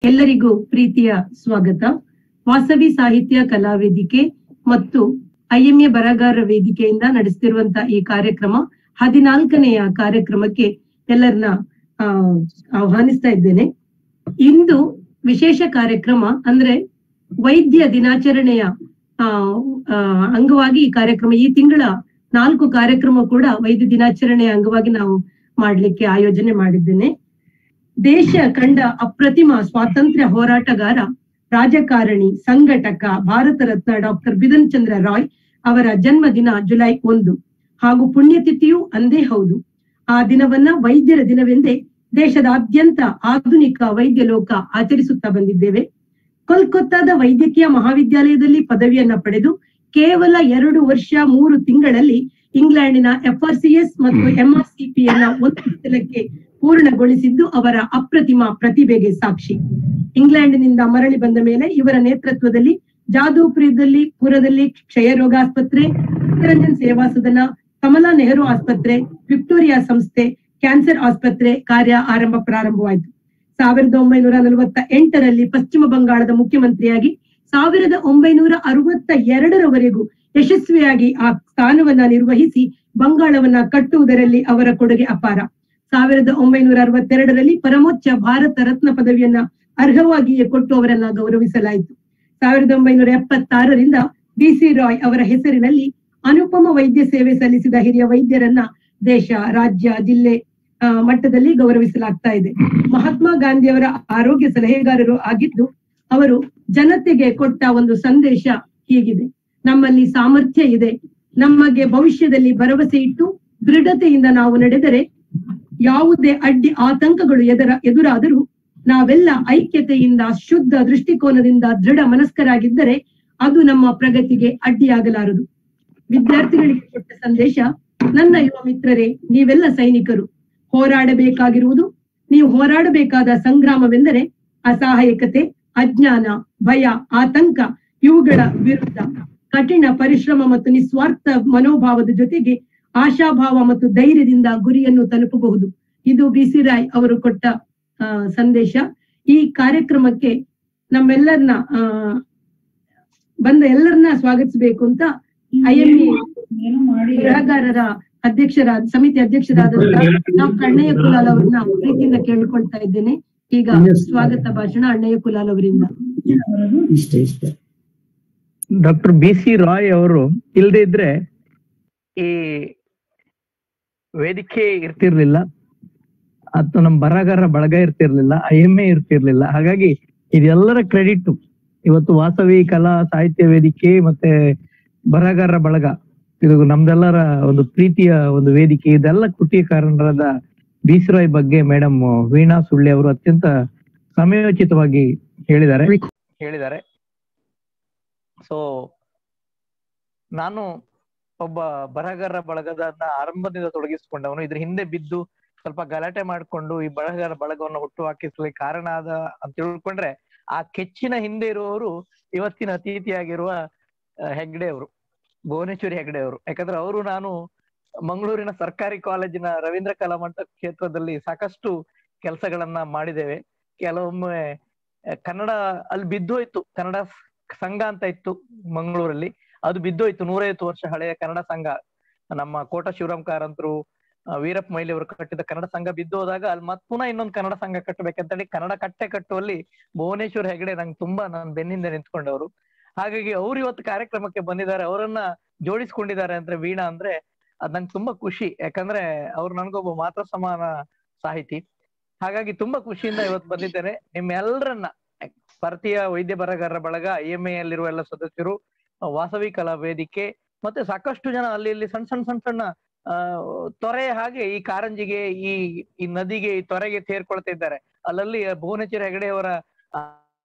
ಎಲ್ಲರಿಗೂ ಪ್ರೀತಿಯ ಸ್ವಾಗತ ವಾಸವಿ ಸಾಹಿತ್ಯ ಕಲಾ ವೇದಿಕೆ ಮತ್ತು ಐಎಂಎ ಬರಗಾರ ವೇದಿಕೆಯಿಂದ ನಡೆಸ್ತಿರುವಂತ ಈ ಕಾರ್ಯಕ್ರಮ ಹದಿನಾಲ್ಕನೆಯ ಕಾರ್ಯಕ್ರಮಕ್ಕೆ ಎಲ್ಲರನ್ನ ಆ, ಆಹ್ವಾನಿಸ್ತಾ ಇದ್ದೇನೆ ಇಂದು ವಿಶೇಷ ಕಾರ್ಯಕ್ರಮ ಅಂದ್ರೆ ವೈದ್ಯ ದಿನಾಚರಣೆಯ ಆ, ಆ, ಅಂಗವಾಗಿ ಈ ಕಾರ್ಯಕ್ರಮ ಈ ತಿಂಗಳ ನಾಲ್ಕು ಕಾರ್ಯಕ್ರಮ ಕೂಡ ವೈದ್ಯ ದಿನಾಚರಣೆಯ ಅಂಗವಾಗಿ ನಾವು ಮಾಡ್ಲಿಕ್ಕೆ ಆಯೋಜನೆ ಮಾಡಿದ್ದೇನೆ ದೇಶ ಕಂಡ ಅಪ್ರತಿಮ ಸ್ವಾತಂತ್ರ್ಯ ಹೋರಾಟಗಾರ ರಾಜಕಾರಣಿ ಸಂಘಟಕ ಭಾರತ ರತ್ನ ಡಾಕ್ಟರ್ ಬಿಧನ್ ಚಂದ್ರ ರಾಯ್ ಅವರ ಜನ್ಮದಿನ ಜುಲೈ ಒಂದು ಹಾಗೂ ಪುಣ್ಯತಿಥಿಯೂ ಅಂದೇ ಹೌದು ಆ ದಿನವನ್ನ ವೈದ್ಯರ ದಿನವೆಂದೇ ದೇಶದಾದ್ಯಂತ ಆಧುನಿಕ ವೈದ್ಯ ಲೋಕ ಆಚರಿಸುತ್ತಾ ಬಂದಿದ್ದೇವೆ ಕೋಲ್ಕತ್ತಾದ ವೈದ್ಯಕೀಯ ಮಹಾವಿದ್ಯಾಲಯದಲ್ಲಿ ಪದವಿಯನ್ನ ಪಡೆದು ಕೇವಲ ಎರಡು ವರ್ಷ ಮೂರು ತಿಂಗಳಲ್ಲಿ ಇಂಗ್ಲೆಂಡಿನ ಎಫ್ಆರ್ಸಿಎಸ್ ಮತ್ತು ಎಂಆರ್ಸಿಪಿಯನ್ನ ಒಂದು ಸ್ಥಳಕ್ಕೆ ಪೂರ್ಣಗೊಳಿಸಿದ್ದು ಅವರ ಅಪ್ರತಿಮ ಪ್ರತಿಭೆಗೆ ಸಾಕ್ಷಿ ಇಂಗ್ಲೆಂಡಿನಿಂದ ಮರಳಿ ಬಂದ ಮೇಲೆ ಇವರ ನೇತೃತ್ವದಲ್ಲಿ ಜಾದವ್ಪುರದಲ್ಲಿ ಪುರದಲ್ಲಿ ಕ್ಷಯರೋಗ ಆಸ್ಪತ್ರೆ ಚಿತ್ತರಂಜನ್ ಸೇವಾ ಸದನ ಕಮಲಾ ನೆಹರು ಆಸ್ಪತ್ರೆ ವಿಕ್ಟೋರಿಯಾ ಸಂಸ್ಥೆ ಕ್ಯಾನ್ಸರ್ ಆಸ್ಪತ್ರೆ ಕಾರ್ಯ ಆರಂಭ ಪ್ರಾರಂಭವಾಯಿತು ಸಾವಿರದ ಒಂಬೈನೂರ ನಲವತ್ತ ಎಂಟರಲ್ಲಿ ಪಶ್ಚಿಮ ಬಂಗಾಳದ ಮುಖ್ಯಮಂತ್ರಿಯಾಗಿ ಸಾವಿರದ ಒಂಬೈನೂರ ಅರವತ್ತ ಎರಡರವರೆಗೂ ಯಶಸ್ವಿಯಾಗಿ ಆ ಸ್ಥಾನವನ್ನ ನಿರ್ವಹಿಸಿ ಬಂಗಾಳವನ್ನ ಕಟ್ಟುವುದರಲ್ಲಿ ಅವರ ಕೊಡುಗೆ ಅಪಾರ ಸಾವಿರದ ಒಂಬೈನೂರ ಅರವತ್ತೆರಡರಲ್ಲಿ ಪರಮೋಚ್ಚ ಭಾರತ ರತ್ನ ಪದವಿಯನ್ನ ಅರ್ಹವಾಗಿಯೇ ಕೊಟ್ಟು ಅವರನ್ನ ಗೌರವಿಸಲಾಯಿತು ಸಾವಿರದ ಒಂಬೈನೂರ ಎಪ್ಪತ್ತಾರರಿಂದ ಬಿ ಸಿ ರಾಯ್ ಅವರ ಹೆಸರಿನಲ್ಲಿ ಅನುಪಮ ವೈದ್ಯ ಸೇವೆ ಸಲ್ಲಿಸಿದ ಹಿರಿಯ ವೈದ್ಯರನ್ನ ದೇಶ ರಾಜ್ಯ ಜಿಲ್ಲೆ ಆ, ಮಟ್ಟದಲ್ಲಿ ಗೌರವಿಸಲಾಗ್ತಾ ಇದೆ ಮಹಾತ್ಮ ಗಾಂಧಿಯವರ ಆರೋಗ್ಯ ಸಲಹೆಗಾರರು ಆಗಿದ್ದು ಅವರು ಜನತೆಗೆ ಕೊಟ್ಟ ಒಂದು ಸಂದೇಶ ಹೀಗಿದೆ ನಮ್ಮಲ್ಲಿ ಸಾಮರ್ಥ್ಯ ಇದೆ ನಮಗೆ ಭವಿಷ್ಯದಲ್ಲಿ ಭರವಸೆ ಇಟ್ಟು ದೃಢತೆಯಿಂದ ನಾವು ನಡೆದರೆ ಯಾವುದೇ ಅಡ್ಡಿ ಆತಂಕಗಳು ಎದುರ ಎದುರಾದರೂ ನಾವೆಲ್ಲ ಐಕ್ಯತೆಯಿಂದ ಶುದ್ಧ ದೃಷ್ಟಿಕೋನದಿಂದ ದೃಢ ಮನಸ್ಕರಾಗಿದ್ದರೆ ಅದು ನಮ್ಮ ಪ್ರಗತಿಗೆ ಅಡ್ಡಿಯಾಗಲಾರದು ವಿದ್ಯಾರ್ಥಿಗಳಿಗೆ ಕೊಟ್ಟ ಸಂದೇಶ ನನ್ನ ಯುವ ಮಿತ್ರರೇ ನೀವೆಲ್ಲ ಸೈನಿಕರು ಹೋರಾಡಬೇಕಾಗಿರುವುದು ನೀವು ಹೋರಾಡಬೇಕಾದ ಸಂಗ್ರಾಮವೆಂದರೆ ಅಸಹಾಯಕತೆ ಅಜ್ಞಾನ ಭಯ ಆತಂಕ ಇವುಗಳ ವಿರುದ್ಧ ಕಠಿಣ ಪರಿಶ್ರಮ ಮತ್ತು ನಿಸ್ವಾರ್ಥ ಮನೋಭಾವದ ಜೊತೆಗೆ ಆಶಾಭಾವ ಮತ್ತು ಧೈರ್ಯದಿಂದ ಗುರಿಯನ್ನು ತಲುಪಬಹುದು ಇದು ಬಿ ಸಿ ರಾಯ್ ಅವರು ಕೊಟ್ಟ ಆ, ಸಂದೇಶ ಈ ಕಾರ್ಯಕ್ರಮಕ್ಕೆ ನಮ್ಮೆಲ್ಲರನ್ನ ಆ ಬಂದ ಎಲ್ಲರನ್ನ ಸ್ವಾಗತಿಸಬೇಕು ಅಂತ ಐಎಂಎ ಬರಹಗಾರರ ಅಧ್ಯಕ್ಷರಾದ ಸಮಿತಿ ಅಧ್ಯಕ್ಷರಾದಂತ ಡಾಕ್ಟರ್ ಅಣ್ಣಯ್ಯ ಕುಲಾಲ್ ಅವರನ್ನ ಪ್ರೀತಿಯಿಂದ ಕೇಳ್ಕೊಳ್ತಾ ಇದ್ದೇನೆ ಈಗ ಸ್ವಾಗತ ಭಾಷಣ ಅಣ್ಣಯ್ಯ ಕುಲಾಲ್ ಅವರಿಂದ ಇಷ್ಟೇ ಇಷ್ಟೇ ಡಾಕ್ಟರ್ ಬಿ ಸಿ ರಾಯ್ ಅವರು ಇಲ್ಲದೆ ಇದ್ರೆ ಈ ವೇದಿಕೆ ಇರ್ತಿರ್ಲಿಲ್ಲ ಅಥವಾ ನಮ್ಮ ಬರಹಗಾರ ಬಳಗ ಇರ್ತಿರ್ಲಿಲ್ಲ ಐ ಎಂ ಎ ಇರ್ತಿರ್ಲಿಲ್ಲ ಹಾಗಾಗಿ ಇದೆಲ್ಲರ ಕ್ರೆಡಿಟ್ ಇವತ್ತು ವಾಸವಿ ಕಲಾ ಸಾಹಿತ್ಯ ವೇದಿಕೆ ಮತ್ತೆ ಬರಹಗಾರರ ಬಳಗ ಇದು ನಮ್ದೆಲ್ಲರ ಒಂದು ಪ್ರೀತಿಯ ಒಂದು ವೇದಿಕೆ ಇದೆಲ್ಲ ಕೃತಿಯ ಕಾರಣರಾದ ಬಿ ಸಿ ರಾಯ್ ಬಗ್ಗೆ ಮೇಡಮ್ ವೀಣಾ ಸುಳ್ಳಿ ಅವರು ಅತ್ಯಂತ ಸಮಯೋಚಿತವಾಗಿ ಹೇಳಿದ್ದಾರೆ ಹೇಳಿದ್ದಾರೆ ಸೊ ನಾನು ಒಬ್ಬ ಬರಹಗಾರ ಬಳಗದ ಆರಂಭದಿಂದ ತೊಡಗಿಸಿಕೊಂಡವನು ಇದ್ರ ಹಿಂದೆ ಬಿದ್ದು ಸ್ವಲ್ಪ ಗಲಾಟೆ ಮಾಡ್ಕೊಂಡು ಈ ಬರಹಗಾರ ಬಳಗವನ್ನು ಹುಟ್ಟು ಹಾಕಿಸ್ಲಿಕ್ಕೆ ಕಾರಣ ಆದ ಅಂತ ತಿಳ್ಕೊಂಡ್ರೆ ಆ ಕೆಚ್ಚಿನ ಹಿಂದೆ ಇರುವವರು ಇವತ್ತಿನ ಅತಿಥಿಯಾಗಿರುವ ಆ, ಹೆಗ್ಡೆ ಅವರು ಭುವನೇಶ್ವರಿ ಹೆಗ್ಡೆ ಅವರು ಯಾಕಂದ್ರೆ ಅವರು ನಾನು ಮಂಗಳೂರಿನ ಸರ್ಕಾರಿ ಕಾಲೇಜಿನ ರವೀಂದ್ರ ಕಲಾಮಂಟ ಕ್ಷೇತ್ರದಲ್ಲಿ ಸಾಕಷ್ಟು ಕೆಲಸಗಳನ್ನ ಮಾಡಿದ್ದೇವೆ ಕೆಲವೊಮ್ಮೆ ಆ, ಕನ್ನಡ ಅಲ್ಲಿ ಬಿದ್ದೋಯ್ತು ಕನ್ನಡ ಸಂಘ ಅಂತ ಇತ್ತು ಮಂಗಳೂರಲ್ಲಿ ಅದು ಬಿದ್ದೋಯ್ತು ನೂರೈವತ್ತು ವರ್ಷ ಹಳೆಯ ಕನ್ನಡ ಸಂಘ ನಮ್ಮ ಕೋಟ ಶಿವರಾಮ್ ಕಾರಂತರು ಆ, ವೀರಪ್ಪ ಮೊಯ್ಲಿ ಅವರು ಕಟ್ಟಿದ ಕನ್ನಡ ಸಂಘ ಬಿದ್ದೋದಾಗ ಅಲ್ಲಿ ಮತ್ ಪುನಃ ಇನ್ನೊಂದು ಕನ್ನಡ ಸಂಘ ಕಟ್ಟಬೇಕಂತೇಳಿ ಕನ್ನಡ ಕಟ್ಟೆ ಕಟ್ಟುವಲ್ಲಿ ಭುವನೇಶ್ವರ್ ಹೆಗಡೆ ನಂಗೆ ತುಂಬಾ ನನ್ನ ಬೆನ್ನಿಂದ ನಿಂತ್ಕೊಂಡವರು ಹಾಗಾಗಿ ಅವ್ರು ಇವತ್ತು ಕಾರ್ಯಕ್ರಮಕ್ಕೆ ಬಂದಿದ್ದಾರೆ ಅವರನ್ನ ಜೋಡಿಸ್ಕೊಂಡಿದ್ದಾರೆ ಅಂದ್ರೆ ವೀಣಾ ಅಂದ್ರೆ ಅದ್ ನಂಗೆ ತುಂಬಾ ಖುಷಿ ಯಾಕಂದ್ರೆ ಅವ್ರು ನನ್ಗೊಬ್ಬ ಮಾತ್ರ ಸಮಾನ ಸಾಹಿತಿ ಹಾಗಾಗಿ ತುಂಬಾ ಖುಷಿಯಿಂದ ಇವತ್ತು ಬಂದಿದ್ದೇನೆ ನಿಮ್ಮೆಲ್ಲರನ್ನ ಭಾರತೀಯ ವೈದ್ಯ ಬರಹಗಾರರ ಬಳಗ ಐ ಎಂ ಅಲ್ಲಿರುವ ಎಲ್ಲ ಸದಸ್ಯರು ಆ, ವಾಸವಿ ಕಲಾ ವೇದಿಕೆ ಮತ್ತೆ ಸಾಕಷ್ಟು ಜನ ಅಲ್ಲಿ ಇಲ್ಲಿ ಸಣ್ಣ ಸಣ್ಣ ಸಣ್ಣ ಸಣ್ಣ ಆ ತೊರೆ ಹಾಗೆ ಈ ಕಾರಂಜಿಗೆ ಈ ಈ ನದಿಗೆ ಈ ತೊರೆಗೆ ಸೇರ್ಕೊಳ್ತಾ ಇದ್ದಾರೆ ಅಲ್ಲಲ್ಲಿ ಭುವನೇಶ್ವರಿ ಹೆಗಡೆ ಅವರ ಆ,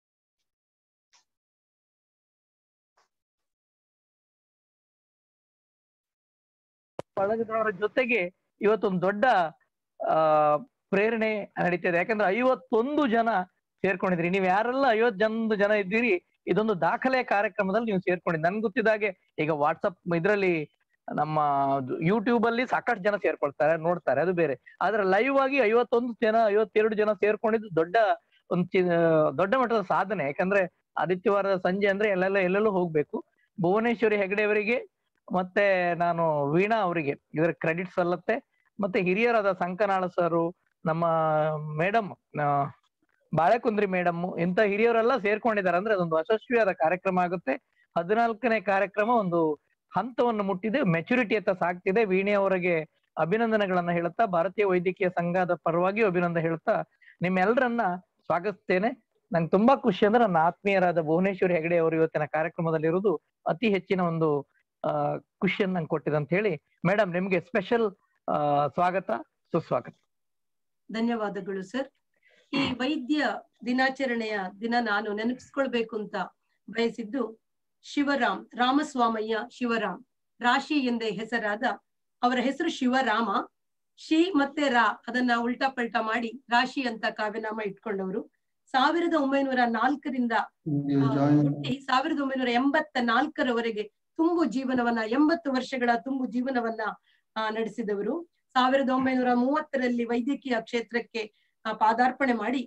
ಬಳಗದವರ ಜೊತೆಗೆ ಇವತ್ತೊಂದು ದೊಡ್ಡ ಆ ಪ್ರೇರಣೆ ನಡೀತಿದೆ ಯಾಕಂದ್ರೆ ಐವತ್ತೊಂದು ಜನ ಸೇರ್ಕೊಂಡಿದ್ರಿ ನೀವು ಯಾರೆಲ್ಲ ಐವತ್ ಜನದ ಜನ ಇದ್ದೀರಿ ಇದೊಂದು ದಾಖಲೆಯ ಕಾರ್ಯಕ್ರಮದಲ್ಲಿ ನೀವು ಸೇರ್ಕೊಂಡಿದ್ರಿ ನನ್ಗೆ ಗೊತ್ತಿದ್ದಾಗೆ ಈಗ ವಾಟ್ಸಪ್ ಇದ್ರಲ್ಲಿ ನಮ್ಮ ಯೂಟ್ಯೂಬ್ ಅಲ್ಲಿ ಸಾಕಷ್ಟು ಜನ ಸೇರ್ಕೊಳ್ತಾರೆ ನೋಡ್ತಾರೆ ಅದು ಬೇರೆ ಆದ್ರೆ ಲೈವ್ ಆಗಿ ಐವತ್ತೊಂದು ಜನ ಐವತ್ತೆರಡು ಜನ ಸೇರ್ಕೊಂಡಿದ್ದು ದೊಡ್ಡ ಒಂದು ಚಿ ದೊಡ್ಡ ಮಟ್ಟದ ಸಾಧನೆ ಯಾಕಂದ್ರೆ ಆದಿತ್ಯವಾರದ ಸಂಜೆ ಅಂದ್ರೆ ಎಲ್ಲೆಲ್ಲ ಎಲ್ಲೆಲ್ಲೂ ಹೋಗ್ಬೇಕು ಭುವನೇಶ್ವರಿ ಹೆಗಡೆ ಅವರಿಗೆ ಮತ್ತೆ ನಾನು ವೀಣಾ ಅವರಿಗೆ ಇದರ ಕ್ರೆಡಿಟ್ ಸಲ್ಲತ್ತೆ ಮತ್ತೆ ಹಿರಿಯರಾದ ಸಂಕನಾಳ ಸರು ನಮ್ಮ ಮೇಡಮ್ ಬಾಳೆಕುಂದ್ರಿ ಮೇಡಮ್ ಇಂಥ ಹಿರಿಯರೆಲ್ಲ ಸೇರ್ಕೊಂಡಿದ್ದಾರೆ ಅಂದ್ರೆ ಅದೊಂದು ಯಶಸ್ವಿಯಾದ ಕಾರ್ಯಕ್ರಮ ಆಗುತ್ತೆ ಹದಿನಾಲ್ಕನೇ ಕಾರ್ಯಕ್ರಮ ಒಂದು ಹಂತವನ್ನು ಮುಟ್ಟಿದೆ ಮೆಚುರಿಟಿ ಅಂತ ಸಾಗ್ತಿದೆ ವೀಣೆ ಅವರಿಗೆ ಅಭಿನಂದನೆಗಳನ್ನ ಹೇಳುತ್ತಾ ಭಾರತೀಯ ವೈದ್ಯಕೀಯ ಸಂಘದ ಪರವಾಗಿ ಅಭಿನಂದನೆ ಹೇಳುತ್ತಾ ನಿಮ್ಮೆಲ್ಲರನ್ನ ಸ್ವಾಗತಿಸ್ತೇನೆ ನಂಗೆ ತುಂಬಾ ಖುಷಿ ಅಂದ್ರೆ ನನ್ನ ಆತ್ಮೀಯರಾದ ಭುವನೇಶ್ವರಿ ಹೆಗಡೆ ಅವರು ಇವತ್ತಿನ ಕಾರ್ಯಕ್ರಮದಲ್ಲಿರುವುದು ಅತಿ ಹೆಚ್ಚಿನ ಒಂದು ಆ ಖುಷಿಯನ್ನು ನಂಗೆ ಕೊಟ್ಟಿದೆ ಅಂತ ಹೇಳಿ ಮೇಡಮ್ ನಿಮ್ಗೆ ಸ್ಪೆಷಲ್ ಸ್ವಾಗತ ಸುಸ್ವಾಗತ ಧನ್ಯವಾದಗಳು ಸರ್ ಈ ವೈದ್ಯ ದಿನಾಚರಣೆಯ ದಿನ ನಾನು ನೆನಪಿಸ್ಕೊಳ್ಬೇಕು ಅಂತ ಬಯಸಿದ್ದು ಶಿವರಾಮ್ ರಾಮಸ್ವಾಮಯ್ಯ ಶಿವರಾಮ್ ರಾಶಿ ಎಂದೇ ಹೆಸರಾದ ಅವರ ಹೆಸರು ಶಿವರಾಮ ಶಿ ಮತ್ತೆ ರಾ ಅದನ್ನ ಉಲ್ಟಾ ಪಲ್ಟಾ ಮಾಡಿ ರಾಶಿ ಅಂತ ಕಾವ್ಯನಾಮ ಇಟ್ಕೊಂಡವರು ಸಾವಿರದ ಒಂಬೈನೂರ ನಾಲ್ಕರಿಂದ ಆ, ಹುಟ್ಟಿ ಸಾವಿರದ ಒಂಬೈನೂರ ಎಂಬತ್ತ ನಾಲ್ಕರವರೆಗೆ ತುಂಬು ಜೀವನವನ್ನ ಎಂಬತ್ತು ವರ್ಷಗಳ ತುಂಬು ಜೀವನವನ್ನ ಆ, ನಡೆಸಿದವರು ಸಾವಿರದ ಒಂಬೈನೂರ ಮೂವತ್ತರಲ್ಲಿ ವೈದ್ಯಕೀಯ ಕ್ಷೇತ್ರಕ್ಕೆ ಆ, ಪಾದಾರ್ಪಣೆ ಮಾಡಿ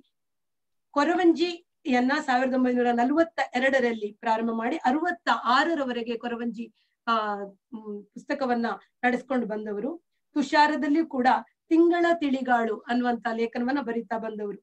ಕೊರವಂಜಿಯನ್ನ ಸಾವಿರದ ಒಂಬೈನೂರ ನಲವತ್ತ ಎರಡರಲ್ಲಿ ಪ್ರಾರಂಭ ಮಾಡಿ ಅರವತ್ತ ಆರರವರೆಗೆ ಕೊರವಂಜಿ ಆ ಮ್, ಪುಸ್ತಕವನ್ನ ನಡೆಸ್ಕೊಂಡು ಬಂದವರು ತುಷಾರದಲ್ಲಿಯೂ ಕೂಡ ತಿಂಗಳ ತಿಳಿಗಾಳು ಅನ್ನುವಂತ ಲೇಖನವನ್ನ ಬರೀತಾ ಬಂದವರು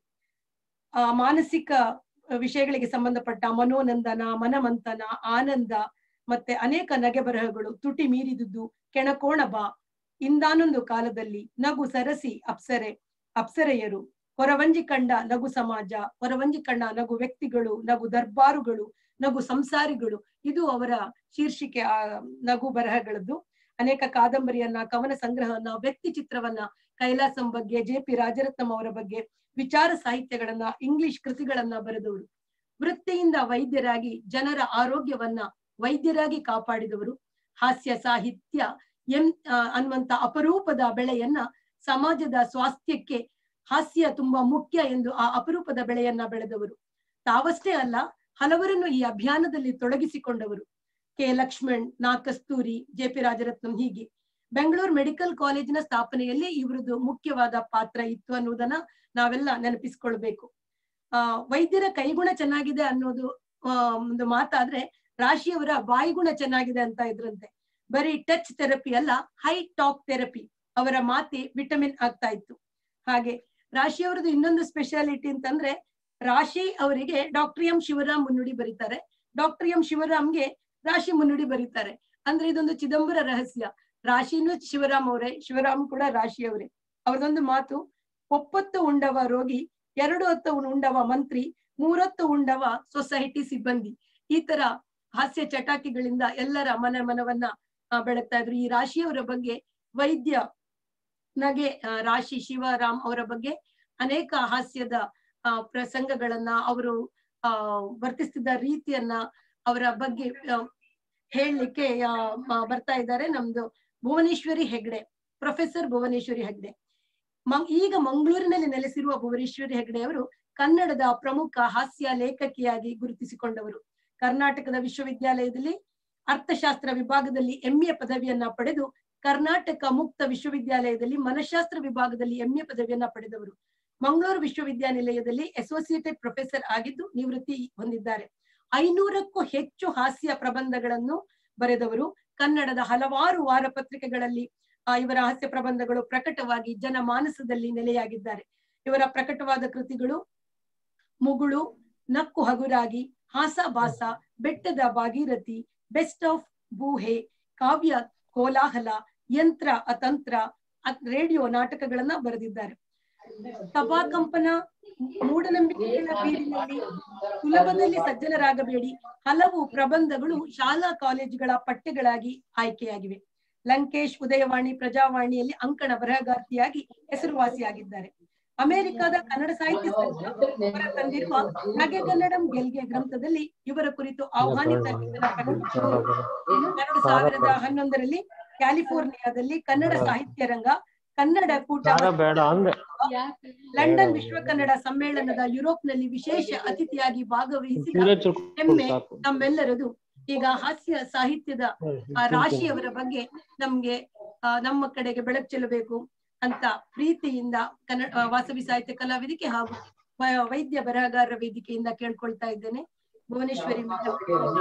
ಆ ಮಾನಸಿಕ ವಿಷಯಗಳಿಗೆ ಸಂಬಂಧಪಟ್ಟ ಮನೋನಂದನ ಮನಮಂಥನ ಆನಂದ ಮತ್ತೆ ಅನೇಕ ನಗೆ ಬರಹಗಳು ತುಟಿ ಮೀರಿದುದು ಕೆಣಕೋಣಬ ಇಂದಾನೊಂದು ಕಾಲದಲ್ಲಿ ನಗು ಸರಸಿ ಅಪ್ಸರೆ ಅಪ್ಸರೆಯರು ಹೊರವಂಜಿ ಕಂಡ ನಗು ಸಮಾಜ ಹೊರವಂಜಿ ಕಂಡ ನಗು ವ್ಯಕ್ತಿಗಳು ನಗು ದರ್ಬಾರುಗಳು ನಗು ಸಂಸಾರಿಗಳು ಇದು ಅವರ ಶೀರ್ಷಿಕೆ ಆ ನಗು ಬರಹಗಳದ್ದು ಅನೇಕ ಕಾದಂಬರಿಯನ್ನ ಕವನ ಸಂಗ್ರಹವನ್ನ ವ್ಯಕ್ತಿ ಚಿತ್ರವನ್ನ ಕೈಲಾಸಂ ಬಗ್ಗೆ ಜೆ ಪಿ ರಾಜರತ್ನಂ ಅವರ ಬಗ್ಗೆ ವಿಚಾರ ಸಾಹಿತ್ಯಗಳನ್ನ ಇಂಗ್ಲಿಷ್ ಕೃತಿಗಳನ್ನ ಬರೆದವರು ವೃತ್ತಿಯಿಂದ ವೈದ್ಯರಾಗಿ ಜನರ ಆರೋಗ್ಯವನ್ನ ವೈದ್ಯರಾಗಿ ಕಾಪಾಡಿದವರು ಹಾಸ್ಯ ಸಾಹಿತ್ಯ ಎಂ ಆ, ಅನ್ನುವಂತ ಅಪರೂಪದ ಬೆಳೆಯನ್ನ ಸಮಾಜದ ಸ್ವಾಸ್ಥ್ಯಕ್ಕೆ ಹಾಸ್ಯ ತುಂಬಾ ಮುಖ್ಯ ಎಂದು ಆ ಅಪರೂಪದ ಬೆಳೆಯನ್ನ ಬೆಳೆದವರು ತಾವಷ್ಟೇ ಅಲ್ಲ ಹಲವರನ್ನು ಈ ಅಭಿಯಾನದಲ್ಲಿ ತೊಡಗಿಸಿಕೊಂಡವರು ಕೆ ಲಕ್ಷ್ಮಣ್ ನಾ ಕಸ್ತೂರಿ ಜೆ ಪಿ ರಾಜರತ್ನಂ ಹೀಗೆ ಬೆಂಗಳೂರು ಮೆಡಿಕಲ್ ಕಾಲೇಜಿನ ಸ್ಥಾಪನೆಯಲ್ಲಿ ಇವರದ್ದು ಮುಖ್ಯವಾದ ಪಾತ್ರ ಇತ್ತು ಅನ್ನುವುದನ್ನ ನಾವೆಲ್ಲ ನೆನಪಿಸ್ಕೊಳ್ಬೇಕು ಆ ವೈದ್ಯರ ಕೈಗುಣ ಚೆನ್ನಾಗಿದೆ ಅನ್ನೋದು ಆ, ಒಂದು ಮಾತಾದ್ರೆ ರಾಶಿಯವರ ಬಾಯಿಗುಣ ಚೆನ್ನಾಗಿದೆ ಅಂತ ಇದ್ರಂತೆ ಬರೀ ಟಚ್ ಥೆರಪಿ ಅಲ್ಲ ಹೈ ಟಾಕ್ ಥೆರಪಿ ಅವರ ಮಾತೆ ವಿಟಮಿನ್ ಆಗ್ತಾ ಇತ್ತು ಹಾಗೆ ರಾಶಿಯವರದ್ದು ಇನ್ನೊಂದು ಸ್ಪೆಷಾಲಿಟಿ ಅಂತಂದ್ರೆ ರಾಶಿ ಅವರಿಗೆ ಡಾಕ್ಟರ್ ಎಂ ಶಿವರಾಮ್ ಮುನ್ನುಡಿ ಬರೀತಾರೆ ಡಾಕ್ಟರ್ ಎಂ ಶಿವರಾಮ್ಗೆ ರಾಶಿ ಮುನ್ನುಡಿ ಬರೀತಾರೆ ಅಂದ್ರೆ ಇದೊಂದು ಚಿದಂಬರ ರಹಸ್ಯ ರಾಶಿನೂ ಶಿವರಾಮ್ ಅವರೇ ಶಿವರಾಮ್ ಕೂಡ ರಾಶಿ ಅವರೇ ಅವ್ರದೊಂದು ಮಾತು ಒಪ್ಪತ್ತು ಉಂಡವ ರೋಗಿ ಎರಡು ಹೊತ್ತು ಉಂಡವ ಮಂತ್ರಿ ಮೂರೊತ್ತು ಉಂಡವ ಸೊಸೈಟಿ ಸಿಬ್ಬಂದಿ ಈ ತರ ಹಾಸ್ಯ ಚಟಾಕಿಗಳಿಂದ ಎಲ್ಲರ ಮನ ಮನವನ್ನ ಆ, ಬೆಳಗ್ತಾ ಇದ್ರು ಈ ರಾಶಿಯವರ ಬಗ್ಗೆ ವೈದ್ಯ ನಗೆ ಆ, ರಾಶಿ ಶಿವರಾಮ್ ಅವರ ಬಗ್ಗೆ ಅನೇಕ ಹಾಸ್ಯದ ಆ, ಪ್ರಸಂಗಗಳನ್ನ ಅವರು ಆ ವರ್ತಿಸ್ತಿದ್ದ ರೀತಿಯನ್ನ ಅವರ ಬಗ್ಗೆ ಆ, ಹೇಳಲಿಕ್ಕೆ ಆ, ಮ- ಬರ್ತಾ ಇದ್ದಾರೆ ನಮ್ದು ಭುವನೇಶ್ವರಿ ಹೆಗ್ಡೆ ಪ್ರೊಫೆಸರ್ ಭುವನೇಶ್ವರಿ ಹೆಗ್ಡೆ ಮ- ಈಗ ಮಂಗಳೂರಿನಲ್ಲಿ ನೆಲೆಸಿರುವ ಭುವನೇಶ್ವರಿ ಹೆಗ್ಡೆ ಅವರು ಕನ್ನಡದ ಪ್ರಮುಖ ಹಾಸ್ಯ ಲೇಖಕಿಯಾಗಿ ಗುರುತಿಸಿಕೊಂಡವರು ಕರ್ನಾಟಕದ ವಿಶ್ವವಿದ್ಯಾಲಯದಲ್ಲಿ ಅರ್ಥಶಾಸ್ತ್ರ ವಿಭಾಗದಲ್ಲಿ ಎಂಎ ಪದವಿಯನ್ನ ಪಡೆದು ಕರ್ನಾಟಕ ಮುಕ್ತ ವಿಶ್ವವಿದ್ಯಾಲಯದಲ್ಲಿ ಮನಃಶಾಸ್ತ್ರ ವಿಭಾಗದಲ್ಲಿ ಎಂಎ ಪದವಿಯನ್ನ ಪಡೆದವರು ಮಂಗಳೂರು ವಿಶ್ವವಿದ್ಯಾನಿಲಯದಲ್ಲಿ ಅಸೋಸಿಯೇಟೆಡ್ ಪ್ರೊಫೆಸರ್ ಆಗಿದ್ದು ನಿವೃತ್ತಿ ಹೊಂದಿದ್ದಾರೆ ಐನೂರಕ್ಕೂ ಹೆಚ್ಚು ಹಾಸ್ಯ ಪ್ರಬಂಧಗಳನ್ನು ಬರೆದವರು ಕನ್ನಡದ ಹಲವಾರು ವಾರ ಪತ್ರಿಕೆಗಳಲ್ಲಿ ಆ, ಇವರ ಹಾಸ್ಯ ಪ್ರಬಂಧಗಳು ಪ್ರಕಟವಾಗಿ ಜನಮಾನಸದಲ್ಲಿ ನೆಲೆಯಾಗಿದ್ದಾರೆ ಇವರ ಪ್ರಕಟವಾದ ಕೃತಿಗಳು ಮುಗುಳು ನಕ್ಕು ಹಗುರಾಗಿ ಹಾಸಭಾಸ ಬೆಟ್ಟದ ಭಾಗೀರಥಿ ಬೆಸ್ಟ್ ಆಫ್ ಬೂಹೆ ಕಾವ್ಯ ಕೋಲಾಹಲ ಯಂತ್ರ ಅತಂತ್ರ ಅತ್- ರೇಡಿಯೋ ನಾಟಕಗಳನ್ನ ಬರೆದಿದ್ದಾರೆ ಸಭಾಕಂಪನ ಮೂಢನಂಬಿಕೆಗಳ ಬೀಡಿನಲ್ಲಿ ಸುಲಭದಲ್ಲಿ ಸಜ್ಜನರಾಗಬೇಡಿ ಹಲವು ಪ್ರಬಂಧಗಳು ಶಾಲಾ ಕಾಲೇಜುಗಳ ಪಠ್ಯಗಳಾಗಿ ಆಯ್ಕೆಯಾಗಿವೆ ಲಂಕೇಶ್ ಉದಯವಾಣಿ ಪ್ರಜಾವಾಣಿಯಲ್ಲಿ ಅಂಕಣ ಬರಹಗಾರ್ತಿಯಾಗಿ ಹೆಸರುವಾಸಿಯಾಗಿದ್ದಾರೆ ಅಮೆರಿಕದ ಕನ್ನಡ ಸಾಹಿತ್ಯ ಸಂಘ ಹೊರ ತಂದಿರುವ ನಗೆ ಕನ್ನಡಂ ಗೆಲ್ಗೆ ಗ್ರಂಥದಲ್ಲಿ ಇವರ ಕುರಿತು ಆಹ್ವಾನಿತ ಲೇಖನ ಪ್ರಕಟಿಸಿದರು. ಎರಡು ಸಾವಿರದ ಹನ್ನೊಂದರಲ್ಲಿ ಕ್ಯಾಲಿಫೋರ್ನಿಯಾದಲ್ಲಿ ಕನ್ನಡ ಸಾಹಿತ್ಯ ರಂಗ ಕನ್ನಡ ಕೂಟ ಬೇಡ ಅಂದೆ ಲಂಡನ್ ವಿಶ್ವ ಕನ್ನಡ ಸಮ್ಮೇಳನದ ಯುರೋಪ್ನಲ್ಲಿ ವಿಶೇಷ ಅತಿಥಿಯಾಗಿ ಭಾಗವಹಿಸಿದ ಸೂರಜ್ ಚುಕ್ ಹೆಮ್ಮೆ ಸಾಕು ನಮ್ಮೆಲ್ಲರದು ಈಗ ಹಾಸ್ಯ ಸಾಹಿತ್ಯದ ಆ ರಾಶಿಯವರ ಬಗ್ಗೆ ನಮ್ಗೆ ಆ, ನಮ್ಮ ಕಡೆಗೆ ಬೆಳಕು ಚೆಲ್ಲಬೇಕು ಅಂತ ಪ್ರೀತಿಯಿಂದ ಕನ್ನಡ ಆ, ವಾಸವಿ ಸಾಹಿತ್ಯ ಕಲಾವಿದಿಕೆ ಹಾಗೂ ವ- ವೈದ್ಯ ಬರಹಗಾರರ ವೇದಿಕೆಯಿಂದ ಕೇಳ್ಕೊಳ್ತಾ ಇದ್ದೇನೆ ಭುವನೇಶ್ವರಿ ಮೇಡಮ್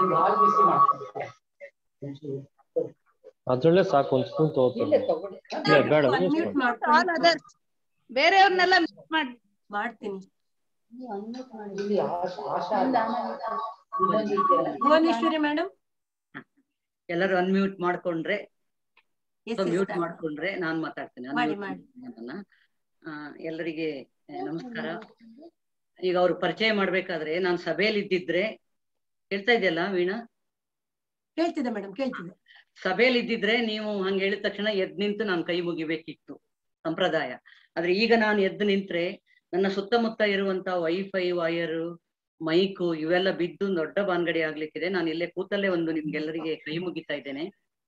ಅದ್ರಲ್ಲೇ ಸಾಕು ಒಂದ್ ಸ್ಪೂನ್ ತಗೋತೀನಿ ಇಲ್ಲ ಬೇಡ ಒಂದೇ ಅನ್ಮ್ಯೂಟ್ spoon. ಆಲ್ ಮಾಡ್ಕೊಂಡು ಅದರ್ಸ್ ಬೇರೆಯವ್ರನ್ನೆಲ್ಲ ಮಿಸ್ ಮಾಡಿ ಮಾಡ್ತೀನಿ ಭುವನೇಶ್ವರಿ ಮೇಡಮ್ ಎಲ್ಲರೂ ಅನ್ಮ್ಯೂಟ್ ಮಾಡ್ಕೊಂಡ್ರೆ ಎಸ್ ಮ್ಯೂಟ್ ಮಾಡ್ಕೊಂಡ್ರೆ ನಾನ್ ಮಾತಾಡ್ತೇನೆ ಮಾಡಿ, unmute ಮಾಡಿ. ಮಾಡ್ತೀನಿ ಅದನ್ನ. ಆ, ಎಲ್ಲರಿಗೆ ಆ, ನಮಸ್ಕಾರ ಈಗ ಅವ್ರು ಪರಿಚಯ ಮಾಡ್ಬೇಕಾದ್ರೆ ನಾನ್ ಸಭೆಯಲ್ಲಿ ಇದ್ದಿದ್ರೆ ಕೇಳ್ತಾ ಇದೆಯಲ್ಲ ವೀಣಾ ಕೇಳ್ತಿದೆ ಮೇಡಮ್ ಕೇಳ್ತಿದೆ ಸಭೆಯಲ್ಲಿ ಇದ್ದಿದ್ರೆ ನೀವು ಹಂಗ ಹೇಳಿದ ತಕ್ಷಣ ಎದ್ ನಿಂತು ನಾನು ಕೈ ಮುಗಿಬೇಕಿತ್ತು ಸಂಪ್ರದಾಯ ಆದ್ರೆ ಈಗ ನಾನು ಎದ್ದು ನಿಂತ್ರೆ ನನ್ನ ಸುತ್ತಮುತ್ತ ಇರುವಂತ ವೈಫೈ ವೈರ್ ಮೈಕು ಇವೆಲ್ಲ ಬಿದ್ದು ದೊಡ್ಡ ಬಾನ್ಗಡಿ ಆಗ್ಲಿಕ್ಕಿದೆ ನಾನು ಇಲ್ಲೇ ಕೂತಲ್ಲೇ ಒಂದು ನಿಮ್ಗೆಲ್ಲರಿಗೆ ಕೈ ಮುಗಿತಾ ಇದ್ದೇನೆ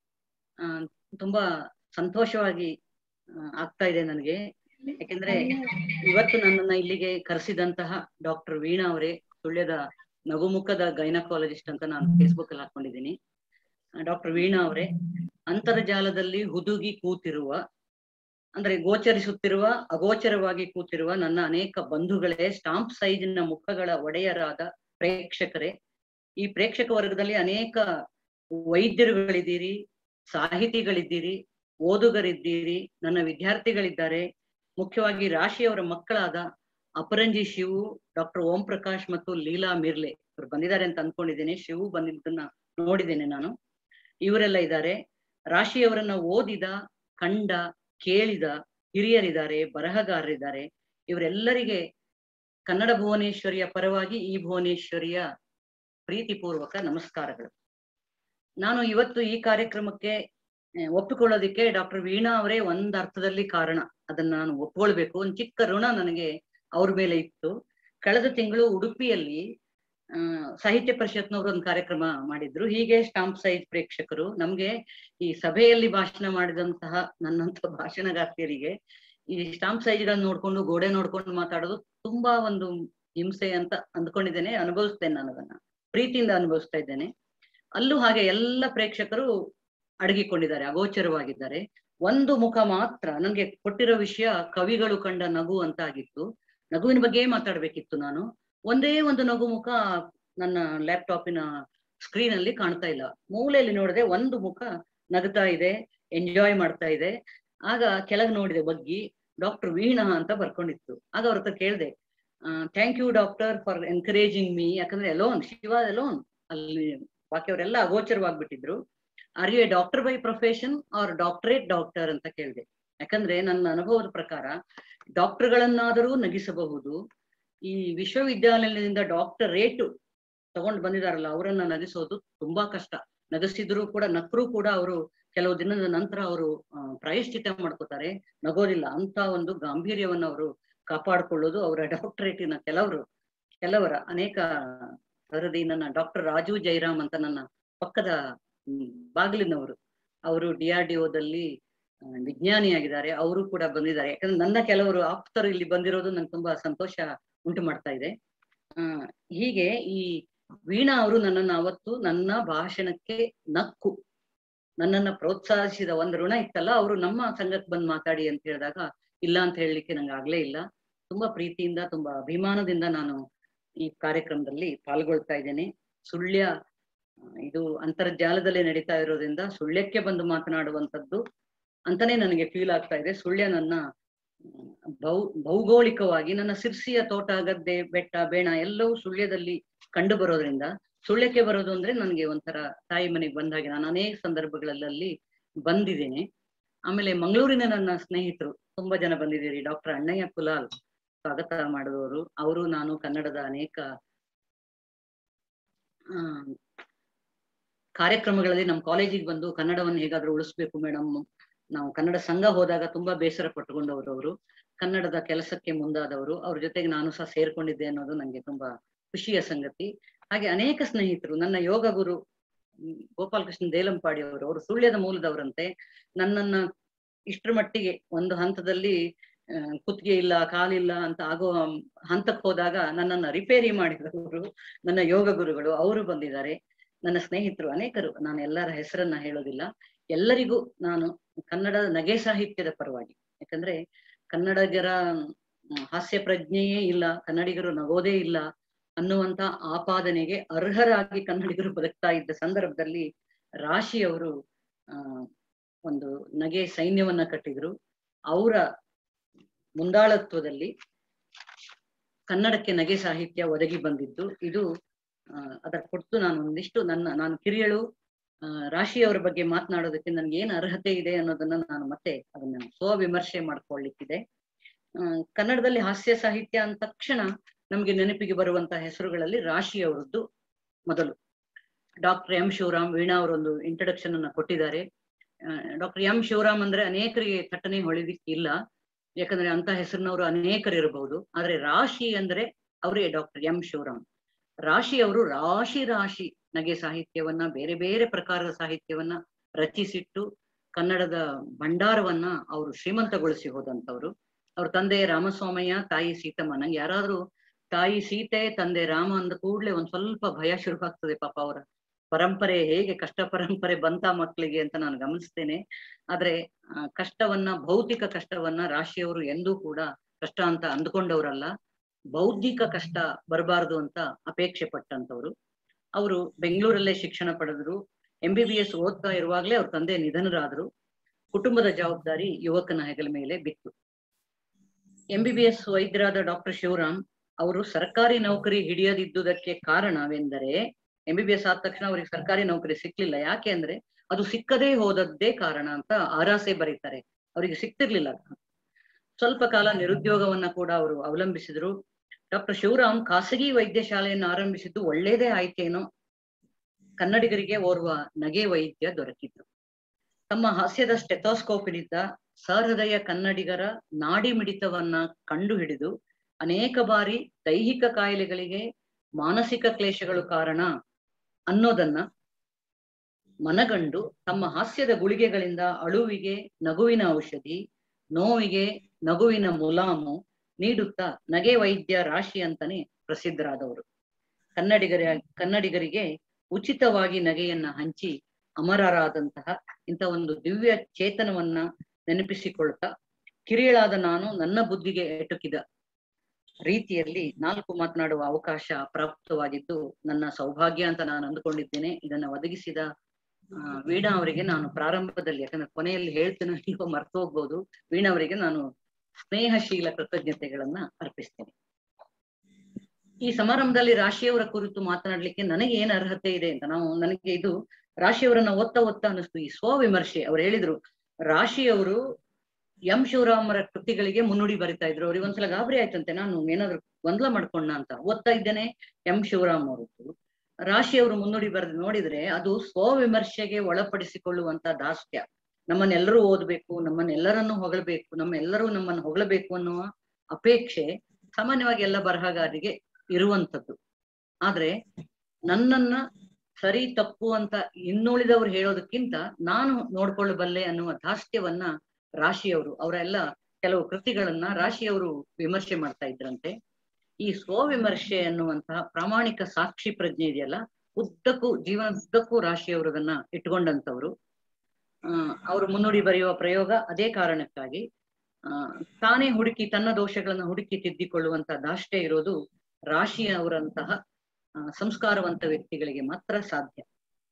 ಆ ತುಂಬಾ ಸಂತೋಷವಾಗಿ ಆ, ಆಗ್ತಾ ಇದೆ ನನಗೆ ಯಾಕೆಂದ್ರೆ ಇವತ್ತು ನನ್ನನ್ನ ಇಲ್ಲಿಗೆ ಕರೆಸಿದಂತಹ ಡಾಕ್ಟರ್ ವೀಣಾ ಅವರೇ ಸುಳ್ಯದ ನಗುಮುಖದ ಗೈನಕಾಲಜಿಸ್ಟ್ ಅಂತ ನಾನು ಫೇಸ್ಬುಕ್ ಅಲ್ಲಿ ಹಾಕೊಂಡಿದ್ದೀನಿ ಡಾಕ್ಟರ್ ವೀಣಾ ಅವರೇ ಅಂತರ್ಜಾಲದಲ್ಲಿ ಹುದುಗಿ ಕೂತಿರುವ ಅಂದ್ರೆ ಗೋಚರಿಸುತ್ತಿರುವ ಅಗೋಚರವಾಗಿ ಕೂತಿರುವ ನನ್ನ ಅನೇಕ ಬಂಧುಗಳೇ ಸ್ಟಾಂಪ್ ಸೈಜಿನ ಮುಖಗಳ ಒಡೆಯರಾದ ಪ್ರೇಕ್ಷಕರೇ ಈ ಪ್ರೇಕ್ಷಕ ವರ್ಗದಲ್ಲಿ ಅನೇಕ ವೈದ್ಯರುಗಳಿದ್ದೀರಿ ಸಾಹಿತಿಗಳಿದ್ದೀರಿ ಓದುಗರಿದ್ದೀರಿ ನನ್ನ ವಿದ್ಯಾರ್ಥಿಗಳಿದ್ದಾರೆ ಮುಖ್ಯವಾಗಿ ರಾಶಿಯವರ ಮಕ್ಕಳಾದ ಅಪರಂಜಿ ಶಿವು ಡಾಕ್ಟರ್ ಓಂ ಪ್ರಕಾಶ್ ಮತ್ತು ಲೀಲಾ ಮಿರ್ಲೆ ಇವ್ರು ಬಂದಿದ್ದಾರೆ ಅಂತ ಅನ್ಕೊಂಡಿದ್ದೀನಿ ಶಿವು ಬಂದಿದ್ದನ್ನ ನೋಡಿದ್ದೇನೆ ನಾನು ಇವರೆಲ್ಲ ಇದ್ದಾರೆ ರಾಶಿಯವರನ್ನ ಓದಿದ ಕಂಡ ಕೇಳಿದ ಹಿರಿಯರಿದ್ದಾರೆ ಬರಹಗಾರರಿದ್ದಾರೆ ಇವರೆಲ್ಲರಿಗೆ ಕನ್ನಡ ಭುವನೇಶ್ವರಿಯ ಪರವಾಗಿ ಈ ಭುವನೇಶ್ವರಿಯ ಪ್ರೀತಿಪೂರ್ವಕ ನಮಸ್ಕಾರಗಳು ನಾನು ಇವತ್ತು ಈ ಕಾರ್ಯಕ್ರಮಕ್ಕೆ ಆ, ಒಪ್ಪಿಕೊಳ್ಳೋದಿಕ್ಕೆ ಡಾಕ್ಟರ್ ವೀಣಾ ಅವರೇ ಒಂದ್ ಅರ್ಥದಲ್ಲಿ ಕಾರಣ ಅದನ್ನ ನಾನು ಒಪ್ಕೊಳ್ಬೇಕು ಒಂದ್ ಚಿಕ್ಕ ಋಣ ನನಗೆ ಅವ್ರ ಮೇಲೆ ಇತ್ತು ಕಳೆದ ತಿಂಗಳು ಉಡುಪಿಯಲ್ಲಿ ಆ ಸಾಹಿತ್ಯ ಪರಿಷತ್ನವರು ಒಂದು ಕಾರ್ಯಕ್ರಮ ಮಾಡಿದ್ರು ಹೀಗೆ ಸ್ಟಾಂಪ್ ಸೈಜ್ ಪ್ರೇಕ್ಷಕರು ನಮ್ಗೆ ಈ ಸಭೆಯಲ್ಲಿ ಭಾಷಣ ಮಾಡಿದಂತಹ ನನ್ನಂತ ಭಾಷಣಗಾರ್ತಿಯರಿಗೆ ಈ ಸ್ಟಾಂಪ್ ಸೈಜ್ಗಳನ್ನ ನೋಡ್ಕೊಂಡು ಗೋಡೆ ನೋಡ್ಕೊಂಡು ಮಾತಾಡೋದು ತುಂಬಾ ಒಂದು ಹಿಂಸೆ ಅಂತ ಅಂದ್ಕೊಂಡಿದ್ದೇನೆ ಅನುಭವಿಸ್ತೇನೆ ನಾನು ಅದನ್ನ ಪ್ರೀತಿಯಿಂದ ಅನುಭವಿಸ್ತಾ ಇದ್ದೇನೆ ಅಲ್ಲೂ ಹಾಗೆ ಎಲ್ಲ ಪ್ರೇಕ್ಷಕರು ಅಡಗಿಕೊಂಡಿದ್ದಾರೆ ಅಗೋಚರವಾಗಿದ್ದಾರೆ ಒಂದು ಮುಖ ಮಾತ್ರ ನನ್ಗೆ ಕೊಟ್ಟಿರೋ ವಿಷಯ ಕವಿಗಳು ಕಂಡ ನಗು ಅಂತ ಆಗಿತ್ತು ನಗುವಿನ ಬಗ್ಗೆ ಮಾತಾಡ್ಬೇಕಿತ್ತು ನಾನು ಒಂದೇ ಒಂದು ನಗು ಮುಖ ನನ್ನ ಲ್ಯಾಪ್ಟಾಪಿನ ಸ್ಕ್ರೀನ್ ಅಲ್ಲಿ ಕಾಣ್ತಾ ಇಲ್ಲ ಮೂಲೆಯಲ್ಲಿ ನೋಡಿದೆ ಒಂದು ಮುಖ ನಗ್ತಾ ಇದೆ ಎಂಜಾಯ್ ಮಾಡ್ತಾ ಇದೆ ಆಗ ಕೆಳಗೆ ನೋಡಿದೆ ಬಗ್ಗಿ ಡಾಕ್ಟರ್ ವೀಣಾ ಅಂತ ಬರ್ಕೊಂಡಿತ್ತು ಆಗ ಅವ್ರ ಹತ್ರ ಕೇಳಿದೆ thank you doctor for encouraging me ಯಾಕಂದ್ರೆ ಅಲೋನ್ ಶಿವ ಅಲೋನ್ ಅಲ್ಲಿ ಬಾಕಿಯವರೆಲ್ಲ ಅಗೋಚರವಾಗ್ಬಿಟ್ಟಿದ್ರು are you a doctor by profession or doctorate doctor ಅಂತ ಕೇಳಿದೆ ಯಾಕಂದ್ರೆ ನನ್ನ ಅನುಭವದ ಪ್ರಕಾರ ಡಾಕ್ಟರ್ಗಳನ್ನಾದರೂ ನಗಿಸಬಹುದು ಈ ವಿಶ್ವವಿದ್ಯಾಲಯದಿಂದ ಡಾಕ್ಟರೇಟ್ ತಗೊಂಡು ಬಂದಿದಾರಲ್ಲ ಅವರನ್ನ ನಗಿಸೋದು ತುಂಬಾ ಕಷ್ಟ ನಗಿಸಿದ್ರು ಕೂಡ ನಕ್ಕರೂ ಕೂಡ ಅವರು ಕೆಲವು ದಿನದ ನಂತರ ಅವರು ಪ್ರಾಯಶ್ಚಿತ ಮಾಡ್ಕೋತಾರೆ ನಗೋದಿಲ್ಲ ಅಂತ ಒಂದು ಗಾಂಭೀರ್ಯವನ್ನು ಅವರು ಕಾಪಾಡಿಕೊಳ್ಳೋದು ಅವರ ಡಾಕ್ಟರೇಟಿನ ಕೆಲವರು ಕೆಲವರ ಅನೇಕ ವರದಿ ನನ್ನ ಡಾಕ್ಟರ್ ರಾಜು ಜೈರಾಮ್ ಅಂತ ನನ್ನ ಪಕ್ಕದ ಹ್ಮ್, ಬಾಗಿಲಿನವರು ಅವರು ಡಿ ಆರ್ ಡಿ ಓದಲ್ಲಿ ವಿಜ್ಞಾನಿಯಾಗಿದ್ದಾರೆ ಅವರು ಕೂಡ ಬಂದಿದ್ದಾರೆ ಯಾಕಂದ್ರೆ ನನ್ನ ಕೆಲವರು ಆಪ್ತರು ಇಲ್ಲಿ ಬಂದಿರೋದು ನಂಗೆ ತುಂಬಾ ಸಂತೋಷ ಉಂಟು ಮಾಡ್ತಾ ಇದೆ ಆ ಹೀಗೆ ಈ ವೀಣಾ ಅವರು ನನ್ನನ್ನು ಅವತ್ತು ನನ್ನ ಭಾಷಣಕ್ಕೆ ನಕ್ಕು ನನ್ನನ್ನ ಪ್ರೋತ್ಸಾಹಿಸಿದ ಒಂದು ಋಣ ಇತ್ತಲ್ಲ ಅವರು ನಮ್ಮ ಸಂಘಕ್ಕೆ ಬಂದು ಮಾತಾಡಿ ಅಂತ ಹೇಳಿದಾಗ ಇಲ್ಲ ಅಂತ ಹೇಳಲಿಕ್ಕೆ ನಂಗೆ ಆಗ್ಲೇ ಇಲ್ಲ ತುಂಬಾ ಪ್ರೀತಿಯಿಂದ ತುಂಬಾ ಅಭಿಮಾನದಿಂದ ನಾನು ಈ ಕಾರ್ಯಕ್ರಮದಲ್ಲಿ ಪಾಲ್ಗೊಳ್ತಾ ಇದ್ದೇನೆ ಸುಳ್ಯ ಆ, ಇದು ಅಂತರ್ಜಾಲದಲ್ಲೇ ನಡೀತಾ ಇರೋದ್ರಿಂದ ಸುಳ್ಯಕ್ಕೆ ಬಂದು ಮಾತನಾಡುವಂಥದ್ದು ಅಂತಾನೆ ನನಗೆ ಫೀಲ್ ಆಗ್ತಾ ಇದೆ ಸುಳ್ಯ ನನ್ನ ಮ್, ಭೌ ಭೌಗೋಳಿಕವಾಗಿ ನನ್ನ ಸಿರ್ಸಿಯ ತೋಟ ಗದ್ದೆ ಬೆಟ್ಟ ಬೇಣ ಎಲ್ಲವೂ ಸುಳ್ಯದಲ್ಲಿ ಕಂಡು ಬರೋದ್ರಿಂದ ಸುಳ್ಯಕ್ಕೆ ಬರೋದು ಅಂದ್ರೆ ನನಗೆ ಒಂಥರ ತಾಯಿ ಮನೆಗೆ ಬಂದ ಹಾಗೆ ನಾನು ಅನೇಕ ಸಂದರ್ಭಗಳಲ್ಲಿ ಬಂದಿದ್ದೇನೆ ಆಮೇಲೆ ಮಂಗಳೂರಿನ ನನ್ನ ಸ್ನೇಹಿತರು ತುಂಬಾ ಜನ ಬಂದಿದ್ದೀರಿ ಡಾಕ್ಟರ್ ಅಣ್ಣಯ್ಯ ಕುಲಾಲ್ ಸ್ವಾಗತ ಮಾಡಿದವರು ಅವರು ನಾನು ಕನ್ನಡದ ಅನೇಕ ಆ, ಕಾರ್ಯಕ್ರಮಗಳಲ್ಲಿ ನಮ್ಮ ಕಾಲೇಜಿಗೆ ಬಂದು ಕನ್ನಡವನ್ನು ಹೇಗಾದ್ರೂ ಉಳಿಸ್ಬೇಕು ಮೇಡಮ್ ನಾವು ಕನ್ನಡ ಸಂಘ ಹೋದಾಗ ತುಂಬಾ ಬೇಸರ ಪಟ್ಟುಕೊಂಡವರು ಅವರು ಕನ್ನಡದ ಕೆಲಸಕ್ಕೆ ಮುಂದಾದವರು ಅವ್ರ ಜೊತೆಗೆ ನಾನು ಸಹ ಸೇರ್ಕೊಂಡಿದ್ದೆ ಅನ್ನೋದು ನಂಗೆ ತುಂಬಾ ಖುಷಿಯ ಸಂಗತಿ ಹಾಗೆ ಅನೇಕ ಸ್ನೇಹಿತರು ನನ್ನ ಯೋಗ ಗುರು ಹ್ಮ್, ಗೋಪಾಲಕೃಷ್ಣ ದೇಲಂಪಾಡಿ ಅವರು ಅವರು ಸುಳ್ಯದ ಮೂಲದವರಂತೆ ನನ್ನನ್ನ ಇಷ್ಟರ ಮಟ್ಟಿಗೆ ಒಂದು ಹಂತದಲ್ಲಿ ಆ, ಕುತ್ತಿಗೆ ಇಲ್ಲ ಕಾಲಿಲ್ಲ ಅಂತ ಆಗೋ ಹಂತಕ್ಕೆ ಹೋದಾಗ ನನ್ನನ್ನ ರಿಪೇರಿ ಮಾಡಿದವರು ನನ್ನ ಯೋಗ ಗುರುಗಳು ಅವರು ಬಂದಿದ್ದಾರೆ ನನ್ನ ಸ್ನೇಹಿತರು ಅನೇಕರು ನಾನು ಎಲ್ಲರ ಹೆಸರನ್ನ ಹೇಳೋದಿಲ್ಲ ಎಲ್ಲರಿಗೂ ನಾನು ಕನ್ನಡ ನಗೆ ಸಾಹಿತ್ಯದ ಪರವಾಗಿ ಯಾಕಂದ್ರೆ ಕನ್ನಡಿಗರ ಹ್ಮ್, ಹಾಸ್ಯ ಪ್ರಜ್ಞೆಯೇ ಇಲ್ಲ ಕನ್ನಡಿಗರು ನಗೋದೇ ಇಲ್ಲ ಅನ್ನುವಂತ ಆಪಾದನೆಗೆ ಅರ್ಹರಾಗಿ ಕನ್ನಡಿಗರು ಬದುಕ್ತಾ ಇದ್ದ ಸಂದರ್ಭದಲ್ಲಿ ರಾಶಿ ಅವರು ಆ ಒಂದು ನಗೆ ಸೈನ್ಯವನ್ನ ಕಟ್ಟಿದ್ರು ಅವರ ಮುಂದಾಳತ್ವದಲ್ಲಿ ಕನ್ನಡಕ್ಕೆ ನಗೆ ಸಾಹಿತ್ಯ ಒದಗಿ ಬಂದಿದ್ದು ಇದು ಆ, ಅದರ ಕುರಿತು ನಾನು ಒಂದಿಷ್ಟು ನನ್ನ ನಾನು ಕಿರಿಯಳು ಆ, ರಾಶಿಯವರ ಬಗ್ಗೆ ಮಾತನಾಡೋದಕ್ಕೆ ನನ್ಗೆ ಏನ್ ಅರ್ಹತೆ ಇದೆ ಅನ್ನೋದನ್ನ ನಾನು ಮತ್ತೆ ಅದನ್ನ ಸ್ವವಿಮರ್ಶೆ ಮಾಡ್ಕೊಳ್ಳಿಕ್ಕಿದೆ ಆ, ಕನ್ನಡದಲ್ಲಿ ಹಾಸ್ಯ ಸಾಹಿತ್ಯ ಅಂದ ತಕ್ಷಣ ನಮ್ಗೆ ನೆನಪಿಗೆ ಬರುವಂತಹ ಹೆಸರುಗಳಲ್ಲಿ ರಾಶಿಯವರದ್ದು ಮೊದಲು ಡಾಕ್ಟರ್ ಎಂ ಶಿವರಾಮ್ ವೀಣಾ ಅವರೊಂದು ಇಂಟ್ರಡಕ್ಷನ್ ಅನ್ನ ಕೊಟ್ಟಿದ್ದಾರೆ ಡಾಕ್ಟರ್ ಎಂ ಶಿವರಾಮ್ ಅಂದ್ರೆ ಅನೇಕರಿಗೆ ಥಟ್ಟನೆ ಹೊಳಿದಿಕ್ಕಿಲ್ಲ ಯಾಕಂದ್ರೆ ಅಂತ ಹೆಸರಿನವರು ಅನೇಕರು ಇರಬಹುದು ಆದ್ರೆ ರಾಶಿ ಅಂದ್ರೆ ಅವರೇ ಡಾಕ್ಟರ್ ಎಂ ಶಿವರಾಮ್ ರಾಶಿ ಅವರು ರಾಶಿ ರಾಶಿ ನಗೆ ಸಾಹಿತ್ಯವನ್ನ ಬೇರೆ ಬೇರೆ ಪ್ರಕಾರದ ಸಾಹಿತ್ಯವನ್ನ ರಚಿಸಿಟ್ಟು ಕನ್ನಡದ ಭಂಡಾರವನ್ನ ಅವರು ಶ್ರೀಮಂತಗೊಳಿಸಿ ಹೋದಂತವ್ರು ಅವ್ರ ತಂದೆ ರಾಮಸ್ವಾಮಯ್ಯ ತಾಯಿ ಸೀತಮ್ಮ ನಂಗೆ ಯಾರಾದ್ರೂ ತಾಯಿ ಸೀತೆ ತಂದೆ ರಾಮ ಅಂದ ಕೂಡ್ಲೆ ಒಂದ್ ಸ್ವಲ್ಪ ಭಯ ಶುರುವಾಗ್ತದೆ ಪಾಪ ಅವರ ಪರಂಪರೆ ಹೇಗೆ ಕಷ್ಟ ಪರಂಪರೆ ಬಂತ ಮಕ್ಕಳಿಗೆ ಅಂತ ನಾನು ಗಮನಿಸ್ತೇನೆ ಆದ್ರೆ ಆ, ಕಷ್ಟವನ್ನ ಭೌತಿಕ ಕಷ್ಟವನ್ನ ರಾಶಿಯವರು ಎಂದೂ ಕೂಡ ಕಷ್ಟ ಅಂತ ಅಂದ್ಕೊಂಡವ್ರಲ್ಲ ಬೌದ್ಧಿಕ ಕಷ್ಟ ಬರಬಾರದು ಅಂತ ಅಪೇಕ್ಷೆ ಪಟ್ಟಂತವ್ರು ಅವರು ಬೆಂಗಳೂರಲ್ಲೇ ಶಿಕ್ಷಣ ಪಡೆದ್ರು ಎಂ ಬಿ ಬಿ ಎಸ್ ಓದ್ತಾ ಇರುವಾಗ್ಲೇ ಅವ್ರ ತಂದೆ ನಿಧನರಾದ್ರು ಕುಟುಂಬದ ಜವಾಬ್ದಾರಿ ಯುವಕನ ಹೆಗಲ ಮೇಲೆ ಬಿತ್ತು ಎಂ ಬಿ ಬಿ ಎಸ್ ವೈದ್ಯರಾದ ಡಾಕ್ಟರ್ ಶಿವರಾಮ್ ಅವರು ಸರ್ಕಾರಿ ನೌಕರಿ ಹಿಡಿಯದಿದ್ದುದಕ್ಕೆ ಕಾರಣವೆಂದರೆ ಎಂ ಬಿ ಬಿ ಎಸ್ ಆದ ತಕ್ಷಣ ಅವ್ರಿಗೆ ಸರ್ಕಾರಿ ನೌಕರಿ ಸಿಕ್ಲಿಲ್ಲ ಯಾಕೆ ಅಂದ್ರೆ ಅದು ಸಿಕ್ಕದೇ ಹೋದದ್ದೇ ಕಾರಣ ಅಂತ ಆರಾಸೆ ಬರೀತಾರೆ ಅವರಿಗೆ ಸಿಕ್ತಿರ್ಲಿಲ್ಲ ಸ್ವಲ್ಪ ಕಾಲ ನಿರುದ್ಯೋಗವನ್ನ ಕೂಡ ಅವರು ಅವಲಂಬಿಸಿದ್ರು ಡಾಕ್ಟರ್ ಶಿವರಾಮ್ ಖಾಸಗಿ ವೈದ್ಯಶಾಲೆಯನ್ನು ಆರಂಭಿಸಿದ್ದು ಒಳ್ಳೇದೇ ಆಯ್ತೇನೋ ಕನ್ನಡಿಗರಿಗೆ ಓರ್ವ ನಗೆ ವೈದ್ಯ ದೊರಕಿದ್ರು ತಮ್ಮ ಹಾಸ್ಯದ ಸ್ಟೆಥೋಸ್ಕೋಪಿನಿಂದ ಸಹೃದಯ ಕನ್ನಡಿಗರ ನಾಡಿ ಮಿಡಿತವನ್ನ ಕಂಡು ಹಿಡಿದು ಅನೇಕ ಬಾರಿ ದೈಹಿಕ ಕಾಯಿಲೆಗಳಿಗೆ ಮಾನಸಿಕ ಕ್ಲೇಶಗಳು ಕಾರಣ ಅನ್ನೋದನ್ನ ಮನಗಂಡು ತಮ್ಮ ಹಾಸ್ಯದ ಗುಳಿಗೆಗಳಿಂದ ಅಳುವಿಗೆ ನಗುವಿನ ಔಷಧಿ ನೋವಿಗೆ ನಗುವಿನ ಮುಲಾಮು ನೀಡುತ್ತಾ ನಗೆ ವೈದ್ಯ ರಾಶಿ ಅಂತಾನೆ ಪ್ರಸಿದ್ಧರಾದವರು ಕನ್ನಡಿಗರ ಕನ್ನಡಿಗರಿಗೆ ಉಚಿತವಾಗಿ ನಗೆಯನ್ನ ಹಂಚಿ ಅಮರರಾದಂತಹ ಇಂಥ ಒಂದು ದಿವ್ಯ ಚೇತನವನ್ನ ನೆನಪಿಸಿಕೊಳ್ತಾ ಕಿರಿಯಳಾದ ನಾನು ನನ್ನ ಬುದ್ಧಿಗೆ ಎಟುಕಿದ ರೀತಿಯಲ್ಲಿ ನಾಲ್ಕು ಮಾತನಾಡುವ ಅವಕಾಶ ಪ್ರಾಪ್ತವಾಗಿದ್ದು ನನ್ನ ಸೌಭಾಗ್ಯ ಅಂತ ನಾನು ಅಂದುಕೊಂಡಿದ್ದೇನೆ ಇದನ್ನ ಒದಗಿಸಿದ ಆ, ವೀಣಾ ಅವರಿಗೆ ನಾನು ಪ್ರಾರಂಭದಲ್ಲಿ ಯಾಕಂದ್ರೆ ಕೊನೆಯಲ್ಲಿ ಹೇಳ್ತೇನೆ ನೀವು ಮರ್ತು ಹೋಗ್ಬೋದು ವೀಣಾ ಅವರಿಗೆ ನಾನು ಸ್ನೇಹಶೀಲ ಕೃತಜ್ಞತೆಗಳನ್ನ ಅರ್ಪಿಸ್ತೇನೆ ಈ ಸಮಾರಂಭದಲ್ಲಿ ರಾಶಿಯವರ ಕುರಿತು ಮಾತನಾಡ್ಲಿಕ್ಕೆ ನನಗೆ ಏನ್ ಅರ್ಹತೆ ಇದೆ ಅಂತ ನಾವು ನನಗೆ ಇದು ರಾಶಿಯವರನ್ನ ಒತ್ತ ಒತ್ತ ಅನ್ನಿಸ್ತು ಈ ಸ್ವವಿಮರ್ಶೆ ಅವ್ರು ಹೇಳಿದ್ರು ರಾಶಿಯವರು ಎಂ ಶಿವರಾಮರ ಕೃತಿಗಳಿಗೆ ಮುನ್ನುಡಿ ಬರಿತಾ ಇದ್ರು ಅವ್ರಿಗೆ ಒಂದ್ಸಲ ಗಾಬರಿ ಆಯ್ತಂತೆ ನಾನು ಏನಾದ್ರು ಗೊಂದಲ ಮಾಡ್ಕೊಂಡ ಅಂತ ಓದ್ತಾ ಇದ್ದೇನೆ ಎಂ ಶಿವರಾಮ್ ಅವರದ್ದು ರಾಶಿಯವರು ಮುನ್ನುಡಿ ಬರೆದು ನೋಡಿದ್ರೆ ಅದು ಸ್ವವಿಮರ್ಶೆಗೆ ಒಳಪಡಿಸಿಕೊಳ್ಳುವಂತ ದಾಸ್ಯ ನಮ್ಮನ್ನೆಲ್ಲರೂ ಓದ್ಬೇಕು ನಮ್ಮನ್ನೆಲ್ಲರನ್ನು ಹೊಗಳಬೇಕು ನಮ್ಮೆಲ್ಲರೂ ನಮ್ಮನ್ನು ಹೊಗಳಬೇಕು ಅನ್ನುವ ಅಪೇಕ್ಷೆ ಸಾಮಾನ್ಯವಾಗಿ ಎಲ್ಲ ಬರಹಗಾರರಿಗೆ ಇರುವಂತದ್ದು ಆದ್ರೆ ನನ್ನನ್ನ ಸರಿ ತಪ್ಪು ಅಂತ ಇನ್ನುಳಿದವ್ರು ಹೇಳೋದಕ್ಕಿಂತ ನಾನು ನೋಡ್ಕೊಳ್ಳಬಲ್ಲೆ ಅನ್ನುವ ದಾಸ್ಯವನ್ನ ರಾಶಿಯವರು ಅವರೆಲ್ಲ ಕೆಲವು ಕೃತಿಗಳನ್ನ ರಾಶಿಯವರು ವಿಮರ್ಶೆ ಮಾಡ್ತಾ ಇದ್ರಂತೆ ಈ ಸ್ವವಿಮರ್ಶೆ ಅನ್ನುವಂತಹ ಪ್ರಾಮಾಣಿಕ ಸಾಕ್ಷಿ ಪ್ರಜ್ಞೆ ಇದೆಯಲ್ಲ ಉದ್ದಕ್ಕೂ ಜೀವನದುದ್ದಕ್ಕೂ ರಾಶಿಯವರು ಅದನ್ನ ಇಟ್ಕೊಂಡಂತವ್ರು ಆ ಅವರು ಮುನ್ನುಡಿ ಬರೆಯುವ ಪ್ರಯೋಗ ಅದೇ ಕಾರಣಕ್ಕಾಗಿ ಆ ತಾನೇ ಹುಡುಕಿ ತನ್ನ ದೋಷಗಳನ್ನ ಹುಡುಕಿ ತಿದ್ದಿಕೊಳ್ಳುವಂತ ದಾಷ್ಟೇ ಇರೋದು ರಾಶಿಯವರಂತಹ ಆ, ಸಂಸ್ಕಾರವಂತ ವ್ಯಕ್ತಿಗಳಿಗೆ ಮಾತ್ರ ಸಾಧ್ಯ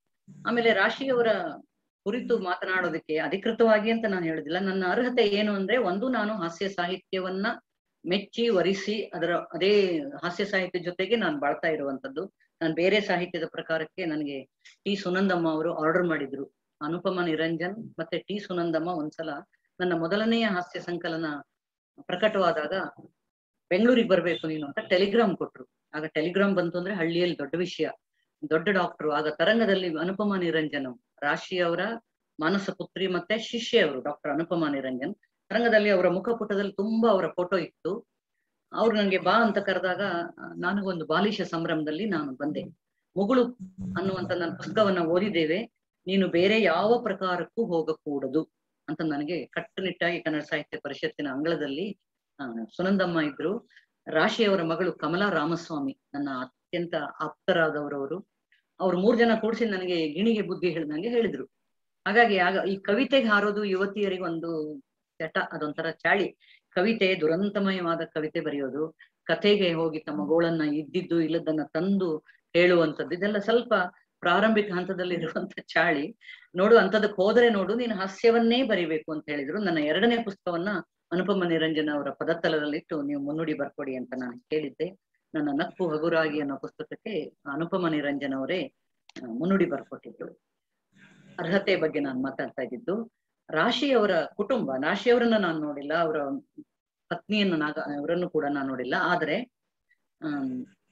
ಆಮೇಲೆ ರಾಶಿಯವರ ಕುರಿತು ಮಾತನಾಡೋದಕ್ಕೆ ಅಧಿಕೃತವಾಗಿ ಅಂತ ನಾನು ಹೇಳುದಿಲ್ಲ ನನ್ನ ಅರ್ಹತೆ ಏನು ಅಂದ್ರೆ ಒಂದು ನಾನು ಹಾಸ್ಯ ಸಾಹಿತ್ಯವನ್ನ ಮೆಚ್ಚಿ ವರಿಸಿ ಅದರ ಅದೇ ಹಾಸ್ಯ ಸಾಹಿತ್ಯ ಜೊತೆಗೆ ನಾನು ಬಾಳ್ತಾ ಇರುವಂತದ್ದು ನಾನು ಬೇರೆ ಸಾಹಿತ್ಯದ ಪ್ರಕಾರಕ್ಕೆ ನನಗೆ ಟಿ ಸುನಂದಮ್ಮ ಅವರು ಆರ್ಡರ್ ಮಾಡಿದ್ರು ಅನುಪಮ ನಿರಂಜನ್ ಮತ್ತೆ ಟಿ ಸುನಂದಮ್ಮ ಒಂದ್ಸಲ ನನ್ನ ಮೊದಲನೆಯ ಹಾಸ್ಯ ಸಂಕಲನ ಪ್ರಕಟವಾದಾಗ ಬೆಂಗಳೂರಿಗೆ ಬರ್ಬೇಕು ನೀನು ಅಂತ ಟೆಲಿಗ್ರಾಮ್ ಕೊಟ್ರು ಆಗ ಟೆಲಿಗ್ರಾಮ್ ಬಂತು ಅಂದ್ರೆ ಹಳ್ಳಿಯಲ್ಲಿ ದೊಡ್ಡ ವಿಷಯ ದೊಡ್ಡ ಡಾಕ್ಟ್ರು ಆಗ ತರಂಗದಲ್ಲಿ ಅನುಪಮ ನಿರಂಜನ್ ರಾಶಿ ಅವರ ಮಾನಸ ಪುತ್ರಿ ಮತ್ತೆ ಶಿಷ್ಯ ಅವರು ಡಾಕ್ಟರ್ ಅನುಪಮ ನಿರಂಜನ್ ತರಂಗದಲ್ಲಿ ಅವರ ಮುಖಪುಟದಲ್ಲಿ ತುಂಬಾ ಅವರ ಫೋಟೋ ಇತ್ತು ಅವ್ರು ನಂಗೆ ಬಾ ಅಂತ ಕರೆದಾಗ ನನಗೊಂದು ಬಾಲಿಶ ಸಂಭ್ರಮದಲ್ಲಿ ನಾನು ಬಂದೆ ಮುಗುಳು ಅನ್ನುವಂತ ನನ್ನ ಪುಸ್ತಕವನ್ನ ಓದಿದ್ದೇವೆ ನೀನು ಬೇರೆ ಯಾವ ಪ್ರಕಾರಕ್ಕೂ ಹೋಗಕೂಡದು ಅಂತ ನನಗೆ ಕಟ್ಟುನಿಟ್ಟಾಗಿ ಕನ್ನಡ ಸಾಹಿತ್ಯ ಪರಿಷತ್ತಿನ ಅಂಗಳದಲ್ಲಿ ಆ, ಸುನಂದಮ್ಮ ಇದ್ರು ರಾಶಿಯವರ ಮಗಳು ಕಮಲಾ ರಾಮಸ್ವಾಮಿ ನನ್ನ ಅತ್ಯಂತ ಆಪ್ತರಾದವರವರು ಅವ್ರು ಮೂರ್ ಜನ ಕೂಡಿಸಿ ನನಗೆ ಗಿಣಿಗೆ ಬುದ್ಧಿ ಹೇಳಿದಂಗೆ ಹೇಳಿದ್ರು ಹಾಗಾಗಿ ಆಗ ಈ ಕವಿತೆಗೆ ಹಾರೋದು ಯುವತಿಯರಿಗೆ ಒಂದು ಚಟ ಅದೊಂಥರ ಚಾಳಿ ಕವಿತೆ ದುರಂತಮಯವಾದ ಕವಿತೆ ಬರೆಯೋದು ಕಥೆಗೆ ಹೋಗಿ ತಮ್ಮ ಗೋಳನ್ನ ಇದ್ದಿದ್ದು ಇಲ್ಲದನ್ನ ತಂದು ಹೇಳುವಂಥದ್ದು ಇದೆಲ್ಲ ಸ್ವಲ್ಪ ಪ್ರಾರಂಭಿಕ ಹಂತದಲ್ಲಿ ಇರುವಂತ ಚಾಳಿ ನೋಡು ಅಂತದಕ್ಕೆ ಹೋದ್ರೆ ನೋಡು ನೀನು ಹಾಸ್ಯವನ್ನೇ ಬರಿಬೇಕು ಅಂತ ಹೇಳಿದ್ರು ನನ್ನ ಎರಡನೇ ಪುಸ್ತಕವನ್ನ ಅನುಪಮ ನಿರಂಜನ ಅವರ ಪದತಲದಲ್ಲಿಟ್ಟು ನೀವು ಮುನ್ನುಡಿ ಬರ್ಕೊಡಿ ಅಂತ ನಾನು ಕೇಳಿದ್ದೆ ನನ್ನ ನಕ್ಕು ಹಗುರಾಗಿ ಅನ್ನೋ ಪುಸ್ತಕಕ್ಕೆ ಅನುಪಮ ನಿರಂಜನ್ ಅವರೇ ಆ, ಮುನ್ನುಡಿ ಬರ್ಕೊಟ್ಟಿದ್ರು ಅರ್ಹತೆ ಬಗ್ಗೆ ನಾನು ಮಾತಾಡ್ತಾ ಇದ್ದಿದ್ದು ರಾಶಿಯವರ ಕುಟುಂಬ ರಾಶಿಯವರನ್ನ ನಾನು ನೋಡಿಲ್ಲ ಅವರ ಪತ್ನಿಯನ್ನ ನಾಗ ಅವರನ್ನು ಕೂಡ ನಾನು ನೋಡಿಲ್ಲ ಆದ್ರೆ ಆಮ್,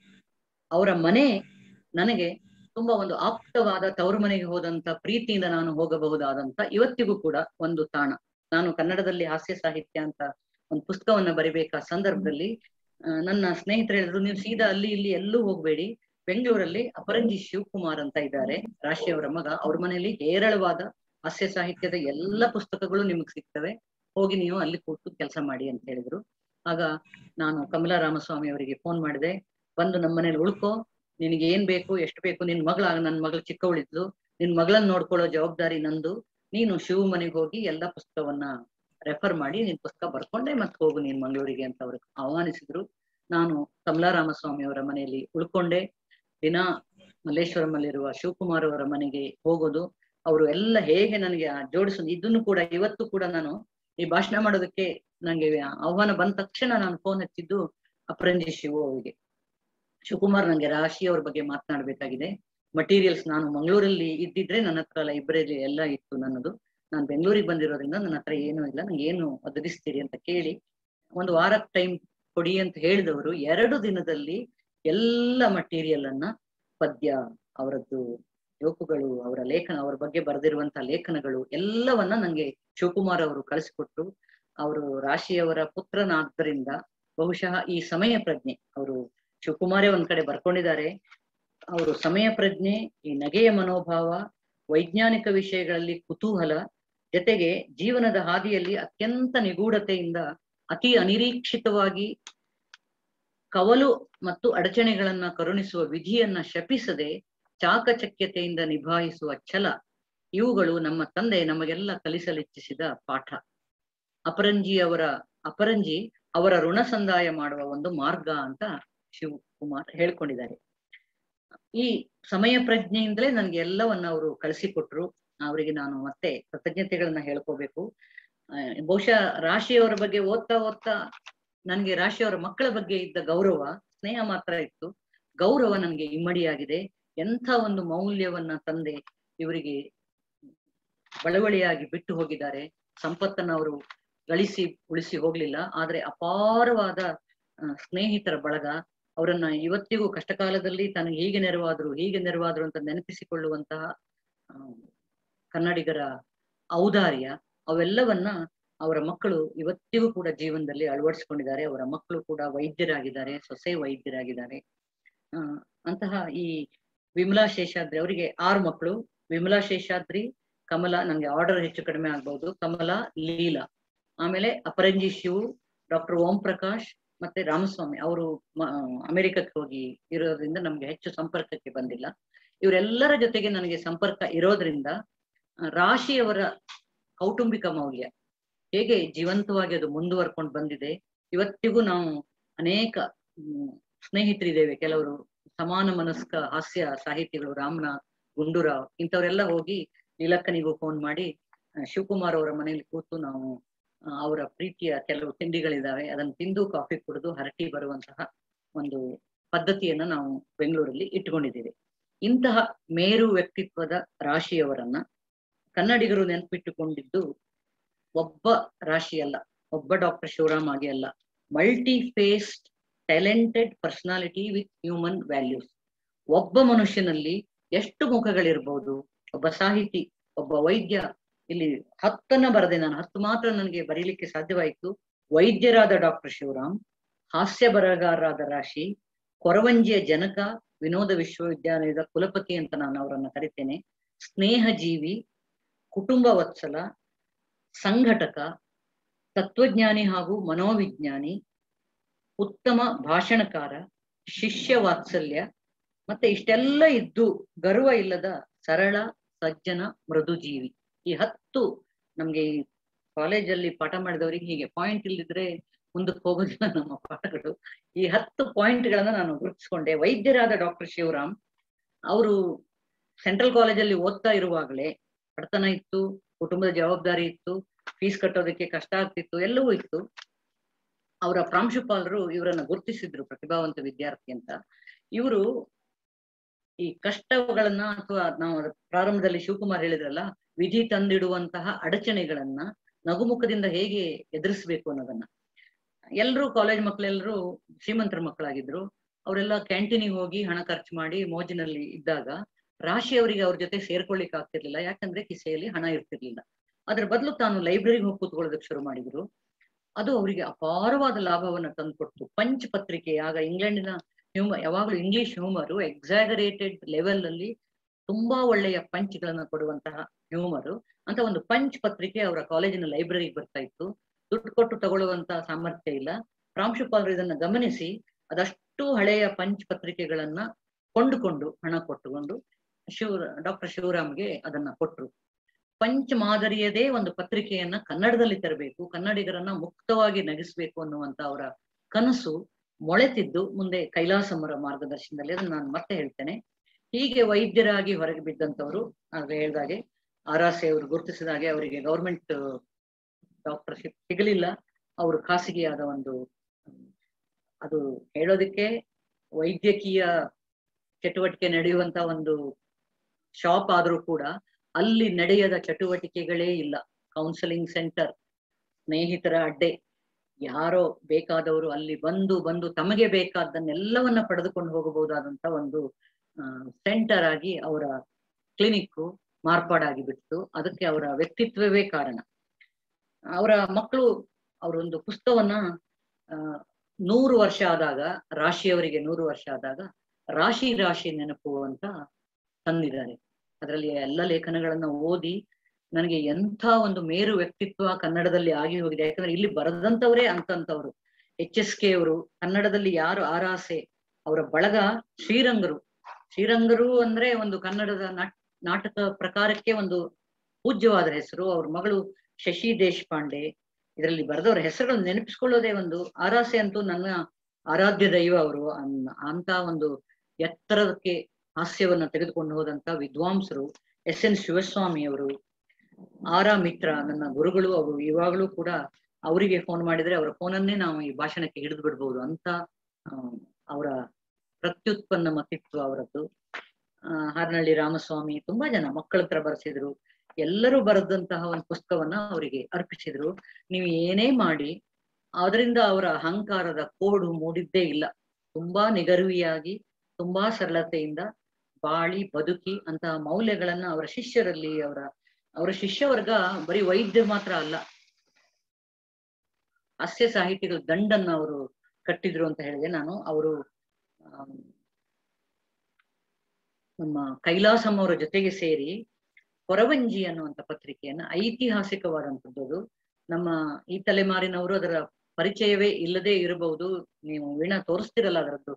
ಅವರ ಮನೆ ನನಗೆ ತುಂಬಾ ಒಂದು ಆಪ್ತವಾದ ತವರು ಮನೆಗೆ ಹೋದಂತ ಪ್ರೀತಿಯಿಂದ ನಾನು ಹೋಗಬಹುದಾದಂತ ಇವತ್ತಿಗೂ ಕೂಡ ಒಂದು ತಾಣ ನಾನು ಕನ್ನಡದಲ್ಲಿ ಹಾಸ್ಯ ಸಾಹಿತ್ಯ ಅಂತ ಒಂದು ಪುಸ್ತಕವನ್ನ ಬರಿಬೇಕಾ ಸಂದರ್ಭದಲ್ಲಿ ಆ, ನನ್ನ ಸ್ನೇಹಿತರು ಹೇಳಿದ್ರು ನೀವು ಸೀದಾ ಅಲ್ಲಿ ಇಲ್ಲಿ ಎಲ್ಲೂ ಹೋಗ್ಬೇಡಿ ಬೆಂಗಳೂರಲ್ಲಿ ಅಪರಂಜಿ ಶಿವಕುಮಾರ್ ಅಂತ ಇದ್ದಾರೆ ರಾಶಿಯವರ ಮಗ ಅವ್ರ ಮನೆಯಲ್ಲಿ ಹೇರಳವಾದ ಹಾಸ್ಯ ಸಾಹಿತ್ಯದ ಎಲ್ಲ ಪುಸ್ತಕಗಳು ನಿಮಗ್ ಸಿಗ್ತವೆ ಹೋಗಿ ನೀವು ಅಲ್ಲಿ ಕೂತು ಕೆಲಸ ಮಾಡಿ ಅಂತ ಹೇಳಿದ್ರು ಆಗ ನಾನು ಕಮಲಾ ರಾಮಸ್ವಾಮಿ ಅವರಿಗೆ ಫೋನ್ ಮಾಡಿದೆ ಬಂದು ನಮ್ಮ ಮನೇಲಿ ಉಳ್ಕೋ ನಿನಗೆ ಏನ್ ಬೇಕು ಎಷ್ಟು ಬೇಕು ನಿನ್ ಮಗಳ ನನ್ನ ಮಗಳು ಚಿಕ್ಕವಳಿದ್ಲು ನಿನ್ ಮಗಳನ್ನ ನೋಡ್ಕೊಳ್ಳೋ ಜವಾಬ್ದಾರಿ ನಂದು ನೀನು ಶಿವ ಮನೆಗೆ ಹೋಗಿ ಎಲ್ಲ ಪುಸ್ತಕವನ್ನ ರೆಫರ್ ಮಾಡಿ ನಿನ್ ಪುಸ್ತಕ ಬರ್ಕೊಂಡೆ ಮತ್ತೆ ಹೋಗು ನೀನ್ ಮಂಗಳೂರಿಗೆ ಅಂತ ಅವ್ರು ಆಹ್ವಾನಿಸಿದ್ರು ನಾನು ಕಮಲಾ ರಾಮಸ್ವಾಮಿ ಅವರ ಮನೆಯಲ್ಲಿ ಉಳ್ಕೊಂಡೆ ದಿನ ಮಲ್ಲೇಶ್ವರಮಲ್ಲಿರುವ ಶಿವಕುಮಾರ್ ಅವರ ಮನೆಗೆ ಹೋಗೋದು ಅವರು ಎಲ್ಲ ಹೇಗೆ ನನಗೆ ಆ ಜೋಡಿಸೋದು ಇದನ್ನು ಕೂಡ ಇವತ್ತು ಕೂಡ ನಾನು ಈ ಭಾಷಣ ಮಾಡೋದಕ್ಕೆ ನಂಗೆ ಆಹ್ವಾನ ಬಂದ ತಕ್ಷಣ ನಾನು ಫೋನ್ ಹಚ್ಚಿದ್ದು ಅಪರಂಜಿ ಶಿವು ಅವರಿಗೆ ಶಿವಕುಮಾರ್ ನಂಗೆ ರಾಶಿ ಅವ್ರ ಬಗ್ಗೆ ಮಾತನಾಡ್ಬೇಕಾಗಿದೆ ಮಟೀರಿಯಲ್ಸ್ ನಾನು ಮಂಗಳೂರಲ್ಲಿ ಇದ್ದಿದ್ರೆ ನನ್ನ ಹತ್ರ ಲೈಬ್ರರಿ ಎಲ್ಲ ಇತ್ತು ನನ್ನದು ನಾನು ಬೆಂಗಳೂರಿಗೆ ಬಂದಿರೋದ್ರಿಂದ ನನ್ನ ಹತ್ರ ಏನೂ ಇಲ್ಲ ನಂಗೆ ಏನು ಒದಗಿಸ್ತೀರಿ ಅಂತ ಕೇಳಿ ಒಂದು ವಾರಕ್ಕೆ ಟೈಮ್ ಕೊಡಿ ಅಂತ ಹೇಳಿದವರು ಎರಡು ದಿನದಲ್ಲಿ ಎಲ್ಲ ಮಟೀರಿಯಲ್ ಅನ್ನ ಪದ್ಯ ಅವರದ್ದು ಜೋಕುಗಳು ಅವರ ಲೇಖನ ಅವರ ಬಗ್ಗೆ ಬರೆದಿರುವಂತಹ ಲೇಖನಗಳು ಎಲ್ಲವನ್ನ ನಂಗೆ ಶಿವಕುಮಾರ್ ಅವರು ಕಳಿಸಿಕೊಟ್ರು ಅವರು ರಾಶಿಯವರ ಪುತ್ರನಾದ್ದರಿಂದ ಬಹುಶಃ ಈ ಸಮಯ ಪ್ರಜ್ಞೆ ಅವರು ಶಿವಕುಮಾರೇ ಒಂದ್ ಕಡೆ ಬರ್ಕೊಂಡಿದ್ದಾರೆ ಅವರು ಸಮಯ ಪ್ರಜ್ಞೆ ಈ ನಗೆಯ ಮನೋಭಾವ ವೈಜ್ಞಾನಿಕ ವಿಷಯಗಳಲ್ಲಿ ಕುತೂಹಲ ಜೊತೆಗೆ ಜೀವನದ ಹಾದಿಯಲ್ಲಿ ಅತ್ಯಂತ ನಿಗೂಢತೆಯಿಂದ ಅತಿ ಅನಿರೀಕ್ಷಿತವಾಗಿ ಕವಲು ಮತ್ತು ಅಡಚಣೆಗಳನ್ನ ಕರುಣಿಸುವ ವಿಧಿಯನ್ನ ಶಪಿಸದೆ ಚಾಕಚಕ್ಯತೆಯಿಂದ ನಿಭಾಯಿಸುವ ಛಲ ಇವುಗಳು ನಮ್ಮ ತಂದೆ ನಮಗೆಲ್ಲ ಕಲಿಸಲಿಚ್ಛಿಸಿದ ಪಾಠ ಅಪರಂಜಿ ಅವರ ಅಪರಂಜಿ ಅವರ ಋಣ ಸಂದಾಯ ಮಾಡುವ ಒಂದು ಮಾರ್ಗ ಅಂತ ಶಿವಕುಮಾರ್ ಹೇಳ್ಕೊಂಡಿದ್ದಾರೆ ಈ ಸಮಯ ಪ್ರಜ್ಞೆಯಿಂದಲೇ ನನ್ಗೆ ಎಲ್ಲವನ್ನ ಅವರು ಕಳಿಸಿಕೊಟ್ರು ಅವರಿಗೆ ನಾನು ಮತ್ತೆ ಕೃತಜ್ಞತೆಗಳನ್ನ ಹೇಳ್ಕೋಬೇಕು ಆ, ಬಹುಶಃ ರಾಶಿಯವರ ಬಗ್ಗೆ ಓದ್ತಾ ಓದ್ತಾ ನನ್ಗೆ ರಾಶಿಯವರ ಮಕ್ಕಳ ಬಗ್ಗೆ ಇದ್ದ ಗೌರವ ಸ್ನೇಹ ಮಾತ್ರ ಇತ್ತು ಗೌರವ ನನ್ಗೆ ಇಮ್ಮಡಿಯಾಗಿದೆ ಎಂಥ ಒಂದು ಮೌಲ್ಯವನ್ನ ತಂದೆ ಇವರಿಗೆ ಬಳವಳಿಯಾಗಿ ಬಿಟ್ಟು ಹೋಗಿದ್ದಾರೆ ಸಂಪತ್ತನ್ನ ಅವರು ಗಳಿಸಿ ಉಳಿಸಿ ಹೋಗ್ಲಿಲ್ಲ ಆದ್ರೆ ಅಪಾರವಾದ ಆ, ಸ್ನೇಹಿತರ ಬಳಗ ಅವರನ್ನ ಇವತ್ತಿಗೂ ಕಷ್ಟಕಾಲದಲ್ಲಿ ತನಗೆ ಹೀಗೆ ನೆರವಾದ್ರು ಹೀಗೆ ನೆರವಾದ್ರು ಅಂತ ನೆನಪಿಸಿಕೊಳ್ಳುವಂತಹ ಆ, ಕನ್ನಡಿಗರ ಔದಾರ್ಯ ಅವೆಲ್ಲವನ್ನ ಅವರ ಮಕ್ಕಳು ಇವತ್ತಿಗೂ ಕೂಡ ಜೀವನದಲ್ಲಿ ಅಳವಡಿಸಿಕೊಂಡಿದ್ದಾರೆ ಅವರ ಮಕ್ಕಳು ಕೂಡ ವೈದ್ಯರಾಗಿದ್ದಾರೆ ಸೊಸೆ ವೈದ್ಯರಾಗಿದ್ದಾರೆ ಆ ಅಂತಹ ಈ ವಿಮಲಾ ಶೇಷಾದ್ರಿ ಅವರಿಗೆ ಆರು ಮಕ್ಕಳು ವಿಮಲಾ ಶೇಷಾದ್ರಿ ಕಮಲ ನಂಗೆ ಆರ್ಡರ್ ಹೆಚ್ಚು ಕಡಿಮೆ ಆಗ್ಬಹುದು ಕಮಲ ಲೀಲಾ ಆಮೇಲೆ ಅಪರಂಜಿ ಶಿವು ಡಾಕ್ಟರ್ ಓಂ ಪ್ರಕಾಶ್ ಮತ್ತೆ ರಾಮಸ್ವಾಮಿ ಅವರು ಅಮೆರಿಕಕ್ಕೆ ಹೋಗಿ ಇರೋದ್ರಿಂದ ನಮ್ಗೆ ಹೆಚ್ಚು ಸಂಪರ್ಕಕ್ಕೆ ಬಂದಿಲ್ಲ ಇವರೆಲ್ಲರ ಜೊತೆಗೆ ನನಗೆ ಸಂಪರ್ಕ ಇರೋದ್ರಿಂದ ಆ, ರಾಶಿಯವರ ಕೌಟುಂಬಿಕ ಮೌಲ್ಯ ಹೇಗೆ ಜೀವಂತವಾಗಿ ಅದು ಮುಂದುವರ್ಕೊಂಡು ಬಂದಿದೆ ಇವತ್ತಿಗೂ ನಾವು ಅನೇಕ ಹ್ಮ್, ಸ್ನೇಹಿತರಿದ್ದೇವೆ ಕೆಲವರು ಸಮಾನ ಮನಸ್ಕ ಹಾಸ್ಯ ಸಾಹಿತಿಗಳು ರಾಮನಾಥ್ ಗುಂಡೂರಾವ್ ಇಂಥವರೆಲ್ಲ ಹೋಗಿ ನೀಲಕ್ಕನಿಗೂ ಫೋನ್ ಮಾಡಿ ಆ, ಶಿವಕುಮಾರ್ ಅವರ ಮನೆಯಲ್ಲಿ ಕೂತು ನಾವು ಆ, ಅವರ ಪ್ರೀತಿಯ ಕೆಲವು ತಿಂಡಿಗಳಿದಾವೆ ಅದನ್ನ ತಿಂದು ಕಾಫಿ ಕುಡಿದು ಹರಟಿ ಬರುವಂತಹ ಒಂದು ಪದ್ಧತಿಯನ್ನ ನಾವು ಬೆಂಗಳೂರಲ್ಲಿ ಇಟ್ಕೊಂಡಿದ್ದೇವೆ ಇಂತಹ ಮೇರು ವ್ಯಕ್ತಿತ್ವದ ರಾಶಿಯವರನ್ನ ಕನ್ನಡಿಗರು ನೆನಪಿಟ್ಟುಕೊಂಡಿದ್ದು ಒಬ್ಬ ರಾಶಿ ಅಲ್ಲ ಒಬ್ಬ ಡಾಕ್ಟರ್ ಶಿವರಾಮ್ ಆಗಿ ಅಲ್ಲ multi faceted talented personality with human values ಒಬ್ಬ ಮನುಷ್ಯನಲ್ಲಿ ಎಷ್ಟು ಮುಖಗಳಿರ್ಬೋದು ಒಬ್ಬ ಸಾಹಿತಿ ಒಬ್ಬ ವೈದ್ಯ ಇಲ್ಲಿ ಹತ್ತನ್ನ ಬರದೆ ನಾನು ಹತ್ತು ಮಾತ್ರ ನನಗೆ ಬರೀಲಿಕ್ಕೆ ಸಾಧ್ಯವಾಯಿತು ವೈದ್ಯರಾದ ಡಾಕ್ಟರ್ ಶಿವರಾಮ್ ಹಾಸ್ಯ ಬರಹಗಾರರಾದ ರಾಶಿ ಕೊರವಂಜಿಯ ಜನಕ ವಿನೋದ ವಿಶ್ವವಿದ್ಯಾಲಯದ ಕುಲಪತಿ ಅಂತ ನಾನು ಅವರನ್ನ ಕರಿತೇನೆ ಸ್ನೇಹ ಜೀವಿ ಕುಟುಂಬ ವತ್ಸಲ ಸಂಘಟಕ ತತ್ವಜ್ಞಾನಿ ಹಾಗೂ ಮನೋವಿಜ್ಞಾನಿ ಉತ್ತಮ ಭಾಷಣಕಾರ ಶಿಷ್ಯ ವಾತ್ಸಲ್ಯ ಮತ್ತೆ ಇಷ್ಟೆಲ್ಲ ಇದ್ದು ಗರ್ವ ಇಲ್ಲದ ಸರಳ ಸಜ್ಜನ ಮೃದು ಜೀವಿ ಈ ಹತ್ತು ನಮ್ಗೆ ಈ ಕಾಲೇಜಲ್ಲಿ ಪಾಠ ಮಾಡಿದವರಿಗೆ ಹೀಗೆ ಪಾಯಿಂಟ್ ಇಲ್ದಿದ್ರೆ ಮುಂದಕ್ಕೆ ಹೋಗೋದಿಲ್ಲ ನಮ್ಮ ಪಾಠಗಳು ಈ ಹತ್ತು ಪಾಯಿಂಟ್ ಗಳನ್ನ ನಾನು ಗುರುತಿಸ್ಕೊಂಡೆ ವೈದ್ಯರಾದ ಡಾಕ್ಟರ್ ಶಿವರಾಮ್ ಅವರು ಸೆಂಟ್ರಲ್ ಕಾಲೇಜಲ್ಲಿ ಓದ್ತಾ ಇರುವಾಗಲೇ ಬಡತನ ಇತ್ತು ಕುಟುಂಬದ ಜವಾಬ್ದಾರಿ ಇತ್ತು ಫೀಸ್ ಕಟ್ಟೋದಕ್ಕೆ ಕಷ್ಟ ಆಗ್ತಿತ್ತು ಎಲ್ಲವೂ ಇತ್ತು ಅವರ ಪ್ರಾಂಶುಪಾಲರು ಇವರನ್ನ ಗುರುತಿಸಿದ್ರು ಪ್ರತಿಭಾವಂತ ವಿದ್ಯಾರ್ಥಿ ಅಂತ ಇವರು ಈ ಕಷ್ಟಗಳನ್ನ ಅಥವಾ ನಾವು ಪ್ರಾರಂಭದಲ್ಲಿ ಶಿವಕುಮಾರ್ ಹೇಳಿದ್ರಲ್ಲ ವಿಧಿ ತಂದಿಡುವಂತಹ ಅಡಚಣೆಗಳನ್ನ ನಗುಮುಖದಿಂದ ಹೇಗೆ ಎದುರಿಸ್ಬೇಕು ಅನ್ನೋದನ್ನ ಎಲ್ರು ಕಾಲೇಜ್ ಮಕ್ಕಳೆಲ್ಲರೂ ಶ್ರೀಮಂತರ ಮಕ್ಕಳಾಗಿದ್ರು ಅವರೆಲ್ಲ ಕ್ಯಾಂಟೀನಿಗೆ ಹೋಗಿ ಹಣ ಖರ್ಚು ಮಾಡಿ ಮೋಜಿನಲ್ಲಿ ಇದ್ದಾಗ ರಾಶಿ ಅವರಿಗೆ ಅವ್ರ ಜೊತೆ ಸೇರ್ಕೊಳ್ಳಿಕ್ ಆಗ್ತಿರ್ಲಿಲ್ಲ ಯಾಕಂದ್ರೆ ಕಿಸೆಯಲ್ಲಿ ಹಣ ಇರ್ತಿರ್ಲಿಲ್ಲ ಅದ್ರ ಬದಲು ತಾನು ಲೈಬ್ರರಿಗೆ ಹೋಗಿ ಕೂತ್ಕೊಳ್ಳೋದಕ್ಕೆ ಶುರು ಮಾಡಿದ್ರು ಅದು ಅವರಿಗೆ ಅಪಾರವಾದ ಲಾಭವನ್ನ ತಂದುಕೊಡ್ತು ಪಂಚ್ ಪತ್ರಿಕೆ ಆಗ ಇಂಗ್ಲೆಂಡಿನ ಹ್ಯೂಮರ್ ಯಾವಾಗಲೂ ಇಂಗ್ಲಿಷ್ ಹ್ಯೂಮರು ಎಕ್ಸಾಗರೇಟೆಡ್ ಲೆವೆಲ್ ಅಲ್ಲಿ ತುಂಬಾ ಒಳ್ಳೆಯ ಪಂಚ್ಗಳನ್ನ ಕೊಡುವಂತಹ ಹ್ಯೂಮರು ಅಂತ ಒಂದು ಪಂಚ್ ಪತ್ರಿಕೆ ಅವರ ಕಾಲೇಜಿನ ಲೈಬ್ರರಿಗೆ ಬರ್ತಾ ಇತ್ತು ದುಡ್ಡು ಕೊಟ್ಟು ತಗೊಳ್ಳುವಂತ ಸಾಮರ್ಥ್ಯ ಇಲ್ಲ ಪ್ರಾಂಶುಪಾಲರು ಇದನ್ನ ಗಮನಿಸಿ ಅದಷ್ಟು ಹಳೆಯ ಪಂಚ್ ಪತ್ರಿಕೆಗಳನ್ನ ಕೊಂಡುಕೊಂಡು ಹಣ ಕೊಟ್ಟುಕೊಂಡು ಶಿವ ಡಾಕ್ಟರ್ ಶಿವರಾಮ್ಗೆ ಅದನ್ನ ಕೊಟ್ರು ಪಂಚ್ ಮಾದರಿಯದೇ ಒಂದು ಪತ್ರಿಕೆಯನ್ನ ಕನ್ನಡದಲ್ಲಿ ತರಬೇಕು ಕನ್ನಡಿಗರನ್ನ ಮುಕ್ತವಾಗಿ ನಗಿಸ್ಬೇಕು ಅನ್ನುವಂತ ಅವರ ಕನಸು ಮೊಳೆತಿದ್ದು ಮುಂದೆ ಕೈಲಾಸಮರ ಮಾರ್ಗದರ್ಶನದಲ್ಲಿ ಅದನ್ನ ನಾನು ಮತ್ತೆ ಹೇಳ್ತೇನೆ ಹೀಗೆ ವೈದ್ಯರಾಗಿ ಹೊರಗೆ ಬಿದ್ದಂತವರು ಆಗ ಹೇಳ್ದಾಗೆ ಆರಾಸೆ ಅವರು ಗುರುತಿಸಿದಾಗೆ ಅವರಿಗೆ ಗೌರ್ಮೆಂಟ್ ಡಾಕ್ಟರ್ಶಿಪ್ ಸಿಗಲಿಲ್ಲ ಅವರು ಖಾಸಗಿಯಾದ ಒಂದು ಅದು ಹೇಳೋದಕ್ಕೆ ವೈದ್ಯಕೀಯ ಚಟುವಟಿಕೆ ನಡೆಯುವಂತ ಒಂದು ಶಾಪ್ ಆದ್ರೂ ಕೂಡ ಅಲ್ಲಿ ನಡೆಯದ ಚಟುವಟಿಕೆಗಳೇ ಇಲ್ಲ ಕೌನ್ಸಿಲಿಂಗ್ ಸೆಂಟರ್ ಸ್ನೇಹಿತರ ಅಡ್ಡೆ ಯಾರೋ ಬೇಕಾದವರು ಅಲ್ಲಿ ಬಂದು ಬಂದು ತಮಗೆ ಬೇಕಾದ್ದನ್ನೆಲ್ಲವನ್ನ ಪಡೆದುಕೊಂಡು ಹೋಗಬಹುದಾದಂತ ಒಂದು ಸೆಂಟರ್ ಆಗಿ ಅವರ ಕ್ಲಿನಿಕ್ ಮಾರ್ಪಾಡಾಗಿ ಬಿಟ್ಟು ಅದಕ್ಕೆ ಅವರ ವ್ಯಕ್ತಿತ್ವವೇ ಕಾರಣ ಅವರ ಮಕ್ಕಳು ಅವರೊಂದು ಪುಸ್ತಕವನ್ನ ಆ ನೂರು ವರ್ಷ ಆದಾಗ ರಾಶಿಯವರಿಗೆ ನೂರು ವರ್ಷ ಆದಾಗ ರಾಶಿ ರಾಶಿ ನೆನಪು ಅಂತ ತಂದಿದ್ದಾರೆ ಅದರಲ್ಲಿ ಎಲ್ಲ ಲೇಖನಗಳನ್ನ ಓದಿ ನನಗೆ ಎಂಥ ಒಂದು ಮೇರು ವ್ಯಕ್ತಿತ್ವ ಕನ್ನಡದಲ್ಲಿ ಆಗಿ ಹೋಗಿದೆ ಯಾಕಂದ್ರೆ ಇಲ್ಲಿ ಬರದಂತವರೇ ಅಂತಂತವ್ರು ಎಚ್ ಎಸ್ ಕೆ ಅವರು ಕನ್ನಡದಲ್ಲಿ ಯಾರು ಆರಾಸೆ ಅವರ ಬಳಗ ಶ್ರೀರಂಗರು ಶ್ರೀರಂಗರು ಅಂದ್ರೆ ಒಂದು ಕನ್ನಡದ ನಾಟಕ ಪ್ರಕಾರಕ್ಕೆ ಒಂದು ಪೂಜ್ಯವಾದ ಹೆಸರು ಅವ್ರ ಮಗಳು ಶಶಿ ದೇಶಪಾಂಡೆ ಇದರಲ್ಲಿ ಬರೆದವರ ಹೆಸರುಗಳು ನೆನಪಿಸ್ಕೊಳ್ಳೋದೇ ಒಂದು ಆರಾಸೆ ಅಂತೂ ನನ್ನ ಆರಾಧ್ಯ ದೈವ ಅವರು ಅಂತ ಒಂದು ಎತ್ತರಕ್ಕೆ ಹಾಸ್ಯವನ್ನ ತೆಗೆದುಕೊಂಡು ಹೋದಂತ ವಿದ್ವಾಂಸರು ಎಸ್ ಎನ್ ಶಿವಸ್ವಾಮಿ ಅವರು ಆರಾ ಮಿತ್ರ ನನ್ನ ಗುರುಗಳು ಅವರು ಇವಾಗಲೂ ಕೂಡ ಅವರಿಗೆ ಫೋನ್ ಮಾಡಿದ್ರೆ ಅವರ ಫೋನನ್ನೇ ನಾವು ಈ ಭಾಷಣಕ್ಕೆ ಹಿಡಿದು ಬಿಡ್ಬೋದು ಅಂತ ಅವರ ಪ್ರತ್ಯುತ್ಪನ್ನ ಮತಿತ್ವ ಅವರದ್ದು ಆ ಹಾರನಹಳ್ಳಿ ರಾಮಸ್ವಾಮಿ ತುಂಬಾ ಜನ ಮಕ್ಕಳ ಹತ್ರ ಬರೆಸಿದ್ರು ಎಲ್ಲರೂ ಬರೆದಂತಹ ಒಂದು ಪುಸ್ತಕವನ್ನ ಅವರಿಗೆ ಅರ್ಪಿಸಿದ್ರು ನೀವು ಏನೇ ಮಾಡಿ ಅದರಿಂದ ಅವರ ಅಹಂಕಾರದ ಕೋಡು ಮೂಡಿದ್ದೇ ಇಲ್ಲ ತುಂಬಾ ನಿಗರ್ವಿಯಾಗಿ ತುಂಬಾ ಸರಳತೆಯಿಂದ ಬಾಳಿ ಬದುಕಿ ಅಂತಹ ಮೌಲ್ಯಗಳನ್ನ ಅವರ ಶಿಷ್ಯರಲ್ಲಿ ಅವರ ಅವರ ಶಿಷ್ಯವರ್ಗ ಬರೀ ವೈದ್ಯ ಮಾತ್ರ ಅಲ್ಲ ಹಾಸ್ಯ ಸಾಹಿತಿಗಳು ದಂಡನ್ನ ಅವರು ಕಟ್ಟಿದ್ರು ಅಂತ ಹೇಳಿದೆ ನಾನು ಅವರು ನಮ್ಮ ಕೈಲಾಸಂ ಅವರ ಜೊತೆಗೆ ಸೇರಿ ಕೊರವಂಜಿ ಅನ್ನುವಂಥ ಪತ್ರಿಕೆಯನ್ನ ಐತಿಹಾಸಿಕವಾದಂಥದ್ದು ನಮ್ಮ ಈ ತಲೆಮಾರಿನವರು ಅದರ ಪರಿಚಯವೇ ಇಲ್ಲದೆ ಇರಬಹುದು ನೀವು ವೀಣಾ ತೋರಿಸ್ತಿರಲ್ಲ ಅದರದ್ದು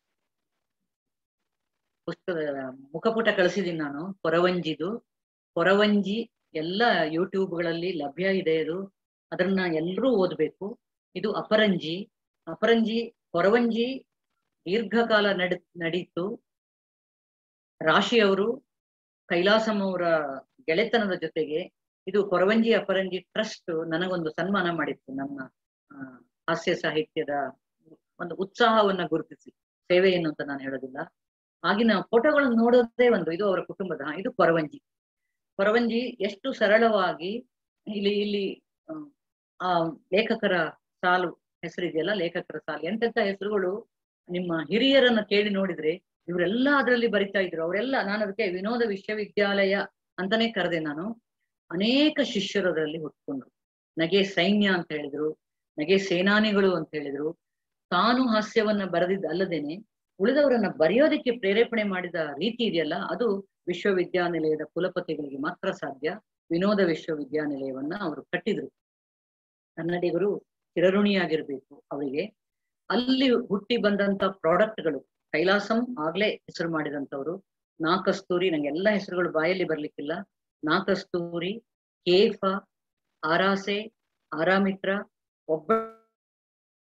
ಪುಸ್ತಕದ ಮುಖಪುಟ ಕಳಿಸಿದೀನಿ ನಾನು ಕೊರವಂಜಿದು ಕೊರವಂಜಿ ಎಲ್ಲ ಯೂಟ್ಯೂಬ್ಗಳಲ್ಲಿ ಲಭ್ಯ ಇದೆ ಅದು ಅದನ್ನ ಎಲ್ಲರೂ ಓದ್ಬೇಕು ಇದು ಅಪರಂಜಿ ಅಪರಂಜಿ ಕೊರವಂಜಿ ದೀರ್ಘಕಾಲ ನಡಿ ನಡೀತು ರಾಶಿಯವರು ಕೈಲಾಸಂ ಅವರ ಗೆಳೆತನದ ಜೊತೆಗೆ ಇದು ಕೊರವಂಜಿ ಅಪರಂಜಿ ಟ್ರಸ್ಟ್ ನನಗೊಂದು ಸನ್ಮಾನ ಮಾಡಿತ್ತು ನನ್ನ ಹಾಸ್ಯ ಸಾಹಿತ್ಯದ ಒಂದು ಉತ್ಸಾಹವನ್ನ ಗುರುತಿಸಿ ಸೇವೆ ಏನು ಅಂತ ನಾನು ಹೇಳೋದಿಲ್ಲ ಆಗಿನ ಫೋಟೋಗಳನ್ನು ನೋಡೋದೇ ಒಂದು ಇದು ಅವರ ಕುಟುಂಬದ ಇದು ಕೊರವಂಜಿ ಕೊರವಂಜಿ ಎಷ್ಟು ಸರಳವಾಗಿ ಇಲ್ಲಿ ಇಲ್ಲಿ ಆ ಲೇಖಕರ ಸಾಲು ಹೆಸರಿದೆಯಲ್ಲ ಲೇಖಕರ ಸಾಲು ಎಂತೆಂತ ಹೆಸರುಗಳು ನಿಮ್ಮ ಹಿರಿಯರನ್ನ ಕೇಳಿ ನೋಡಿದ್ರೆ ಇವರೆಲ್ಲ ಅದರಲ್ಲಿ ಬರಿತಾ ಇದ್ರು ಅವರೆಲ್ಲ ನಾನು ಅದಕ್ಕೆ ವಿನೋದ ವಿಶ್ವವಿದ್ಯಾಲಯ ಅಂತಾನೆ ಕರೆದೆ ನಾನು ಅನೇಕ ಶಿಷ್ಯರು ಅದರಲ್ಲಿ ಹುಟ್ಕೊಂಡ್ರು ನಗೆ ಸೈನ್ಯ ಅಂತ ಹೇಳಿದ್ರು ನಗೆ ಸೇನಾನಿಗಳು ಅಂತ ಹೇಳಿದ್ರು ತಾನು ಹಾಸ್ಯವನ್ನ ಬರೆದಿದ್ದ ಅಲ್ಲದೇನೆ ಉಳಿದವರನ್ನ ಬರೆಯೋದಕ್ಕೆ ಪ್ರೇರೇಪಣೆ ಮಾಡಿದ ರೀತಿ ಇದೆಯಲ್ಲ ಅದು ವಿಶ್ವವಿದ್ಯಾನಿಲಯದ ಕುಲಪತಿಗಳಿಗೆ ಮಾತ್ರ ಸಾಧ್ಯ ವಿನೋದ ವಿಶ್ವವಿದ್ಯಾನಿಲಯವನ್ನ ಅವರು ಕಟ್ಟಿದ್ರು ಕನ್ನಡಿಗರು ಚಿರಋಣಿಯಾಗಿರ್ಬೇಕು ಅವರಿಗೆ ಅಲ್ಲಿ ಹುಟ್ಟಿ ಬಂದಂತ ಪ್ರಾಡಕ್ಟ್ಗಳು ಕೈಲಾಸಂ ಆಗ್ಲೇ ಹೆಸರು ಮಾಡಿದಂತವ್ರು ನಾಕಸ್ತೂರಿ ನಂಗೆ ಎಲ್ಲ ಹೆಸರುಗಳು ಬಾಯಲ್ಲಿ ಬರ್ಲಿಕ್ಕಿಲ್ಲ ನಾಕಸ್ತೂರಿ ಕೇಫ ಆರಾಸೆ ಆರಾಮಿತ್ರ ಒಬ್ಬ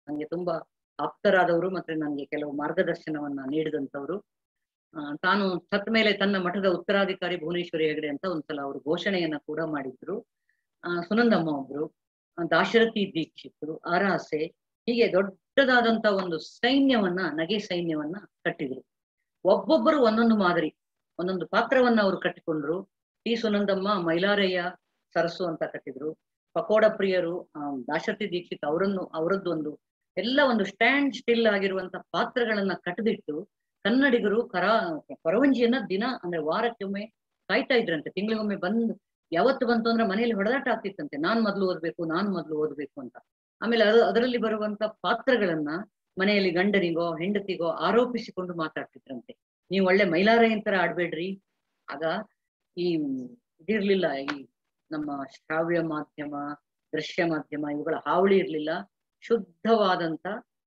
ನನಗೆ ತುಂಬಾ ಆಪ್ತರಾದವರು ಮತ್ತೆ ನನಗೆ ಕೆಲವು ಮಾರ್ಗದರ್ಶನವನ್ನ ನೀಡಿದಂತವರು ಆ, ತಾನು ಸತ್ ಮೇಲೆ ತನ್ನ ಮಠದ ಉತ್ತರಾಧಿಕಾರಿ ಭುವನೇಶ್ವರಿ ಹೆಗಡೆ ಅಂತ ಒಂದ್ಸಲ ಅವರು ಘೋಷಣೆಯನ್ನ ಕೂಡ ಮಾಡಿದ್ರು ಆ, ಸುನಂದಮ್ಮ ಒಬ್ರು ಆ, ದಾಶರಥಿ ದೀಕ್ಷಿತರು ಆರಾಸೆ ಹೀಗೆ ದೊಡ್ಡದಾದಂತ ಒಂದು ಸೈನ್ಯವನ್ನ ನಗೆ ಸೈನ್ಯವನ್ನ ಕಟ್ಟಿದ್ರು ಒಬ್ಬೊಬ್ಬರು ಒಂದೊಂದು ಮಾದರಿ ಒಂದೊಂದು ಪಾತ್ರವನ್ನ ಅವರು ಕಟ್ಟಿಕೊಂಡ್ರು ಟಿ ಸುನಂದಮ್ಮ ಮೈಲಾರಯ್ಯ ಸರಸ್ಸು ಅಂತ ಕಟ್ಟಿದ್ರು ಪಕೋಡ ಪ್ರಿಯರು ಆ, ದಾಶರಥಿ ದೀಕ್ಷಿತ್ ಅವರನ್ನು ಅವರದ್ದೊಂದು ಎಲ್ಲ ಒಂದು ಸ್ಟ್ಯಾಂಡ್ ಸ್ಟಿಲ್ ಆಗಿರುವಂತ ಪಾತ್ರಗಳನ್ನ ಕಟ್ಟಿದಿಟ್ಟು ಕನ್ನಡಿಗರು ಕರ ಕೊರವಂಜಿಯನ್ನ ದಿನ ಅಂದ್ರೆ ವಾರಕ್ಕೊಮ್ಮೆ ಕಾಯ್ತಾ ಇದ್ರಂತೆ ತಿಂಗಳಿಗೊಮ್ಮೆ ಬಂದು ಯಾವತ್ತು ಬಂತು ಅಂದ್ರೆ ಮನೆಯಲ್ಲಿ ಹೊಡೆದಾಟ ಆಗ್ತಿತ್ತಂತೆ ನಾನ್ ಮೊದ್ಲು ಓದ್ಬೇಕು ನಾನ್ ಮೊದ್ಲು ಓದ್ಬೇಕು ಅಂತ ಆಮೇಲೆ ಅದು ಅದರಲ್ಲಿ ಬರುವಂತ ಪಾತ್ರಗಳನ್ನ ಮನೆಯಲ್ಲಿ ಗಂಡನಿಗೋ ಹೆಂಡತಿಗೋ ಆರೋಪಿಸಿಕೊಂಡು ಮಾತಾಡ್ತಿದ್ರಂತೆ ನೀವು ಒಳ್ಳೆ ಮೈಲಾರಯ್ಯನ್ ತರ ಆಡ್ಬೇಡ್ರಿ ಆಗ ಈ ಇದಿರ್ಲಿಲ್ಲ ಈ ನಮ್ಮ ಶ್ರಾವ್ಯ ಮಾಧ್ಯಮ ದೃಶ್ಯ ಮಾಧ್ಯಮ ಇವುಗಳ ಹಾವಳಿ ಇರ್ಲಿಲ್ಲ ಶುದ್ಧವಾದಂತ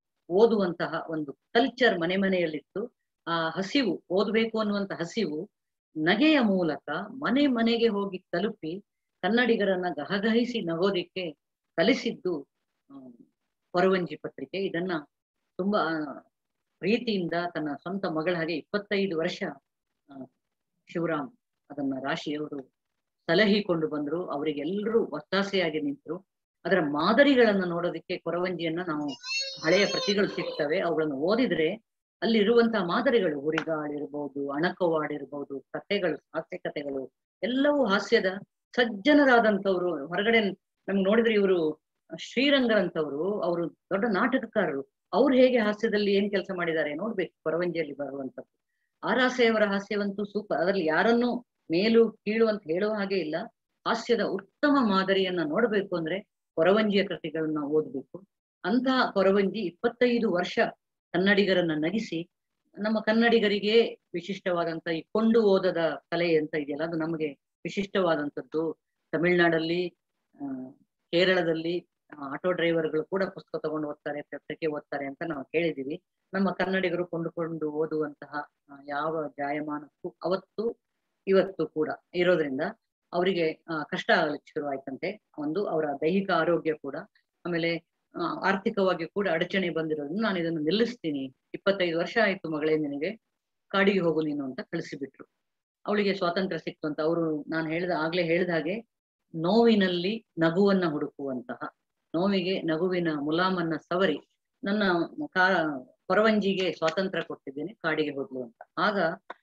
ಓದುವಂತಹ ಒಂದು ಕಲ್ಚರ್ ಮನೆ ಮನೆಯಲ್ಲಿತ್ತು ಆ ಹಸಿವು ಓದ್ಬೇಕು ಅನ್ನುವಂತ ಹಸಿವು ನಗೆಯ ಮೂಲಕ ಮನೆ ಮನೆಗೆ ಹೋಗಿ ತಲುಪಿ ಕನ್ನಡಿಗರನ್ನ ಗಹಗಹಿಸಿ ನಗೋದಿಕ್ಕೆ ಕಲಿಸಿದ್ದು ಆ, ಕೊರವಂಜಿ ಪತ್ರಿಕೆ ಇದನ್ನ ತುಂಬಾ ಆ, ಪ್ರೀತಿಯಿಂದ ತನ್ನ ಸ್ವಂತ ಮಗಳ ಹಾಗೆ ಇಪ್ಪತ್ತೈದು ವರ್ಷ ಆ, ಶಿವರಾಮ್ ಅದನ್ನ ರಾಶಿಯವರು ಸಲಹಿಕೊಂಡು ಬಂದ್ರು ಅವರಿಗೆಲ್ಲರೂ ಒತ್ತಾಸೆಯಾಗಿ ನಿಂತರು ಅದರ ಮಾದರಿಗಳನ್ನ ನೋಡೋದಕ್ಕೆ ಕೊರವಂಜಿಯನ್ನ ನಾವು ಹಳೆಯ ಪ್ರತಿಗಳು ಸಿಗ್ತವೆ ಅವುಗಳನ್ನು ಓದಿದ್ರೆ ಅಲ್ಲಿರುವಂತಹ ಮಾದರಿಗಳು ಹುರಿಗಾಳಿರ್ಬೋದು ಅಣಕವಾಡಿರ್ಬೋದು ಕಥೆಗಳು ಹಾಸ್ಯ ಕಥೆಗಳು ಎಲ್ಲವೂ ಹಾಸ್ಯದ ಸಜ್ಜನರಾದಂಥವ್ರು ಹೊರಗಡೆ ನಮ್ಗೆ ನೋಡಿದ್ರೆ ಇವರು ಶ್ರೀರಂಗರಂತವ್ರು ಅವರು ದೊಡ್ಡ ನಾಟಕಕಾರರು ಅವ್ರು ಹೇಗೆ ಹಾಸ್ಯದಲ್ಲಿ ಏನ್ ಕೆಲಸ ಮಾಡಿದ್ದಾರೆ ನೋಡ್ಬೇಕು ಕೊರವಂಜಿಯಲ್ಲಿ ಬರುವಂತದ್ದು ಆರಾಸೆಯವರ ಹಾಸ್ಯವಂತೂ ಸೂಪರ್ ಅದರಲ್ಲಿ ಯಾರನ್ನು ಮೇಲು ಕೀಳು ಅಂತ ಹೇಳುವ ಹಾಗೆ ಇಲ್ಲ ಹಾಸ್ಯದ ಉತ್ತಮ ಮಾದರಿಯನ್ನ ನೋಡ್ಬೇಕು ಅಂದ್ರೆ ಕೊರವಂಜಿಯ ಕೃತಿಗಳನ್ನ ಓದ್ಬೇಕು ಅಂತಹ ಕೊರವಂಜಿ ಇಪ್ಪತ್ತೈದು ವರ್ಷ ಕನ್ನಡಿಗರನ್ನ ನಗಿಸಿ ನಮ್ಮ ಕನ್ನಡಿಗರಿಗೆ ವಿಶಿಷ್ಟವಾದಂತ ಈ ಕೊಂಡು ಓದದ ಕಲೆ ಅಂತ ಇದೆಯಲ್ಲ ಅದು ನಮಗೆ ವಿಶಿಷ್ಟವಾದಂಥದ್ದು ತಮಿಳ್ನಾಡಲ್ಲಿ ಆ, ಕೇರಳದಲ್ಲಿ ಆಟೋ ಡ್ರೈವರ್ಗಳು ಕೂಡ ಪುಸ್ತಕ ತಗೊಂಡು ಓದ್ತಾರೆ ಪತ್ರಿಕೆ ಓದ್ತಾರೆ ಅಂತ ನಾವು ಕೇಳಿದೀವಿ ನಮ್ಮ ಕನ್ನಡಿಗರು ಕೊಂಡುಕೊಂಡು ಓದುವಂತಹ ಆ, ಯಾವ ಜಾಯಮಾನಕ್ಕೂ ಅವತ್ತು ಇವತ್ತು ಕೂಡ ಇರೋದ್ರಿಂದ ಅವರಿಗೆ ಕಷ್ಟ ಆಗಲಿಕ್ಕೆ ಶುರುವಾಯ್ತಂತೆ ಒಂದು ಅವರ ದೈಹಿಕ ಆರೋಗ್ಯ ಕೂಡ ಆಮೇಲೆ ಆ, ಆರ್ಥಿಕವಾಗಿ ಕೂಡ ಅಡಚಣೆ ಬಂದಿರೋದ್ರಿಂದ ನಾನು ಇದನ್ನು ನಿಲ್ಲಿಸ್ತೀನಿ ಇಪ್ಪತ್ತೈದು ವರ್ಷ ಆಯ್ತು ಮಗಳೇ ನಿನಗೆ ಕಾಡಿಗೆ ಹೋಗು ನೀನು ಅಂತ ಕಳಿಸಿಬಿಟ್ರು ಅವಳಿಗೆ ಸ್ವಾತಂತ್ರ್ಯ ಸಿಕ್ತು ಅಂತ ಅವರು ನಾನು ಹೇಳ್ದ ಆಗ್ಲೇ ಹೇಳ್ದ ಹಾಗೆ ನೋವಿನಲ್ಲಿ ನಗುವನ್ನ ಹುಡುಕುವಂತಹ ನೋವಿಗೆ ನಗುವಿನ ಮುಲಾಮನ್ನ ಸವರಿ ನನ್ನ ಕಾ ಕೊರವಂಜಿಗೆ ಸ್ವಾತಂತ್ರ್ಯ ಕೊಟ್ಟಿದ್ದೇನೆ ಕಾಡಿಗೆ ಹೋಗ್ಲು ಅಂತ ಆಗ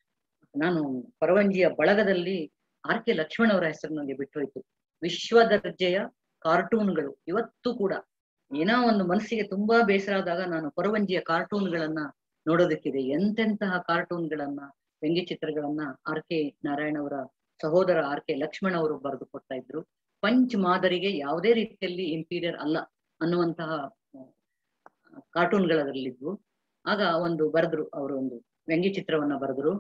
ನಾನು ಕೊರವಂಜಿಯ ಬಳಗದಲ್ಲಿ ಆರ್ ಕೆ ಲಕ್ಷ್ಮಣ್ ಅವರ ಹೆಸರು ನನಗೆ ಬಿಟ್ಟೋಯ್ತು ವಿಶ್ವ ದರ್ಜೆಯ ಕಾರ್ಟೂನ್ಗಳು ಇವತ್ತು ಕೂಡ ಏನೋ ಒಂದು ಮನಸ್ಸಿಗೆ ತುಂಬಾ ಬೇಸರ ಆದಾಗ ನಾನು ಕೊರವಂಜಿಯ ಕಾರ್ಟೂನ್ಗಳನ್ನ ನೋಡೋದಕ್ಕಿದೆ ಎಂತೆಂತಹ ಕಾರ್ಟೂನ್ಗಳನ್ನ ವ್ಯಂಗ್ಯಚಿತ್ರಗಳನ್ನ ಆರ್ ಕೆ ನಾರಾಯಣ ಅವರ ಸಹೋದರ ಆರ್ ಕೆ ಲಕ್ಷ್ಮಣ್ ಅವರು ಬರೆದು ಕೊಡ್ತಾ ಇದ್ರು ಪಂಚ್ ಮಾದರಿಗೆ ಯಾವುದೇ ರೀತಿಯಲ್ಲಿ ಇಂಪೀರಿಯರ್ ಅಲ್ಲ ಅನ್ನುವಂತಹ ಕಾರ್ಟೂನ್ಗಳದರಲ್ಲಿದ್ವು ಆಗ ಒಂದು ಬರೆದ್ರು ಅವರು ಒಂದು ವ್ಯಂಗ್ಯಚಿತ್ರವನ್ನ ಬರೆದ್ರು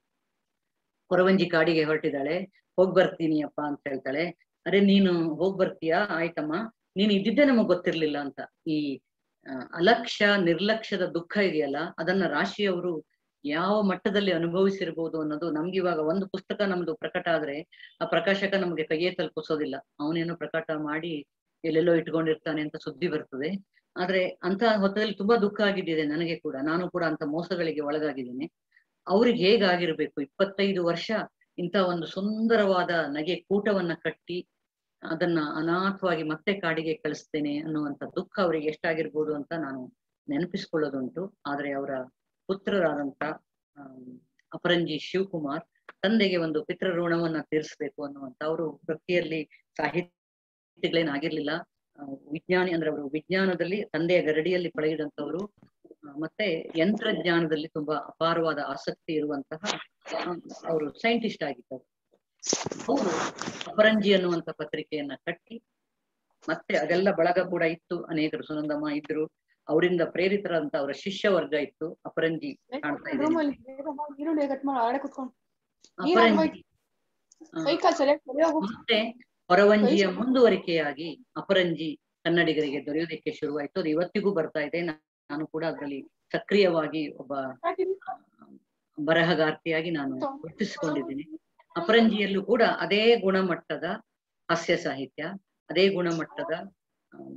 ಕೊರವಂಜಿ ಕಾಡಿಗೆ ಹೊರಟಿದ್ದಾಳೆ ಹೋಗ್ ಬರ್ತೀನಿ ಅಪ್ಪ ಅಂತ ಹೇಳ್ತಾಳೆ ಅರೆ ನೀನು ಹೋಗ್ ಬರ್ತೀಯಾ ಆಯ್ತಮ್ಮ ನೀನ್ ಇದ್ದಿದ್ದೇ ನಮಗ್ ಗೊತ್ತಿರ್ಲಿಲ್ಲ ಅಂತ ಈ ಆ, ಅಲಕ್ಷ್ಯ ನಿರ್ಲಕ್ಷ್ಯದ ದುಃಖ ಇದೆಯಲ್ಲ ಅದನ್ನ ರಾಶಿಯವರು ಯಾವ ಮಟ್ಟದಲ್ಲಿ ಅನುಭವಿಸಿರ್ಬೋದು ಅನ್ನೋದು ನಮ್ಗೆ ಇವಾಗ ಒಂದು ಪುಸ್ತಕ ನಮ್ದು ಪ್ರಕಟ ಆದ್ರೆ ಆ ಪ್ರಕಾಶಕ ನಮ್ಗೆ ಕೈಯೇ ತಲುಪಿಸೋದಿಲ್ಲ ಅವನೇನು ಪ್ರಕಟ ಮಾಡಿ ಎಲ್ಲೆಲ್ಲೋ ಇಟ್ಕೊಂಡಿರ್ತಾನೆ ಅಂತ ಸುದ್ದಿ ಬರ್ತದೆ ಆದ್ರೆ ಅಂತ ಹೊತ್ತಲ್ಲಿ ತುಂಬಾ ದುಃಖ ಆಗಿದ್ದಿದೆ ನನಗೆ ಕೂಡ ನಾನು ಕೂಡ ಅಂತ ಮೋಸಗಳಿಗೆ ಒಳಗಾಗಿದ್ದೀನಿ ಅವ್ರಿಗೆ ಹೇಗಾಗಿರ್ಬೇಕು ಇಪ್ಪತ್ತೈದು ವರ್ಷ ಇಂಥ ಒಂದು ಸುಂದರವಾದ ನಗೆ ಕೂಟವನ್ನ ಕಟ್ಟಿ ಅದನ್ನ ಅನಾಥವಾಗಿ ಮತ್ತೆ ಕಾಡಿಗೆ ಕಳಿಸ್ತೇನೆ ಅನ್ನುವಂಥ ದುಃಖ ಅವರಿಗೆ ಎಷ್ಟಾಗಿರ್ಬೋದು ಅಂತ ನಾನು ನೆನಪಿಸ್ಕೊಳ್ಳೋದುಂಟು ಆದ್ರೆ ಅವರ ಪುತ್ರರಾದಂತ ಆಮ್, ಅಪರಂಜಿ ಶಿವಕುಮಾರ್ ತಂದೆಗೆ ಒಂದು ಪಿತೃ ಋಣವನ್ನ ತೀರಿಸ್ಬೇಕು ಅನ್ನುವಂತ ಅವರು ವೃತ್ತಿಯಲ್ಲಿ ಸಾಹಿತ್ಯಗಳೇನಾಗಿರ್ಲಿಲ್ಲ ಆ, ವಿಜ್ಞಾನಿ ಅಂದ್ರೆ ಅವರು ವಿಜ್ಞಾನದಲ್ಲಿ ತಂದೆಯ ಗರಡಿಯಲ್ಲಿ ಪಳಗಿದಂತವರು ಆ, ಮತ್ತೆ ಯಂತ್ರಜ್ಞಾನದಲ್ಲಿ ತುಂಬಾ ಅಪಾರವಾದ ಆಸಕ್ತಿ ಇರುವಂತಹ ಅವರು ಸೈಂಟಿಸ್ಟ್ ಆಗಿದ್ದರು ಅವರು ಅಪರಂಜಿ ಅನ್ನುವಂತ ಪತ್ರಿಕೆಯನ್ನ ಕಟ್ಟಿ ಮತ್ತೆ ಅದೆಲ್ಲ ಬಳಗ ಕೂಡ ಇತ್ತು ಅನೇಕರು ಸುನಂದಮ್ಮ ಇದ್ರು ಅವರಿಂದ ಪ್ರೇರಿತರಾದಂತ ಅವರ ಶಿಷ್ಯ ವರ್ಗ ಇತ್ತು ಅಪರಂಜಿ ಕಾಣ್ತಾ ಇದೆ ರೂಮಲ್ಲಿ ಈರುಳ್ಳಿ ಕಟ್ ಮಾಡಿ ಆಡೆ ಕುತ್ಕೊಂಡು ಅಪರಂಜಿ ಆ, ಕೈ ಕಾಲ್ ಸರಿಯಾಗಿ ಸರಿಯಾಗಿ ಹೋಗ್- ಮತ್ತೆ ಹೊರವಂಜಿಯ ಮುಂದುವರಿಕೆಯಾಗಿ ಅಪರಂಜಿ ಕನ್ನಡಿಗರಿಗೆ ದೊರೆಯೋದಕ್ಕೆ ಶುರುವಾಯ್ತು ಅದು ಇವತ್ತಿಗೂ ಬರ್ತಾ ಇದೆ ನಾ- ನಾನು ಕೂಡ ಅದರಲ್ಲಿ ಸಕ್ರಿಯವಾಗಿ ಒಬ್ಬ ಹಾಕಿರಿ. ಆ, ಬರಹಗಾರ್ತಿಯಾಗಿ ನಾನು ಗುರುತಿಸಿಕೊಂಡಿದ್ದೀನಿ ಅಪರಂಜಿಯಲ್ಲೂ ಕೂಡ ಅದೇ ಗುಣಮಟ್ಟದ ಹಾಸ್ಯ ಸಾಹಿತ್ಯ ಅದೇ ಗುಣಮಟ್ಟದ ಆಮ್,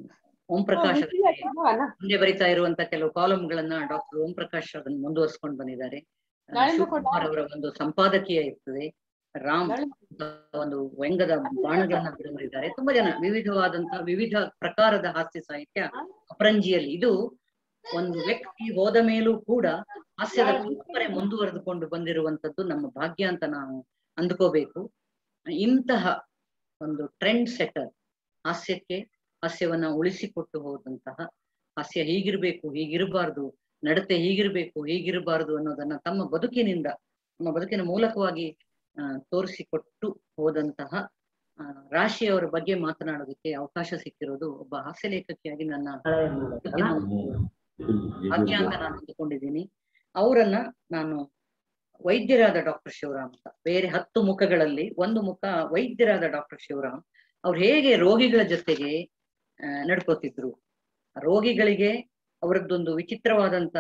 ಓಂ ಪ್ರಕಾಶ್ ಬಿಸಿ ಆಯ್ತು ಅಣ್ಣ ಮುಂದೆ ಬರಿತಾ ಇರುವಂತ ಕೆಲವು ಕಾಲಂಗಳನ್ನ ಡಾಕ್ಟರ್ ಓಂ ಪ್ರಕಾಶ್ ಅದನ್ನು ಮುಂದುವರ್ಸ್ಕೊಂಡು ಬಂದಿದ್ದಾರೆ ಆ, ನಾಳೆ ಶಿವಕುಮಾರ್ ಅವರ ಒಂದು ಸಂಪಾದಕೀಯ ಇರ್ತದೆ ರಾಮ್ ನಾಳೆ ಅಂತ ಒಂದು ವ್ಯಂಗ್ಯದ ಬಾಣಗಳನ್ನ ಬಿಡುಗರಿದ್ದಾರೆ ತುಂಬಾ ಜನ ವಿವಿಧವಾದಂತಹ ವಿವಿಧ ಪ್ರಕಾರದ ಹಾಸ್ಯ ಸಾಹಿತ್ಯ ಅಪರಂಜಿಯಲ್ಲಿ ಇದು ಒಂದು ವ್ಯಕ್ತಿ ಹೋದ ಮೇಲೂ ಕೂಡ ಹಾಸ್ಯದ ಪರಂಪರೆ ಮುಂದುವರೆದುಕೊಂಡು ಬಂದಿರುವಂತದ್ದು ನಮ್ಮ ಭಾಗ್ಯ ಅಂತ ನಾವು ಅಂದ್ಕೋಬೇಕು ಇಂತಹ ಒಂದು ಟ್ರೆಂಡ್ ಸೆಟರ್ ಹಾಸ್ಯಕ್ಕೆ ಹಾಸ್ಯವನ್ನ ಉಳಿಸಿಕೊಟ್ಟು ಹೋದಂತಹ ಹಾಸ್ಯ ಹೀಗಿರ್ಬೇಕು ಹೀಗಿರಬಾರ್ದು ನಡತೆ ಹೀಗಿರ್ಬೇಕು ಹೀಗಿರಬಾರ್ದು ಅನ್ನೋದನ್ನ ತಮ್ಮ ಬದುಕಿನಿಂದ ನಮ್ಮ ಬದುಕಿನ ಮೂಲಕವಾಗಿ ಆ, ತೋರಿಸಿಕೊಟ್ಟು ಹೋದಂತಹ ಆ, ರಾಶಿಯವರ ಬಗ್ಗೆ ಮಾತನಾಡೋದಕ್ಕೆ ಅವಕಾಶ ಸಿಕ್ಕಿರೋದು ಒಬ್ಬ ಹಾಸ್ಯ ಲೇಖಕಿಯಾಗಿ ನನ್ನ ಬದುಕಿನ ಒಂದು ಭಾಗ್ಯ ಅಂತ ನಾನು ಅಂದುಕೊಂಡಿದ್ದೀನಿ ಅವರನ್ನ ನಾನು ವೈದ್ಯರಾದ ಡಾಕ್ಟರ್ ಶಿವರಾಮ್ ಅಂತ ಬೇರೆ ಹತ್ತು ಮುಖಗಳಲ್ಲಿ ಒಂದು ಮುಖ ವೈದ್ಯರಾದ ಡಾಕ್ಟರ್ ಶಿವರಾಮ್ ಅವ್ರು ಹೇಗೆ ರೋಗಿಗಳ ಜೊತೆಗೆ ಆ, ನಡ್ಕೋತಿದ್ರು ರೋಗಿಗಳಿಗೆ ಅವರದ್ದೊಂದು ವಿಚಿತ್ರವಾದಂತ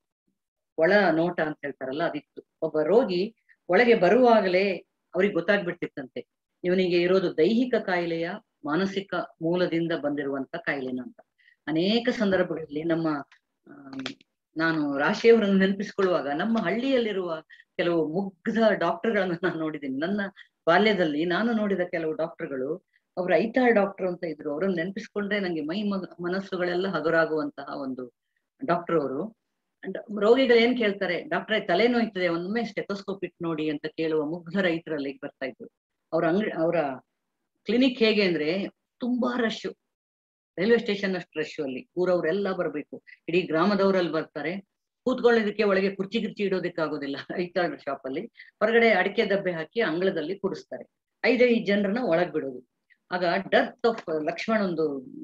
ಒಳ ನೋಟ ಅಂತ ಹೇಳ್ತಾರಲ್ಲ ಅದಿತ್ತು ಒಬ್ಬ ರೋಗಿ ಒಳಗೆ ಬರುವಾಗಲೇ ಅವ್ರಿಗೆ ಗೊತ್ತಾಗ್ಬಿಡ್ತಿತ್ತಂತೆ ಇವನಿಗೆ ಇರೋದು ದೈಹಿಕ ಕಾಯಿಲೆಯ ಮಾನಸಿಕ ಮೂಲದಿಂದ ಬಂದಿರುವಂತ ಕಾಯಿಲೆನ ಅಂತ ಅನೇಕ ಸಂದರ್ಭಗಳಲ್ಲಿ ನಮ್ಮ ಆಮ್, ನಾನು ರಾಶಿಯವರನ್ನು ನೆನಪಿಸ್ಕೊಳ್ಳುವಾಗ ನಮ್ಮ ಹಳ್ಳಿಯಲ್ಲಿರುವ ಕೆಲವು ಮುಗ್ಧ ಡಾಕ್ಟರ್ಗಳನ್ನ ನಾನು ನೋಡಿದ್ದೀನಿ ನನ್ನ ಬಾಲ್ಯದಲ್ಲಿ ನಾನು ನೋಡಿದ ಕೆಲವು ಡಾಕ್ಟರ್ಗಳು ಅವ್ರು ಐತಾಳ್ ಡಾಕ್ಟರ್ ಅಂತ ಇದ್ರು ಅವ್ರನ್ನ ನೆನಪಿಸ್ಕೊಂಡ್ರೆ ನಂಗೆ ಮೈ ಮಗ ಮನಸ್ಸುಗಳೆಲ್ಲ ಹಗುರಾಗುವಂತಹ ಒಂದು ಡಾಕ್ಟರ್ ಅವರು ಅಂಡ್ ರೋಗಿಗಳು ಏನ್ ಕೇಳ್ತಾರೆ ಡಾಕ್ಟ್ರೆ ತಲೆ ನೋಯ್ತದೆ ಒಮ್ಮೆ ಸ್ಟೆಥೋಸ್ಕೋಪ್ ಇಟ್ಟು ನೋಡಿ ಅಂತ ಕೇಳುವ ಮುಗ್ಧ ರೈತರಲ್ಲಿ ಬರ್ತಾ ಇದ್ರು ಅವ್ರ ಅಂಗಡಿ ಅವರ ಕ್ಲಿನಿಕ್ ಹೇಗೆ ಅಂದ್ರೆ ತುಂಬಾ ರಶ್ ರೈಲ್ವೆ ಸ್ಟೇಷನ್ ಅಷ್ಟು ರಶ್ ಅಲ್ಲಿ ಊರವ್ರೆಲ್ಲ ಬರ್ಬೇಕು ಇಡೀ ಗ್ರಾಮದವರಲ್ಲಿ ಬರ್ತಾರೆ ಕೂತ್ಕೊಳ್ಳೋದಕ್ಕೆ ಒಳಗೆ ಕುರ್ಚಿ ಗಿರ್ಚಿ ಇಡೋದಕ್ಕೆ ಆಗೋದಿಲ್ಲ ಐತಾಳ್ ಶಾಪ್ ಅಲ್ಲಿ ಹೊರಗಡೆ ಅಡಿಕೆ ದಬ್ಬೆ ಹಾಕಿ ಅಂಗಳದಲ್ಲಿ ಕೂಡಿಸ್ತಾರೆ ಐದೈದು ಜನರನ್ನ ಒಳಗ್ ಬಿಡೋದು ಆಗ ಡೆತ್ ಆಫ್ ಲಕ್ಷ್ಮಣ್ ಒಂದು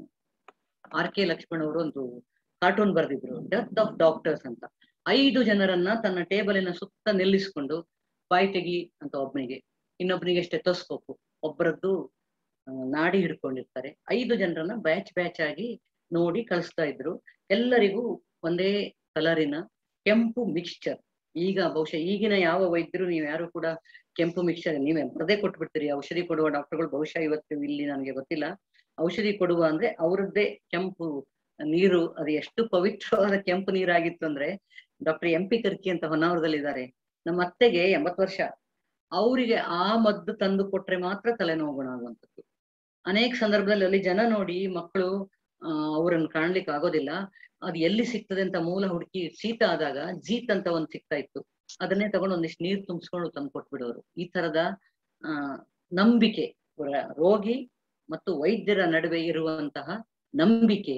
ಆರ್ ಕೆ ಲಕ್ಷ್ಮಣ್ ಅವರು ಒಂದು ಕಾರ್ಟೂನ್ ಬರೆದಿದ್ರು ಡೆತ್ ಆಫ್ ಡಾಕ್ಟರ್ಸ್ ಅಂತ ಐದು ಜನರನ್ನ ತನ್ನ ಟೇಬಲಿನ ಸುತ್ತ ನಿಲ್ಲಿಸ್ಕೊಂಡು ಬಾಯಿ ತೆಗಿ ಅಂತ ಒಬ್ಬನಿಗೆ ಇನ್ನೊಬ್ಬನಿಗೆ ಸ್ಟೆಥೋಸ್ಕೋಪ್ ಒಬ್ಬರದ್ದು ಆ, ನಾಡಿ ಹಿಡ್ಕೊಂಡಿರ್ತಾರೆ ಐದು ಜನರನ್ನ ಬ್ಯಾಚ್ ಬ್ಯಾಚ್ ಆಗಿ ನೋಡಿ ಕಳಿಸ್ತಾ ಇದ್ರು ಎಲ್ಲರಿಗೂ ಒಂದೇ ಕಲರಿನ ಕೆಂಪು ಮಿಕ್ಸ್ಚರ್ ಈಗ ಬಹುಶಃ ಈಗಿನ ಯಾವ ವೈದ್ಯರು ನೀವು ಯಾರು ಕೂಡ ಕೆಂಪು ಮಿಕ್ಸ್ಚರ್ ನೀವೇ ಬರದೇ ಕೊಟ್ಬಿಡ್ತೀರಿ ಔಷಧಿ ಕೊಡುವ ಡಾಕ್ಟರ್ಗಳು ಬಹುಶಃ ಇವತ್ತು ಇಲ್ಲಿ ನನಗೆ ಗೊತ್ತಿಲ್ಲ ಔಷಧಿ ಕೊಡುವ ಅಂದ್ರೆ ಅವರದ್ದೇ ಕೆಂಪು ನೀರು ಅದು ಎಷ್ಟು ಪವಿತ್ರವಾದ ಕೆಂಪು ನೀರಾಗಿತ್ತು ಅಂದ್ರೆ ಡಾಕ್ಟರ್ ಎಂ ಪಿ ಕರ್ಕಿ ಅಂತ ಹೊನ್ನಾವರದಲ್ಲಿ ಇದ್ದಾರೆ ನಮ್ಮ ಅತ್ತೆಗೆ ಎಂಬತ್ತು ವರ್ಷ ಅವರಿಗೆ ಆ ಮದ್ದು ತಂದು ಕೊಟ್ರೆ ಮಾತ್ರ ತಲೆನೋವು ಗುಣ ಆಗುವಂಥದ್ದು ಅನೇಕ ಸಂದರ್ಭದಲ್ಲಿ ಅಲ್ಲಿ ಜನ ನೋಡಿ ಮಕ್ಕಳು ಆ ಅವರನ್ನು ಕಾಣ್ಲಿಕ್ಕೆ ಆಗೋದಿಲ್ಲ ಅದು ಎಲ್ಲಿ ಸಿಗ್ತದೆ ಅಂತ ಮೂಲ ಹುಡುಕಿ ಶೀತ ಆದಾಗ ಜೀತ್ ಅಂತ ಒಂದ್ ಸಿಗ್ತಾ ಇತ್ತು ಅದನ್ನೇ ತಗೊಂಡು ಒಂದಿಷ್ಟು ನೀರು ತುಂಬಿಸ್ಕೊಂಡು ತಂದು ಕೊಟ್ಬಿಡೋರು ಈ ತರದ ಆ ನಂಬಿಕೆ ರ- ರೋಗಿ ಮತ್ತು ವೈದ್ಯರ ನಡುವೆ ಇರುವಂತಹ ನಂಬಿಕೆ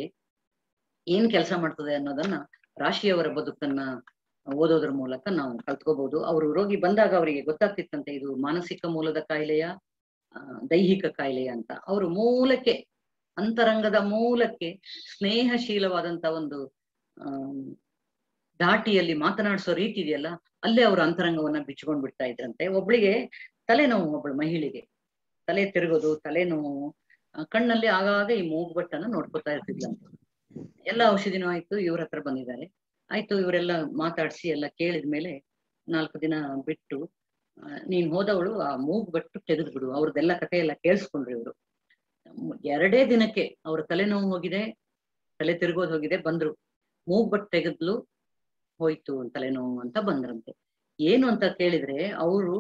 ಏನ್ ಕೆಲಸ ಮಾಡ್ತದೆ ಅನ್ನೋದನ್ನ ರಾಶಿಯವರ ಬದುಕನ್ನ ಓದೋದ್ರ ಮೂಲಕ ನಾವು ಕಲ್ತ್ಕೋಬಹುದು ಅವರು ರೋಗಿ ಬಂದಾಗ ಅವರಿಗೆ ಗೊತ್ತಾಗ್ತಿತ್ತಂತೆ ಇದು ಮಾನಸಿಕ ಮೂಲದ ಕಾಯಿಲೆಯ ಆ, ದೈಹಿಕ ಕಾಯಿಲೆಯ ಅಂತ ಅವರು ಮೂಲಕ್ಕೆ ಅಂತರಂಗದ ಮೂಲಕ್ಕೆ ಸ್ನೇಹಶೀಲವಾದಂತ ಒಂದು ಆ ದಾಟಿಯಲ್ಲಿ ಮಾತನಾಡಿಸೋ ರೀತಿ ಇದೆಯಲ್ಲ ಅಲ್ಲೇ ಅವರು ಅಂತರಂಗವನ್ನ ಬಿಚ್ಕೊಂಡ್ ಬಿಡ್ತಾ ಇದ್ರಂತೆ ಒಬ್ಳಿಗೆ ತಲೆನೋವು ಒಬ್ಳು ಮಹಿಳೆಗೆ ತಲೆ ತಿರುಗೋದು ತಲೆನೋವು ಆ, ಕಣ್ಣಲ್ಲಿ ಆಗಾಗ ಈ ಮೂಗುಬಟ್ಟನ್ನ ನೋಡ್ಕೊತಾ ಇರ್ತಿದ್ಲಂತೆ ಎಲ್ಲ ಔಷಧಿನೂ ಆಯ್ತು ಇವ್ರ ಹತ್ರ ಬಂದಿದ್ದಾರೆ ಆಯ್ತು ಇವರೆಲ್ಲ ಮಾತಾಡ್ಸಿ ಎಲ್ಲ ಕೇಳಿದ ಮೇಲೆ ನಾಲ್ಕು ದಿನ ಬಿಟ್ಟು ಆ, ನೀನ್ ಹೋದವಳು ಆ ಮೂಗ್ಬಟ್ಟು ತೆಗೆದು ಬಿಡು ಅವ್ರದ್ದೆಲ್ಲ ಕಥೆ ಎಲ್ಲ ಕೇಳಿಸ್ಕೊಂಡ್ರು ಇವರು ಎರಡೇ ದಿನಕ್ಕೆ ಅವ್ರ ತಲೆನೋವು ಹೋಗಿದೆ ತಲೆ ತಿರುಗೋದು ಹೋಗಿದೆ ಬಂದ್ರು ಮೂಗ್ಬಟ್ಟು ತೆಗೆದ್ಲು ಹೋಯ್ತು ತಲೆನೋವು ಅಂತ ಬಂದ್ರಂತೆ ಏನು ಅಂತ ಕೇಳಿದ್ರೆ ಅವರು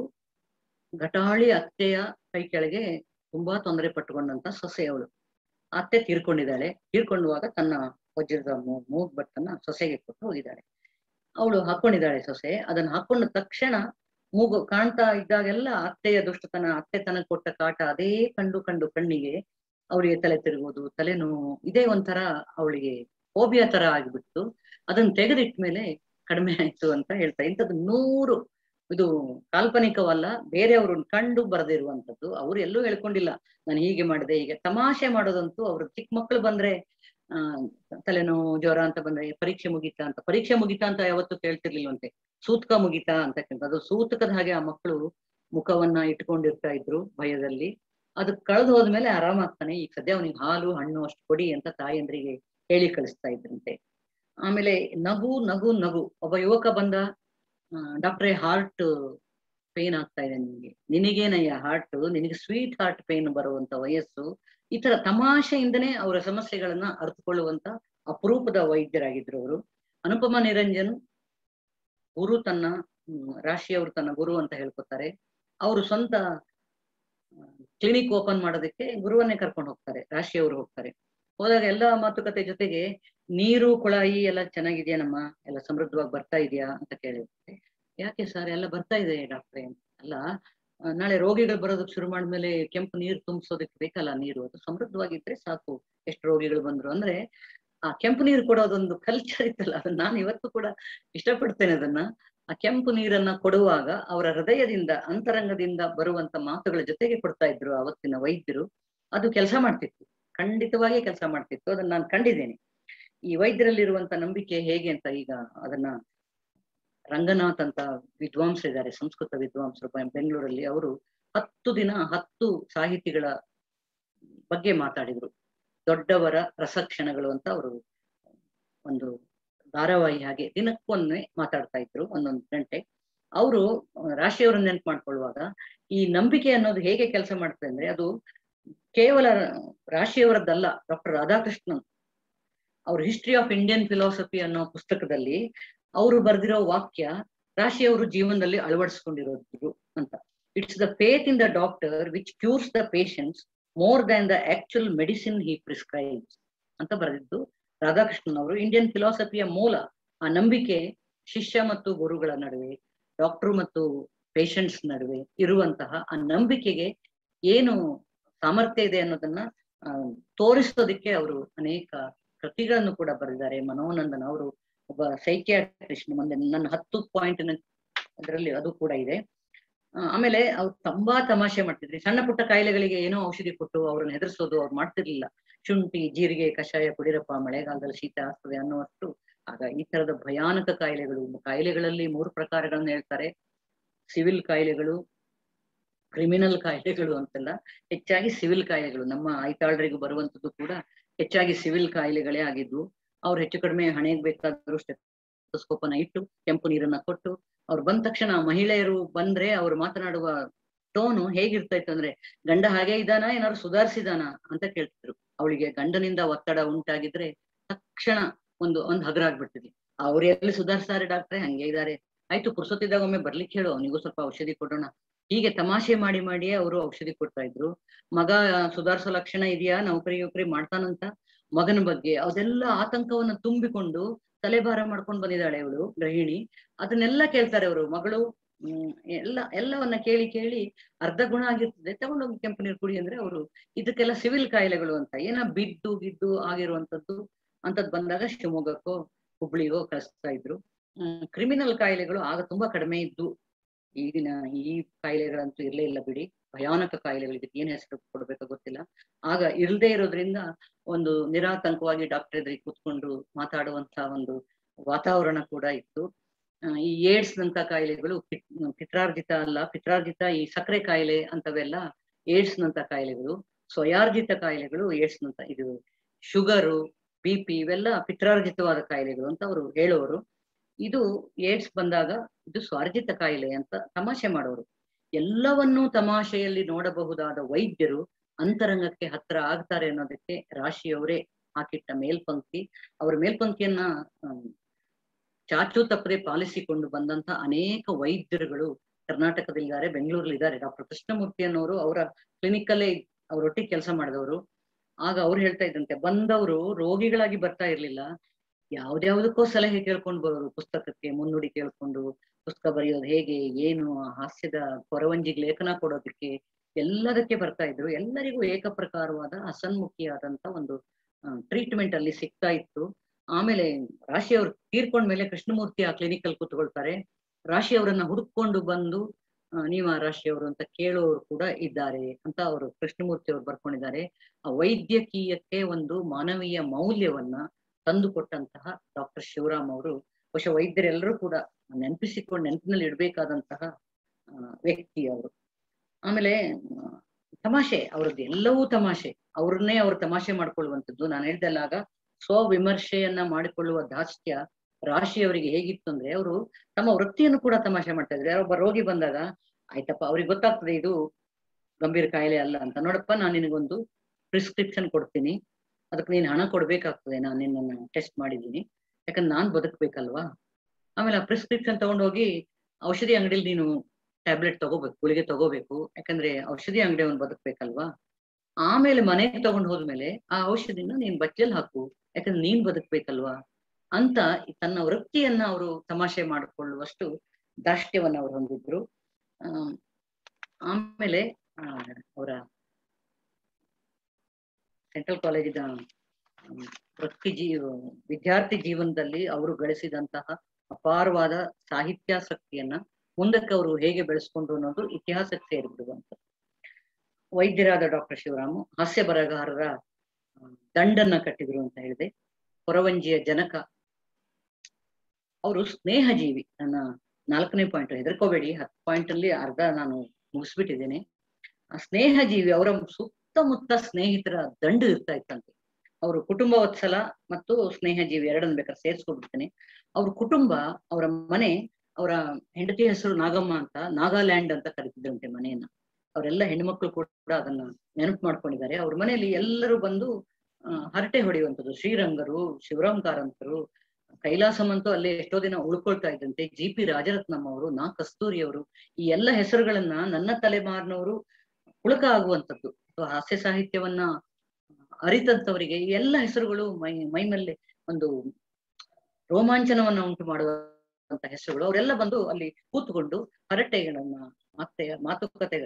ಘಟಾಳಿ ಅತ್ತೆಯ ಕೈ ಕೆಳಗೆ ತುಂಬಾ ತೊಂದರೆ ಪಟ್ಟುಕೊಂಡಂತ ಸೊಸೆ ಅವಳು ಅತ್ತೆ ತೀರ್ಕೊಂಡಿದ್ದಾಳೆ ತೀರ್ಕೊಂಡುವಾಗ ತನ್ನ ವಜ್ರದ ಮೂ- ಮೂಗ್ಬಟ್ಟನ್ನ ಸೊಸೆಗೆ ಕೊಟ್ಟು ಹೋಗಿದ್ದಾಳೆ ಅವಳು ಹಾಕೊಂಡಿದ್ದಾಳೆ ಸೊಸೆ ಅದನ್ನ ಹಾಕೊಂಡ ತಕ್ಷಣ ಮೂಗು ಕಾಣ್ತಾ ಇದ್ದಾಗೆಲ್ಲ ಅತ್ತೆಯ ದುಷ್ಟತನ ಅತ್ತೆ ತನಗೆ ಕೊಟ್ಟ ಕಾಟ ಅದೇ ಕಂಡು ಕಂಡು ಕಣ್ಣಿಗೆ ಅವಳಿಗೆ ತಲೆ ತಿರುಗೋದು ತಲೆನೋವು ಇದೇ ಒಂಥರ ಅವಳಿಗೆ ಫೋಬಿಯಾ ತರ ಆಗಿಬಿಟ್ಟು ಅದನ್ನ ತೆಗೆದಿಟ್ಮೇಲೆ ಕಡಿಮೆ ಆಯ್ತು ಅಂತ ಹೇಳ್ತಾ ಇಂಥದ್ದು ನೂರು ಇದು ಕಾಲ್ಪನಿಕವಲ್ಲ ಬೇರೆಯವ್ರನ್ನ ಕಂಡು ಬರೆದಿರುವಂತದ್ದು ಅವ್ರು ಎಲ್ಲೂ ಹೇಳ್ಕೊಂಡಿಲ್ಲ ನಾನು ಹೀಗೆ ಮಾಡಿದೆ ಹೀಗೆ ತಮಾಷೆ ಮಾಡೋದಂತೂ ಅವ್ರು ಚಿಕ್ಕ ಮಕ್ಕಳು ಬಂದ್ರೆ ಆ ತಲೆನೋವು ಜ್ವರ ಅಂತ ಬಂದ್ರೆ ಪರೀಕ್ಷೆ ಮುಗೀತಾ ಅಂತ ಪರೀಕ್ಷೆ ಮುಗೀತಾ ಅಂತ ಯಾವತ್ತೂ ಕೇಳ್ತಿರ್ಲಿಲ್ವಂತೆ ಸೂತಕ ಮುಗೀತಾ ಅಂತ ಕೇಳ್ತಾ ಅದು ಸೂತಕದ ಹಾಗೆ ಆ ಮಕ್ಕಳು ಮುಖವನ್ನ ಇಟ್ಕೊಂಡಿರ್ತಾ ಇದ್ರು ಭಯದಲ್ಲಿ ಅದು ಕಳೆದು ಹೋದ್ಮೇಲೆ ಆರಾಮಾಗ್ತಾನೆ ಈಗ ಸದ್ಯ ಅವನಿಗೆ ಹಾಲು ಹಣ್ಣು ಅಷ್ಟು ಕೊಡಿ ಅಂತ ತಾಯಂದ್ರಿಗೆ ಹೇಳಿ ಕಳಿಸ್ತಾ ಇದ್ರಂತೆ ಆಮೇಲೆ ನಗು ನಗು ನಗು ಒಬ್ಬ ಯುವಕ ಬಂದ ಡಾಕ್ಟ್ರೇ ಹಾರ್ಟ್ ಪೇನ್ ಆಗ್ತಾ ಇದೆ ನಿನಗೆ ನಿನಗೇನಯ್ಯ ಹಾರ್ಟ್ ನಿನಗೆ ಸ್ವೀಟ್ ಹಾರ್ಟ್ ಪೇನ್ ಬರುವಂತ ವಯಸ್ಸು ಈ ತರ ತಮಾಷೆಯಿಂದನೇ ಅವರ ಸಮಸ್ಯೆಗಳನ್ನ ಅರ್ಥಕೊಳ್ಳುವಂತ ಅಪರೂಪದ ವೈದ್ಯರಾಗಿದ್ರು ಅವರು ಅನುಪಮ ನಿರಂಜನ್ ಗುರು ತನ್ನ ಹ್ಮ್, ರಾಶಿ ಅವರು ತನ್ನ ಗುರು ಅಂತ ಹೇಳ್ಕೊತಾರೆ ಅವರು ಸ್ವಂತ ಕ್ಲಿನಿಕ್ ಓಪನ್ ಮಾಡೋದಕ್ಕೆ ಗುರುವನ್ನೇ ಕರ್ಕೊಂಡು ಹೋಗ್ತಾರೆ ರಾಶಿ ಅವರು ಹೋಗ್ತಾರೆ ಹೋದಾಗ ಎಲ್ಲಾ ಮಾತುಕತೆ ಜೊತೆಗೆ ನೀರು ಕುಳಾಯಿ ಎಲ್ಲ ಚೆನ್ನಾಗಿದೆಯಾ ಎಲ್ಲ ಸಮೃದ್ಧವಾಗಿ ಬರ್ತಾ ಇದೆಯಾ ಅಂತ ಕೇಳಿದ್ರೆ ಯಾಕೆ ಸರ್ ಎಲ್ಲ ಬರ್ತಾ ಇದೆ ಡಾಕ್ಟ್ರೆ ಅಲ್ಲ ಆ, ನಾಳೆ ರೋಗಿಗಳು ಬರೋದಕ್ಕೆ ಶುರು ಮಾಡಿದ್ಮೇಲೆ ಕೆಂಪು ನೀರು ತುಂಬಿಸೋದಕ್ಕೆ ಬೇಕಲ್ಲ ನೀರು ಅದು ಸಮೃದ್ಧವಾಗಿದ್ರೆ ಸಾಕು ಎಷ್ಟು ರೋಗಿಗಳು ಬಂದ್ರು ಅಂದ್ರೆ ಆ ಕೆಂಪು ನೀರು ಕೊಡೋದೊಂದು ಕಲ್ಚರ್ ಇತ್ತಲ್ಲ ಅದನ್ನ ನಾನು ಇವತ್ತು ಕೂಡ ಇಷ್ಟಪಡ್ತೇನೆ ಅದನ್ನ ಆ ಕೆಂಪು ನೀರನ್ನ ಕೊಡುವಾಗ ಅವರ ಹೃದಯದಿಂದ ಅಂತರಂಗದಿಂದ ಬರುವಂತ ಮಾತುಗಳ ಜೊತೆಗೆ ಕೊಡ್ತಾ ಇದ್ರು ಅವತ್ತಿನ ವೈದ್ಯರು ಅದು ಕೆಲಸ ಮಾಡ್ತಿತ್ತು ಖಂಡಿತವಾಗಿ ಕೆಲಸ ಮಾಡ್ತಿತ್ತು ಅದನ್ನ ನಾನು ಕಂಡಿದ್ದೇನೆ ಈ ವೈದ್ಯರಲ್ಲಿರುವಂತ ನಂಬಿಕೆ ಹೇಗೆ ಅಂತ ಈಗ ಅದನ್ನ ರಂಗನಾಥ್ ಅಂತ ವಿದ್ವಾಂಸರಿದ್ದಾರೆ ಸಂಸ್ಕೃತ ವಿದ್ವಾಂಸರು ಬೆ- ಬೆಂಗಳೂರಲ್ಲಿ ಅವರು ಹತ್ತು ದಿನ ಹತ್ತು ಸಾಹಿತಿಗಳ ಬಗ್ಗೆ ಮಾತಾಡಿದ್ರು ದೊಡ್ಡವರ ರಸಕ್ಷಣಗಳು ಅಂತ ಅವರು ಒಂದು ಧಾರಾವಾಹಿ ಹಾಗೆ ದಿನಕ್ಕೊಮ್ಮೆ ಮಾತಾಡ್ತಾ ಇದ್ರು ಒಂದೊಂದು ಗಂಟೆ ಅವರು ರಾಶಿಯವರನ್ನ ನೆನ್ಪು ಮಾಡ್ಕೊಳ್ಳುವಾಗ ಈ ನಂಬಿಕೆ ಅನ್ನೋದು ಹೇಗೆ ಕೆಲಸ ಮಾಡ್ತದೆ ಅಂದ್ರೆ ಅದು ಕೇವಲ ರಾಶಿಯವರದ್ದಲ್ಲ ಡಾಕ್ಟರ್ ರಾಧಾಕೃಷ್ಣನ್ ಅವ್ರ ಹಿಸ್ಟ್ರಿ ಆಫ್ ಇಂಡಿಯನ್ ಫಿಲಾಸಫಿ ಅನ್ನೋ ಪುಸ್ತಕದಲ್ಲಿ ಅವರು ಬರೆದಿರೋ ವಾಕ್ಯ ರಾಶಿಯವರು ಜೀವನದಲ್ಲಿ ಅಳವಡಿಸ್ಕೊಂಡಿರೋದು ಅಂತ it's the faith in the doctor which cures the patients more than the actual medicine he prescribes ಅಂತ ಬರೆದಿದ್ದು ರಾಧಾಕೃಷ್ಣನ್ ಅವರು ಇಂಡಿಯನ್ ಫಿಲಾಸಫಿಯ ಮೂಲ ಆ ನಂಬಿಕೆ ಶಿಷ್ಯ ಮತ್ತು ಗುರುಗಳ ನಡುವೆ ಡಾಕ್ಟರ್ ಮತ್ತು ಪೇಷಂಟ್ಸ್ ನಡುವೆ ಇರುವಂತಹ ಆ ನಂಬಿಕೆಗೆ ಏನು ಸಾಮರ್ಥ್ಯ ಇದೆ ಅನ್ನೋದನ್ನ ಆ, ತೋರಿಸೋದಕ್ಕೆ ಅವರು ಅನೇಕ ಕೃತಿಗಳನ್ನು ಕೂಡ ಬರೆದಿದ್ದಾರೆ ಮನೋನಂದನ್ ಅವರು ಒಬ್ಬ ಸೈಕ್ಯಾಟ್ರಿಸ್ಟ್ ಮುಂದೆ ನನ್ನ ಹತ್ತು ಪಾಯಿಂಟ್ ಅದರಲ್ಲಿ ಅದು ಕೂಡ ಇದೆ ಆ, ಆಮೇಲೆ ಅವ್ರು ತುಂಬಾ ತಮಾಷೆ ಮಾಡ್ತಿದ್ರಿ ಸಣ್ಣ ಪುಟ್ಟ ಕಾಯಿಲೆಗಳಿಗೆ ಏನೋ ಔಷಧಿ ಕೊಟ್ಟು ಅವ್ರನ್ನ ಹೆದರ್ಸೋದು ಅವ್ರು ಮಾಡ್ತಿರ್ಲಿಲ್ಲ ಶುಂಠಿ ಜೀರಿಗೆ ಕಷಾಯ ಕುಡಿರಪ್ಪ ಮಳೆಗಾಲದಲ್ಲಿ ಶೀತ ಆಗ್ತದೆ ಅನ್ನುವಷ್ಟು ಆಗ ಈ ತರದ ಭಯಾನಕ ಕಾಯಿಲೆಗಳು ಕಾಯಿಲೆಗಳಲ್ಲಿ ಮೂರು ಪ್ರಕಾರಗಳನ್ನ ಹೇಳ್ತಾರೆ ಸಿವಿಲ್ ಕಾಯಿಲೆಗಳು ಕ್ರಿಮಿನಲ್ ಕಾಯಿಲೆಗಳು ಅಂತೆಲ್ಲ ಹೆಚ್ಚಾಗಿ ಸಿವಿಲ್ ಕಾಯಿಲೆಗಳು ನಮ್ಮ ಐತಾಳರಿಗೂ ಬರುವಂತದ್ದು ಕೂಡ ಹೆಚ್ಚಾಗಿ ಸಿವಿಲ್ ಕಾಯಿಲೆಗಳೇ ಆಗಿದ್ವು ಅವ್ರು ಹೆಚ್ಚು ಕಡಿಮೆ ಹಣೆಗೆ ಬೇಕಾದ್ರು ಸ್ಟೆಥೋಸ್ಕೋಪನ ಇಟ್ಟು ಕೆಂಪು ನೀರನ್ನ ಕೊಟ್ಟು ಅವ್ರು ಬಂದ ತಕ್ಷಣ ಮಹಿಳೆಯರು ಬಂದ್ರೆ ಅವ್ರು ಮಾತನಾಡುವ ಟೋನು ಹೇಗಿರ್ತಾ ಇತ್ತು ಅಂದ್ರೆ ಗಂಡ ಹಾಗೆ ಇದ್ದಾನ ಏನಾದ್ರು ಸುಧಾರಿಸಿದಾನ ಅಂತ ಕೇಳ್ತಿದ್ರು ಅವಳಿಗೆ ಗಂಡನಿಂದ ಒತ್ತಡ ಉಂಟಾಗಿದ್ರೆ ತಕ್ಷಣ ಒಂದು ಒಂದು ಹಗರಾಗ್ಬಿಡ್ತಿದ್ವಿ ಅವ್ರು ಎಲ್ಲಿ ಸುಧಾರಿಸ್ತಾರೆ ಡಾಕ್ಟ್ರೆ ಹಂಗೆ ಇದಾರೆ ಆಯ್ತು ಪುರ್ಸೊತ್ತಿದ್ದಾಗ ಒಮ್ಮೆ ಬರ್ಲಿಕ್ಕೆ ಹೇಳು ಅವನಿಗೂ ಸ್ವಲ್ಪ ಔಷಧಿ ಕೊಡೋಣ ಹೀಗೆ ತಮಾಷೆ ಮಾಡಿ ಮಾಡಿಯೇ ಅವರು ಔಷಧಿ ಕೊಡ್ತಾ ಇದ್ರು ಮಗ ಸುಧಾರಿಸೋ ಲಕ್ಷಣ ಇದೆಯಾ ನೌಕರಿ ನೌಕರಿ ಮಾಡ್ತಾನಂತ ಮಗನ ಬಗ್ಗೆ ಅದೆಲ್ಲ ಆತಂಕವನ್ನ ತುಂಬಿಕೊಂಡು ತಲೆಭಾರ ಮಾಡ್ಕೊಂಡು ಬಂದಿದ್ದಾಳೆ ಅವಳು ಗೃಹಿಣಿ ಅದನ್ನೆಲ್ಲ ಕೇಳ್ತಾರೆ ಅವರು ಮಗಳು ಹ್ಮ್ ಎಲ್ಲ ಎಲ್ಲವನ್ನ ಕೇಳಿ ಕೇಳಿ ಅರ್ಧ ಗುಣ ಆಗಿರ್ತದೆ ತಗೊಂಡೋಗಿ ಕೆಂಪು ನೀರು ಕುಡಿ ಅಂದ್ರೆ ಅವರು ಇದಕ್ಕೆಲ್ಲ ಸಿವಿಲ್ ಕಾಯಿಲೆಗಳು ಅಂತ ಏನ ಬಿದ್ದು ಗಿದ್ದು ಆಗಿರುವಂತದ್ದು ಅಂತದ್ ಬಂದಾಗ ಶಿವಮೊಗ್ಗಕ್ಕೋ ಹುಬ್ಳಿಗೋ ಕಳಿಸ್ತಾ ಇದ್ರು ಕ್ರಿಮಿನಲ್ ಕಾಯಿಲೆಗಳು ಆಗ ತುಂಬಾ ಕಡಿಮೆ ಇದ್ದು ಈಗಿನ ಈ ಕಾಯಿಲೆಗಳಂತೂ ಇರ್ಲೇ ಇಲ್ಲ ಬಿಡಿ ಭಯಾನಕ ಕಾಯಿಲೆಗಳು ಇದಕ್ಕೆ ಏನ್ ಹೆಸರು ಕೊಡ್ಬೇಕೋ ಗೊತ್ತಿಲ್ಲ ಆಗ ಇಲ್ದೇ ಇರೋದ್ರಿಂದ ಒಂದು ನಿರಾತಂಕವಾಗಿ ಡಾಕ್ಟರ್ ಎದುರಿಗೆ ಕೂತ್ಕೊಂಡು ಮಾತಾಡುವಂತ ಒಂದು ವಾತಾವರಣ ಕೂಡ ಇತ್ತು ಆ, ಈ ಏಡ್ಸ್ ನಂತ ಕಾಯಿಲೆಗಳು ಪಿತ್- ಪಿತ್ರಾರ್ಜಿತ ಅಲ್ಲ ಪಿತ್ರಾರ್ಜಿತ ಈ ಸಕ್ಕರೆ ಕಾಯಿಲೆ ಅಂತವೆಲ್ಲ ಏಡ್ಸ್ ನಂತ ಕಾಯಿಲೆಗಳು ಸ್ವಯಾರ್ಜಿತ ಕಾಯಿಲೆಗಳು ಏಡ್ಸ್ ನಂತ ಇದು ಶುಗರು ಬಿ ಪಿ ಇವೆಲ್ಲ ಪಿತ್ರಾರ್ಜಿತವಾದ ಕಾಯಿಲೆಗಳು ಅಂತ ಅವರು ಹೇಳೋರು ಇದು ಏಡ್ಸ್ ಬಂದಾಗ ಇದು ಸ್ವಾರ್ಜಿತ ಕಾಯಿಲೆ ಅಂತ ತಮಾಷೆ ಮಾಡೋರು ಎಲ್ಲವನ್ನೂ ತಮಾಷೆಯಲ್ಲಿ ನೋಡಬಹುದಾದ ವೈದ್ಯರು ಅಂತರಂಗಕ್ಕೆ ಹತ್ರ ಆಗ್ತಾರೆ ಅನ್ನೋದಕ್ಕೆ ರಾಶಿಯವರೇ ಹಾಕಿಟ್ಟ ಮೇಲ್ಪಂಕ್ತಿ ಅವರ ಮೇಲ್ಪಂಕ್ತಿಯನ್ನ ಆಮ್, ಚಾಚು ತಪ್ಪದೆ ಪಾಲಿಸಿಕೊಂಡು ಬಂದಂತ ಅನೇಕ ವೈದ್ಯರುಗಳು ಕರ್ನಾಟಕದಲ್ಲಿದ್ದಾರೆ ಬೆಂಗಳೂರಲ್ಲಿದ್ದಾರೆ ಡಾಕ್ಟರ್ ಕೃಷ್ಣಮೂರ್ತಿ ಅನ್ನೋರು ಅವರ ಕ್ಲಿನಿಕ್ ಅಲ್ಲೇ ಅವರೊಟ್ಟಿಗೆ ಕೆಲಸ ಮಾಡಿದವರು ಆಗ ಅವ್ರು ಹೇಳ್ತಾ ಇದ್ದಂತೆ ಬಂದವರು ರೋಗಿಗಳಾಗಿ ಬರ್ತಾ ಇರ್ಲಿಲ್ಲ ಯಾವ್ದ್ಯಾವ್ದಕ್ಕೋ ಸಲಹೆ ಕೇಳ್ಕೊಂಡು ಬರೋರು ಪುಸ್ತಕಕ್ಕೆ ಮುನ್ನುಡಿ ಕೇಳ್ಕೊಂಡು ಪುಸ್ತಕ ಬರೆಯೋದು ಹೇಗೆ ಏನು ಆ ಹಾಸ್ಯದ ಕೊರವಂಜಿಗೆ ಲೇಖನ ಕೊಡೋದಕ್ಕೆ ಎಲ್ಲದಕ್ಕೆ ಬರ್ತಾ ಇದ್ರು ಎಲ್ಲರಿಗೂ ಏಕಪ್ರಕಾರವಾದ ಹಸನ್ಮುಖಿಯಾದಂತ ಒಂದು ಟ್ರೀಟ್ಮೆಂಟ್ ಅಲ್ಲಿ ಸಿಗ್ತಾ ಇತ್ತು ಆಮೇಲೆ ರಾಶಿ ಅವ್ರು ತೀರ್ಕೊಂಡ್ಮೇಲೆ ಕೃಷ್ಣಮೂರ್ತಿ ಆ ಕ್ಲಿನಿಕ್ ಅಲ್ಲಿ ಕೂತ್ಕೊಳ್ತಾರೆ ರಾಶಿ ಅವರನ್ನ ಹುಡುಕೊಂಡು ಬಂದು ಆ, ನೀವ ರಾಶಿ ಅವರು ಅಂತ ಕೇಳೋರು ಕೂಡ ಇದ್ದಾರೆ ಅಂತ ಅವರು ಕೃಷ್ಣಮೂರ್ತಿ ಅವರು ಬರ್ಕೊಂಡಿದ್ದಾರೆ ಆ ವೈದ್ಯಕೀಯಕ್ಕೆ ಒಂದು ಮಾನವೀಯ ಮೌಲ್ಯವನ್ನ ತಂದು ಕೊಟ್ಟಂತಹ ಡಾಕ್ಟರ್ ಶಿವರಾಮ್ ಅವರು ಬಹುಶಃ ವೈದ್ಯರೆಲ್ಲರೂ ಕೂಡ ನೆನಪಿಸಿಕೊಂಡು ನೆನಪಿನಲ್ಲಿ ಇಡ್ಬೇಕಾದಂತಹ ಆ, ವ್ಯಕ್ತಿ ಅವರು ಆಮೇಲೆ ಆ, ತಮಾಷೆ ಅವ್ರದ್ದು ಎಲ್ಲವೂ ತಮಾಷೆ ಅವ್ರನ್ನೇ ಅವ್ರು ತಮಾಷೆ ಮಾಡ್ಕೊಳ್ಳುವಂಥದ್ದು ನಾನು ಹೇಳ್ದಲ್ಲ ಆಗ ಸ್ವವಿಮರ್ಶೆಯನ್ನ ಮಾಡಿಕೊಳ್ಳುವ ದಾಸ್ಯ ರಾಶಿಯವರಿಗೆ ಹೇಗಿತ್ತು ಅಂದ್ರೆ ಅವರು ತಮ್ಮ ವೃತ್ತಿಯನ್ನು ಕೂಡ ತಮಾಷೆ ಮಾಡ್ತಾ ಇದ್ರು ಯಾರೊಬ್ಬ ರೋಗಿ ಬಂದಾಗ ಆಯ್ತಪ್ಪ ಅವ್ರಿಗೆ ಗೊತ್ತಾಗ್ತದೆ ಇದು ಗಂಭೀರ ಕಾಯಿಲೆ ಅಲ್ಲ ಅಂತ ನೋಡಪ್ಪ ನಾನು ನಿನಗೊಂದು ಪ್ರಿಸ್ಕ್ರಿಪ್ಷನ್ ಕೊಡ್ತೀನಿ ಅದಕ್ಕೆ ನೀನು ಹಣ ಕೊಡ್ಬೇಕಾಗ್ತದೆ ನಾನು ನಿನ್ನನ್ನು ಟೆಸ್ಟ್ ಮಾಡಿದ್ದೀನಿ ಯಾಕಂದ್ರೆ ನಾನ್ ಬದುಕ್ಬೇಕಲ್ವಾ ಆಮೇಲೆ ಆ ಪ್ರಿಸ್ಕ್ರಿಪ್ಷನ್ ತಗೊಂಡೋಗಿ ಔಷಧಿ ಅಂಗಡಿಲಿ ನೀನು ಟ್ಯಾಬ್ಲೆಟ್ ತಗೋಬೇಕು ಗುಳಿಗೆ ತಗೋಬೇಕು ಯಾಕಂದ್ರೆ ಔಷಧಿ ಅಂಗಡಿಯವನು ಬದುಕ್ಬೇಕಲ್ವಾ ಆಮೇಲೆ ಮನೆಗೆ ತಗೊಂಡು ಹೋದ್ಮೇಲೆ ಆ ಔಷಧಿನ ನೀನ್ ಬಚ್ಚಲ್ ಹಾಕು ಯಾಕಂದ್ರೆ ನೀನ್ ಬದುಕ್ಬೇಕಲ್ವಾ ಅಂತ ತನ್ನ ವೃತ್ತಿಯನ್ನ ಅವರು ತಮಾಷೆ ಮಾಡಿಕೊಳ್ಳುವಷ್ಟು ದಾಷ್ಟ್ಯವನ್ನ ಅವ್ರು ಹೊಂದಿದ್ರು ಆಮ್, ಆಮೇಲೆ ಆ, ಅವರ ಸೆಂಟ್ರಲ್ ಕಾಲೇಜಿನ ಆಮ್, ವೃತ್ತಿ ಜೀವ ವಿದ್ಯಾರ್ಥಿ ಜೀವನದಲ್ಲಿ ಅವರು ಗಳಿಸಿದಂತಹ ಅಪಾರವಾದ ಸಾಹಿತ್ಯಾಸಕ್ತಿಯನ್ನ ಮುಂದಕ್ಕೆ ಅವರು ಹೇಗೆ ಬೆಳೆಸ್ಕೊಂಡ್ರು ಅನ್ನೋದು ಇತಿಹಾಸಕ್ಕೆ ಸೇರಿಬಿಡುವಂತ ವೈದ್ಯರಾದ ಡಾಕ್ಟರ್ ಶಿವರಾಮು ಹಾಸ್ಯ ಬರಹಗಾರರ ಆ, ದಂಡನ್ನ ಕಟ್ಟಿದ್ರು ಅಂತ ಹೇಳಿದೆ ಕೊರವಂಜಿಯ ಜನಕ ಅವರು ಸ್ನೇಹಜೀವಿ ನನ್ನ ನಾಲ್ಕನೇ ಪಾಯಿಂಟ್ ಹೆದರ್ಕೋಬೇಡಿ ಹತ್ತು ಪಾಯಿಂಟ್ ಅಲ್ಲಿ ಅರ್ಧ ನಾನು ಮುಗಿಸ್ಬಿಟ್ಟಿದ್ದೇನೆ ಆ ಸ್ನೇಹಜೀವಿ ಅವರ ಸುತ್ತಮುತ್ತ ಸ್ನೇಹಿತರ ದಂಡು ಇರ್ತಾ ಇತ್ತಂತೆ ಅವರು ಕುಟುಂಬ ವತ್ಸಲ ಮತ್ತು ಸ್ನೇಹಜೀವಿ ಎರಡನ್ನ ಬೇಕಾದ್ರೆ ಸೇರಿಸ್ಕೊಡ್ಬಿಡ್ತೇನೆ ಅವ್ರ ಕುಟುಂಬ ಅವರ ಮನೆ ಅವರ ಹೆಂಡತಿ ಹೆಸರು ನಾಗಮ್ಮ ಅಂತ ನಾಗಾಲ್ಯಾಂಡ್ ಅಂತ ಕರಿತಿದ್ರಂತೆ ಮನೆಯನ್ನ ಅವರೆಲ್ಲ ಹೆಣ್ಮಕ್ಳು ಕೂಡ ಅದನ್ನ ನೆನಪು ಮಾಡ್ಕೊಂಡಿದ್ದಾರೆ ಅವ್ರ ಮನೆಯಲ್ಲಿ ಎಲ್ಲರೂ ಬಂದು ಆ, ಹರಟೆ ಹೊಡೆಯುವಂಥದ್ದು ಶ್ರೀರಂಗರು ಶಿವರಾಮ್ ಕಾರಂತರು ಕೈಲಾಸಂ ಅಂತೂ ಅಲ್ಲಿ ಎಷ್ಟೋ ದಿನ ಉಳ್ಕೊಳ್ತಾ ಇದ್ದಂತೆ ಜಿ ಪಿ ರಾಜರತ್ನಂ ಅವರು ನಾ ಕಸ್ತೂರಿ ಅವರು ಈ ಎಲ್ಲ ಹೆಸರುಗಳನ್ನ ನನ್ನ ತಲೆಮಾರಿನವರು ಪುಳಕ ಆಗುವಂಥದ್ದು ಅಥವಾ ಹಾಸ್ಯ ಸಾಹಿತ್ಯವನ್ನ ಅರಿತಂತವರಿಗೆ ಈ ಎಲ್ಲ ಹೆಸರುಗಳು ಮೈ ಮೈ ಮೇಲೆ ಒಂದು ರೋಮಾಂಚನವನ್ನ ಉಂಟು ಮಾಡುವಂತ ಹೆಸರುಗಳು ಅವರೆಲ್ಲ ಬಂದು ಅಲ್ಲಿ ಕೂತ್ಕೊಂಡು ಹರಟೆಗಳನ್ನ ಮತ್ತೆ ಮಾತುಕತೆ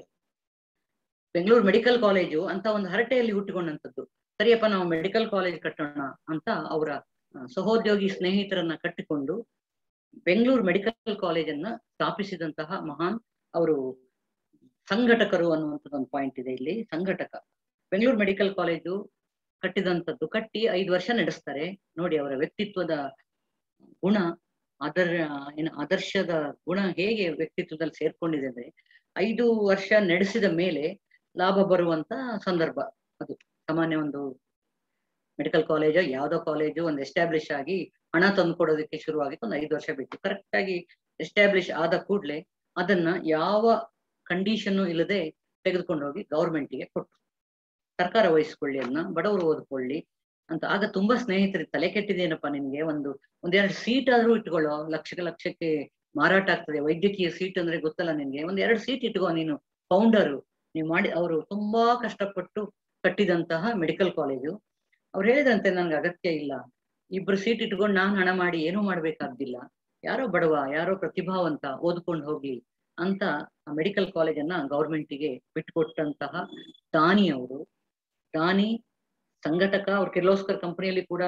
ಬೆಂಗಳೂರು ಮೆಡಿಕಲ್ ಕಾಲೇಜು ಅಂತ ಒಂದು ಹರಟೆಯಲ್ಲಿ ಹುಟ್ಟಿಕೊಂಡಂತದ್ದು ಸರಿಯಪ್ಪ ನಾವು ಮೆಡಿಕಲ್ ಕಾಲೇಜ್ ಕಟ್ಟೋಣ ಅಂತ ಅವರ ಆ, ಸಹೋದ್ಯೋಗಿ ಸ್ನೇಹಿತರನ್ನ ಕಟ್ಟಿಕೊಂಡು ಬೆಂಗಳೂರು ಮೆಡಿಕಲ್ ಕಾಲೇಜನ್ನ ಸ್ಥಾಪಿಸಿದಂತಹ ಮಹಾನ್ ಅವರು ಸಂಘಟಕರು ಅನ್ನುವಂಥದ್ದು ಒಂದು ಪಾಯಿಂಟ್ ಇದೆ ಇಲ್ಲಿ ಸಂಘಟಕ ಬೆಂಗಳೂರು ಮೆಡಿಕಲ್ ಕಾಲೇಜು ಕಟ್ಟಿದಂಥದ್ದು ಕಟ್ಟಿ ಐದು ವರ್ಷ ನಡೆಸ್ತಾರೆ ನೋಡಿ ಅವರ ವ್ಯಕ್ತಿತ್ವದ ಗುಣ ಅದರ ಏನು ಆದರ್ಶದ ಗುಣ ಹೇಗೆ ವ್ಯಕ್ತಿತ್ವದಲ್ಲಿ ಸೇರ್ಕೊಂಡಿದೆ ಅಂದ್ರೆ ಐದು ವರ್ಷ ನಡೆಸಿದ ಮೇಲೆ ಲಾಭ ಬರುವಂತ ಸಂದರ್ಭ ಅದು ಸಾಮಾನ್ಯ ಒಂದು ಮೆಡಿಕಲ್ ಕಾಲೇಜು ಯಾವ್ದೋ ಕಾಲೇಜು ಒಂದು ಎಸ್ಟಾಬ್ಲಿಷ್ ಆಗಿ ಹಣ ತಂದ್ಕೊಡೋದಕ್ಕೆ ಶುರುವಾಗಿತ್ತು ಒಂದು ಐದು ವರ್ಷ ಬಿಟ್ಟು ಕರೆಕ್ಟ್ ಆಗಿ ಎಸ್ಟಾಬ್ಲಿಷ್ ಆದ ಕೂಡ್ಲೆ ಅದನ್ನ ಯಾವ ಕಂಡೀಷನ್ ಇಲ್ಲದೆ ತೆಗೆದುಕೊಂಡು ಹೋಗಿ ಗೌರ್ಮೆಂಟ್ಗೆ ಕೊಟ್ರು ಸರ್ಕಾರ ವಹಿಸ್ಕೊಳ್ಳಿ ಅದನ್ನ ಬಡವರು ಓದ್ಕೊಳ್ಳಿ ಅಂತ ಆಗ ತುಂಬಾ ಸ್ನೇಹಿತರು ತಲೆ ಕೆಟ್ಟಿದೇನಪ್ಪ ನಿನ್ಗೆ ಒಂದು ಒಂದೆರಡು ಸೀಟ್ ಆದ್ರೂ ಇಟ್ಕೊಳ್ಳೋ ಲಕ್ಷಕ್ಕೆ ಲಕ್ಷಕ್ಕೆ ಮಾರಾಟ ಆಗ್ತದೆ ವೈದ್ಯಕೀಯ ಸೀಟ್ ಅಂದ್ರೆ ಗೊತ್ತಲ್ಲ ನಿನ್ಗೆ ಒಂದ್ ಎರಡು ಸೀಟ್ ಇಟ್ಕೋ ನೀನು ಫೌಂಡರು ನೀವು ಮಾಡಿ ಅವರು ತುಂಬಾ ಕಷ್ಟಪಟ್ಟು ಕಟ್ಟಿದಂತಹ ಮೆಡಿಕಲ್ ಕಾಲೇಜು ಅವ್ರು ಹೇಳಿದಂತೆ ನನ್ಗೆ ಅಗತ್ಯ ಇಲ್ಲ ಇಬ್ರು ಸೀಟ್ ಇಟ್ಕೊಂಡು ನಾನ್ ಹಣ ಮಾಡಿ ಏನೂ ಮಾಡ್ಬೇಕಾಗ್ದಿಲ್ಲ ಯಾರೋ ಬಡವ ಯಾರೋ ಪ್ರತಿಭಾವಂತ ಓದ್ಕೊಂಡು ಹೋಗ್ಲಿ ಅಂತ ಆ ಮೆಡಿಕಲ್ ಕಾಲೇಜನ್ನ ಗೌರ್ಮೆಂಟಿಗೆ ಬಿಟ್ಕೊಟ್ಟಂತಹ ದಾನಿ ಅವರು ದಾನಿ ಸಂಘಟಕ ಅವ್ರ ಕಿರ್ಲೋಸ್ಕರ್ ಕಂಪನಿಯಲ್ಲಿ ಕೂಡ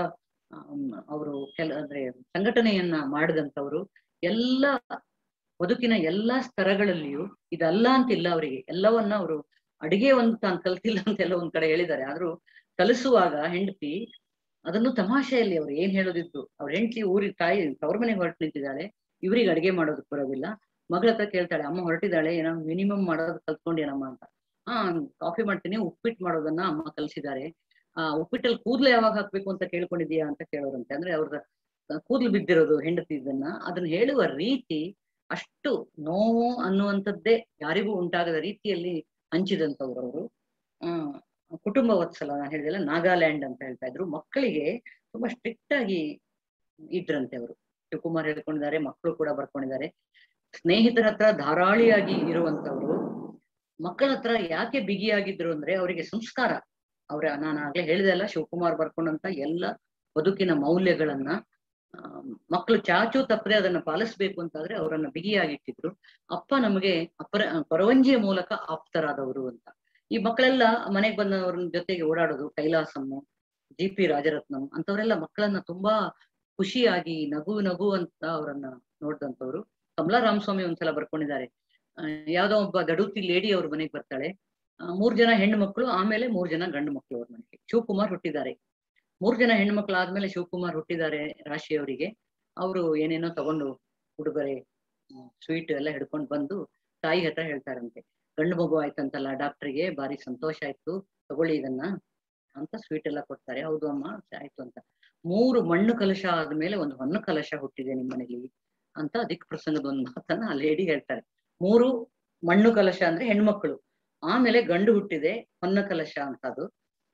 ಅವರು ಕೆಲ ಅಂದ್ರೆ ಸಂಘಟನೆಯನ್ನ ಮಾಡಿದಂಥವ್ರು ಎಲ್ಲ ಬದುಕಿನ ಎಲ್ಲಾ ಸ್ತರಗಳಲ್ಲಿಯೂ ಇದಲ್ಲ ಅಂತಿಲ್ಲ ಅವರಿಗೆ ಎಲ್ಲವನ್ನ ಅವರು ಅಡಿಗೆ ಒಂದು ತಾನು ಕಲ್ತಿಲ್ಲ ಅಂತೆಲ್ಲ ಒಂದ್ ಕಡೆ ಹೇಳಿದ್ದಾರೆ ಆದ್ರೂ ಕಲಿಸುವಾಗ ಹೆಂಡತಿ ಅದನ್ನು ತಮಾಷೆಯಲ್ಲಿ ಅವ್ರು ಏನ್ ಹೇಳೋದಿತ್ತು ಅವ್ರ ಹೆಂಡತಿ ಊರಿಗೆ ತಾಯಿ ತವ್ರ ಮನೆಗೆ ಹೊರಟು ನಿಂತಿದ್ದಾಳೆ ಇವ್ರಿಗೆ ಅಡಿಗೆ ಮಾಡೋದಕ್ಕೆ ಬರೋದಿಲ್ಲ ಮಗಳ ಹತ್ರ ಕೇಳ್ತಾಳೆ ಅಮ್ಮ ಹೊರಟಿದ್ದಾಳೆ ಏನೋ ಮಿನಿಮಮ್ ಮಾಡೋದು ಕಲ್ತ್ಕೊಂಡೇನಮ್ಮ ಅಂತ ಹಾ ಕಾಫಿ ಮಾಡ್ತೀನಿ ಉಪ್ಪಿಟ್ಟು ಮಾಡೋದನ್ನ ಅಮ್ಮ ಕಲಿಸಿದ್ದಾರೆ ಆ ಉಪ್ಪಿಟ್ಟಲ್ಲಿ ಕೂದ್ಲು ಯಾವಾಗ ಹಾಕ್ಬೇಕು ಅಂತ ಕೇಳ್ಕೊಂಡಿದ್ಯಾ ಅಂತ ಕೇಳೋರಂತೆ ಅಂದ್ರೆ ಅವ್ರ ಕೂದ್ಲು ಬಿದ್ದಿರೋದು ಹೆಂಡತಿ ಇದನ್ನ ಅದನ್ನ ಹೇಳುವ ರೀತಿ ಅಷ್ಟು ನೋವು ಅನ್ನುವಂಥದ್ದೇ ಯಾರಿಗೂ ಉಂಟಾಗದ ರೀತಿಯಲ್ಲಿ ಹಂಚಿದಂಥವ್ರು ಅವರು ಆ ಕುಟುಂಬ ವತ್ಸಲ ನಾನು ಹೇಳಿದೆಲ್ಲ ನಾಗಾಲ್ಯಾಂಡ್ ಅಂತ ಹೇಳ್ತಾ ಇದ್ರು ಮಕ್ಕಳಿಗೆ ತುಂಬಾ ಸ್ಟ್ರಿಕ್ಟ್ ಆಗಿ ಇದ್ರಂತೆ ಅವರು ಶಿವಕುಮಾರ್ ಹೇಳ್ಕೊಂಡಿದ್ದಾರೆ ಮಕ್ಕಳು ಕೂಡ ಬರ್ಕೊಂಡಿದ್ದಾರೆ ಸ್ನೇಹಿತರ ಹತ್ರ ಧಾರಾಳಿಯಾಗಿ ಇರುವಂತವ್ರು ಮಕ್ಕಳ ಹತ್ರ ಯಾಕೆ ಬಿಗಿಯಾಗಿದ್ರು ಅಂದ್ರೆ ಅವರಿಗೆ ಸಂಸ್ಕಾರ ಅವ್ರ ನಾನು ಆಗ್ಲೇ ಹೇಳಿದೆ ಅಲ್ಲ ಶಿವಕುಮಾರ್ ಬರ್ಕೊಂಡಂತ ಎಲ್ಲ ಬದುಕಿನ ಮೌಲ್ಯಗಳನ್ನ ಆ, ಮಕ್ಕಳು ಚಾಚು ತಪ್ಪದೆ ಅದನ್ನ ಪಾಲಿಸ್ಬೇಕು ಅಂತಾದ್ರೆ ಅವರನ್ನ ಬಿಗಿಯಾಗಿಟ್ಟಿದ್ರು ಅಪ್ಪ ನಮಗೆ ಅಪರ ಕೊರವಂಜಿಯ ಮೂಲಕ ಆಪ್ತರಾದವರು ಅಂತ ಈ ಮಕ್ಕಳೆಲ್ಲ ಮನೆಗೆ ಬಂದವ್ರ ಜೊತೆಗೆ ಓಡಾಡೋದು ಕೈಲಾಸಮ್ಮು ಜಿ ಪಿ ರಾಜರತ್ನಂ ಅಂತವರೆಲ್ಲ ಮಕ್ಕಳನ್ನ ತುಂಬಾ ಖುಷಿಯಾಗಿ ನಗು ನಗು ಅಂತ ಅವರನ್ನ ನೋಡಿದಂತವ್ರು ಕಮಲಾ ರಾಮಸ್ವಾಮಿ ಒಂದ್ಸಲ ಬರ್ಕೊಂಡಿದ್ದಾರೆ ಆ, ಯಾವ್ದೋ ಒಬ್ಬ ದಡುತಿ ಲೇಡಿ ಅವ್ರ ಮನೆಗೆ ಬರ್ತಾಳೆ ಆ, ಮೂರ್ ಜನ ಹೆಣ್ಣು ಮಕ್ಕಳು ಆಮೇಲೆ ಮೂರ್ ಜನ ಗಂಡು ಮಕ್ಕಳು ಅವ್ರ ಮನೆಗೆ ಶಿವಕುಮಾರ್ ಹುಟ್ಟಿದ್ದಾರೆ ಮೂರ್ ಜನ ಹೆಣ್ಣು ಮಕ್ಕಳು ಆದ್ಮೇಲೆ ಶಿವಕುಮಾರ್ ಹುಟ್ಟಿದ್ದಾರೆ ರಾಶಿ ಅವರಿಗೆ ಅವರು ಏನೇನೋ ತಗೊಂಡು ಉಡುಗೊರೆ ಸ್ವೀಟ್ ಎಲ್ಲ ಹಿಡ್ಕೊಂಡು ಬಂದು ತಾಯಿ ಹತ್ರ ಹೇಳ್ತಾರಂತೆ ಗಂಡು ಮಗು ಆಯ್ತಂತಲ್ಲ ಡಾಕ್ಟ್ರಿಗೆ ಭಾರಿ ಸಂತೋಷ ಆಯ್ತು ತಗೊಳ್ಳಿ ಇದನ್ನ ಅಂತ ಸ್ವೀಟ್ ಎಲ್ಲ ಕೊಡ್ತಾರೆ ಹೌದು ಅಮ್ಮ ಆಯ್ತು ಅಂತ ಮೂರು ಮಣ್ಣು ಕಲಶ ಆದ್ಮೇಲೆ ಒಂದು ಹೊನ್ನು ಕಲಶ ಹುಟ್ಟಿದೆ ನಿಮ್ಮ ಮನೇಲಿ ಅಂತ ದಿಕ್ ಪ್ರಸಂಗದ ಒಂದು ಮಾತನ್ನ ಆ ಲೇಡಿ ಹೇಳ್ತಾರೆ ಮೂರು ಮಣ್ಣು ಕಲಶ ಅಂದ್ರೆ ಹೆಣ್ಮಕ್ಳು ಆಮೇಲೆ ಗಂಡು ಹುಟ್ಟಿದೆ ಹೊನ್ನ ಕಲಶ ಅಂತ ಅದು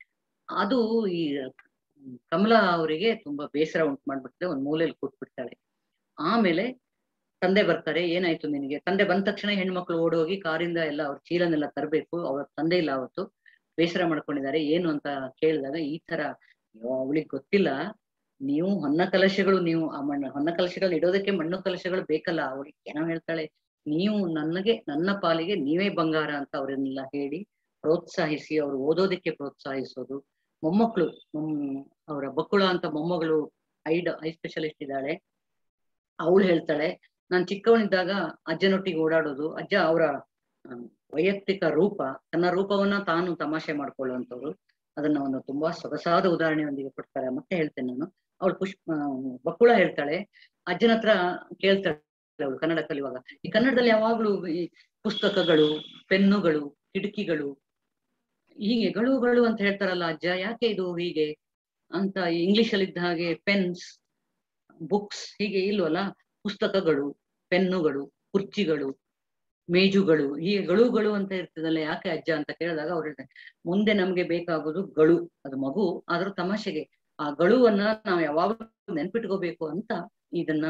ಅದು ಈ ಕಮಲಾ ಅವರಿಗೆ ತುಂಬಾ ಬೇಸರ ಉಂಟು ಮಾಡ್ಬಿಡ್ತಾರೆ ಒಂದ್ ಮೂಲೆಯಲ್ಲಿ ಕೂತ್ಬಿಡ್ತಾಳೆ ಆಮೇಲೆ ತಂದೆ ಬರ್ತಾರೆ ಏನಾಯ್ತು ನಿನಗೆ ತಂದೆ ಬಂದ ತಕ್ಷಣ ಹೆಣ್ಮಕ್ಳು ಓಡೋಗಿ ಕಾರಿಂದ ಎಲ್ಲ ಅವ್ರ ಚೀಲನೆಲ್ಲ ತರಬೇಕು ಅವ್ರ ತಂದೆ ಇಲ್ಲ ಅವತ್ತು ಬೇಸರ ಮಾಡ್ಕೊಂಡಿದ್ದಾರೆ ಏನು ಅಂತ ಕೇಳಿದಾಗ ಈ ತರ ಅವಳಿಗೆ ಗೊತ್ತಿಲ್ಲ ನೀವು ಹೊನ್ನ ಕಲಶಗಳು ನೀವು ಆ ಮಣ್ಣು ಹೊನ್ನ ಕಲಶಗಳು ಇಡೋದಕ್ಕೆ ಮಣ್ಣು ಕಲಶಗಳು ಬೇಕಲ್ಲ ಅವಳಿಗೆ ಏನೋ ಹೇಳ್ತಾಳೆ ನೀವು ನನಗೆ ನನ್ನ ಪಾಲಿಗೆ ನೀವೇ ಬಂಗಾರ ಅಂತ ಅವರನ್ನೆಲ್ಲ ಹೇಳಿ ಪ್ರೋತ್ಸಾಹಿಸಿ ಅವ್ರು ಓದೋದಕ್ಕೆ ಪ್ರೋತ್ಸಾಹಿಸೋದು ಮೊಮ್ಮಕ್ಕಳು ಅವರ ಬಕ್ಕುಳ ಅಂತ ಮೊಮ್ಮಗಳು ಐಡ್ ಐ ಸ್ಪೆಷಲಿಸ್ಟ್ ಇದ್ದಾಳೆ ಅವಳು ಹೇಳ್ತಾಳೆ ನಾನ್ ಚಿಕ್ಕವನಿದ್ದಾಗ ಅಜ್ಜನೊಟ್ಟಿಗೆ ಓಡಾಡೋದು ಅಜ್ಜ ಅವರ ವೈಯಕ್ತಿಕ ರೂಪ ತನ್ನ ರೂಪವನ್ನ ತಾನು ತಮಾಷೆ ಮಾಡ್ಕೊಳ್ಳುವಂಥವ್ರು ಅದನ್ನ ಒಂದು ತುಂಬಾ ಸೊಗಸಾದ ಉದಾಹರಣೆಯೊಂದಿಗೆ ಕೊಡ್ತಾರೆ ಮತ್ತೆ ಹೇಳ್ತೇನೆ ನಾನು ಅವಳು ಪುಷ್ಪ ಬಕ್ಕುಳ ಹೇಳ್ತಾಳೆ ಅಜ್ಜನ ಹತ್ರ ಕೇಳ್ತಾಳೆ ಅವಳು ಕನ್ನಡ ಕಲಿಯುವಾಗ ಈ ಕನ್ನಡದಲ್ಲಿ ಯಾವಾಗ್ಲೂ ಈ ಪುಸ್ತಕಗಳು ಪೆನ್ನುಗಳು ಕಿಟಕಿಗಳು ಹೀಗೆ ಗಳುಗಳು ಅಂತ ಹೇಳ್ತಾರಲ್ಲ ಅಜ್ಜ ಯಾಕೆ ಇದು ಹೀಗೆ ಅಂತ ಇಂಗ್ಲಿಷ್ ಅಲ್ಲಿ ಇದ್ದ ಹಾಗೆ ಪೆನ್ಸ್ ಬುಕ್ಸ್ ಹೀಗೆ ಇಲ್ವಲ್ಲ ಪುಸ್ತಕಗಳು ಪೆನ್ನುಗಳು ಕುರ್ಚಿಗಳು ಮೇಜುಗಳು ಹೀಗೆ ಗಳುಗಳು ಅಂತ ಇರ್ತದಲ್ಲ ಯಾಕೆ ಅಜ್ಜ ಅಂತ ಕೇಳಿದಾಗ ಅವ್ರು ಹೇಳ್ತಾರೆ ಮುಂದೆ ನಮ್ಗೆ ಬೇಕಾಗೋದು ಗಳು ಅದು ಮಗು ಆದ್ರೂ ತಮಾಷೆಗೆ ಆ ಗಳುವನ್ನ ನಾವು ಯಾವಾಗಲೂ ನೆನ್ಪಿಟ್ಕೋಬೇಕು ಅಂತ ಇದನ್ನ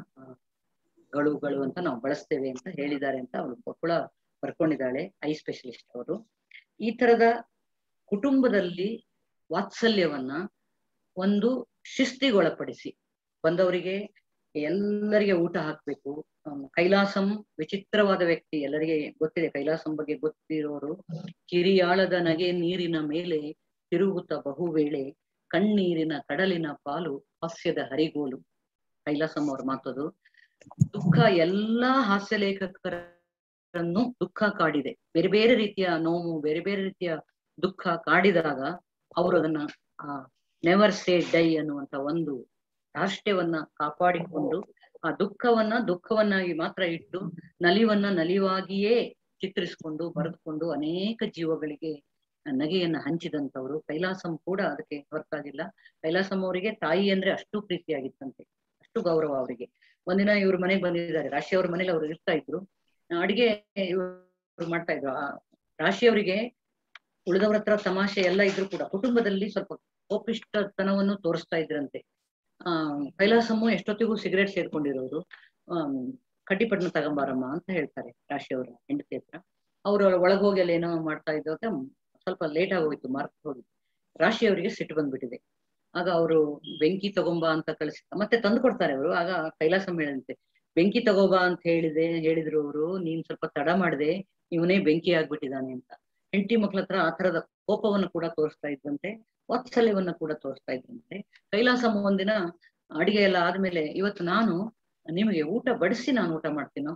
ಗಳುಗಳು ಅಂತ ನಾವು ಬಳಸ್ತೇವೆ ಅಂತ ಹೇಳಿದ್ದಾರೆ ಅಂತ ಅವಳು ಬಕ್ಕುಳ ಬರ್ಕೊಂಡಿದ್ದಾಳೆ ಐ ಸ್ಪೆಷಲಿಸ್ಟ್ ಅವರು ಈ ತರದ ಕುಟುಂಬದಲ್ಲಿ ವಾತ್ಸಲ್ಯವನ್ನ ಒಂದು ಶಿಸ್ತಿಗೊಳಪಡಿಸಿ ಬಂದವರಿಗೆ ಎಲ್ಲರಿಗೆ ಊಟ ಹಾಕ್ಬೇಕು ಕೈಲಾಸಂ ವಿಚಿತ್ರವಾದ ವ್ಯಕ್ತಿ ಎಲ್ಲರಿಗೆ ಗೊತ್ತಿದೆ ಕೈಲಾಸಂ ಬಗ್ಗೆ ಗೊತ್ತಿರೋರು ಕಿರಿಯಾಳದ ನಗೆ ನೀರಿನ ಮೇಲೆ ತಿರುಗುತ್ತ ಬಹುವೇಳೆ ಕಣ್ಣೀರಿನ ಕಡಲಿನ ಪಾಲು ಹಾಸ್ಯದ ಹರಿಗೋಲು ಕೈಲಾಸಂ ಅವ್ರ ಮಾತದು ದುಃಖ ಎಲ್ಲಾ ಹಾಸ್ಯ ಲೇಖಕರನ್ನು ದುಃಖ ಕಾಡಿದೆ ಬೇರೆ ಬೇರೆ ರೀತಿಯ ನೋವು ಬೇರೆ ಬೇರೆ ರೀತಿಯ ದುಃಖ ಕಾಡಿದಾಗ ಅವರು ಅದನ್ನ ಆ ನೆವರ್ ಸೇ ಡೈ ಅನ್ನುವಂತ ಒಂದು ರಾಷ್ಟ್ಯವನ್ನ ಕಾಪಾಡಿಕೊಂಡು ಆ ದುಃಖವನ್ನ ದುಃಖವನ್ನಾಗಿ ಮಾತ್ರ ಇಟ್ಟು ನಲಿವನ್ನ ನಲಿವಾಗಿಯೇ ಚಿತ್ರಿಸಿಕೊಂಡು ಬರೆದುಕೊಂಡು ಅನೇಕ ಜೀವಗಳಿಗೆ ನಗೆಯನ್ನ ಹಂಚಿದಂತವ್ರು ಕೈಲಾಸಂ ಕೂಡ ಅದಕ್ಕೆ ಹೊರತಾಗಿಲ್ಲ ಕೈಲಾಸಂ ಅವರಿಗೆ ತಾಯಿ ಅಂದ್ರೆ ಅಷ್ಟು ಪ್ರೀತಿಯಾಗಿತ್ತಂತೆ ಅಷ್ಟು ಗೌರವ ಅವರಿಗೆ ಒಂದಿನ ಇವ್ರ ಮನೆಗೆ ಬಂದಿದ್ದಾರೆ ರಾಶಿ ಅವ್ರ ಮನೇಲಿ ಅವ್ರು ಇರ್ತಾ ಇದ್ರು ಅಡಿಗೆ ಇವ್ರು ಮಾಡ್ತಾ ಇದ್ರು ಆ ರಾಶಿ ಅವರಿಗೆ ಉಳಿದವ್ರ ಹತ್ರ ತಮಾಷೆ ಎಲ್ಲ ಇದ್ರು ಕೂಡ ಕುಟುಂಬದಲ್ಲಿ ಸ್ವಲ್ಪ ಕೋಪಿಷ್ಟತನವನ್ನು ತೋರಿಸ್ತಾ ಇದ್ರಂತೆ ಆ ಕೈಲಾಸಮ್ಮು ಎಷ್ಟೊತ್ತಿಗೂ ಸಿಗರೇಟ್ ಸೇರ್ಕೊಂಡಿರೋರು ಆಮ್ ಕಡ್ಡಿಪಟ್ನ ತಗೊಂಬಾರಮ್ಮ ಅಂತ ಹೇಳ್ತಾರೆ ರಾಶಿ ಅವರ ಹೆಂಡತಿ ಹತ್ರ ಅವ್ರ ಒಳಗ್ ಹೋಗಿ ಅಲ್ಲಿ ಏನೋ ಮಾಡ್ತಾ ಇದ್ದಾಗ ಸ್ವಲ್ಪ ಲೇಟ್ ಆಗೋಯ್ತು ಮಾರ್ಕ್ ಹೋಗಿ ರಾಶಿ ಅವರಿಗೆ ಸಿಟ್ಟು ಬಂದ್ಬಿಟ್ಟಿದೆ ಆಗ ಅವರು ಬೆಂಕಿ ತಗೊಂಬಾ ಅಂತ ಕಳಿಸಿ ಮತ್ತೆ ತಂದು ಕೊಡ್ತಾರೆ ಅವರು ಆಗ ಕೈಲಾಸಮ್ಮ ಹೇಳಂತೆ ಬೆಂಕಿ ತಗೋಬಾ ಅಂತ ಹೇಳಿದೆ ಹೇಳಿದ್ರು ಅವರು ನೀನ್ ಸ್ವಲ್ಪ ತಡ ಮಾಡಿದೆ ಇವನೇ ಬೆಂಕಿ ಆಗ್ಬಿಟ್ಟಿದಾನೆ ಅಂತ ಹೆಂಡತಿ ಮಕ್ಳ ಹತ್ರ ಆ ತರದ ಕೋಪವನ್ನು ಕೂಡ ತೋರಿಸ್ತಾ ಇದ್ದಂತೆ ವಾತ್ಸಲ್ಯವನ್ನ ಕೂಡ ತೋರಿಸ್ತಾ ಇದ್ದಂತೆ ಕೈಲಾಸಮ್ಮ ಒಂದಿನ ಅಡಿಗೆ ಎಲ್ಲ ಆದ್ಮೇಲೆ ಇವತ್ತು ನಾನು ನಿಮಗೆ ಊಟ ಬಡಿಸಿ ನಾನು ಊಟ ಮಾಡ್ತೀನೋ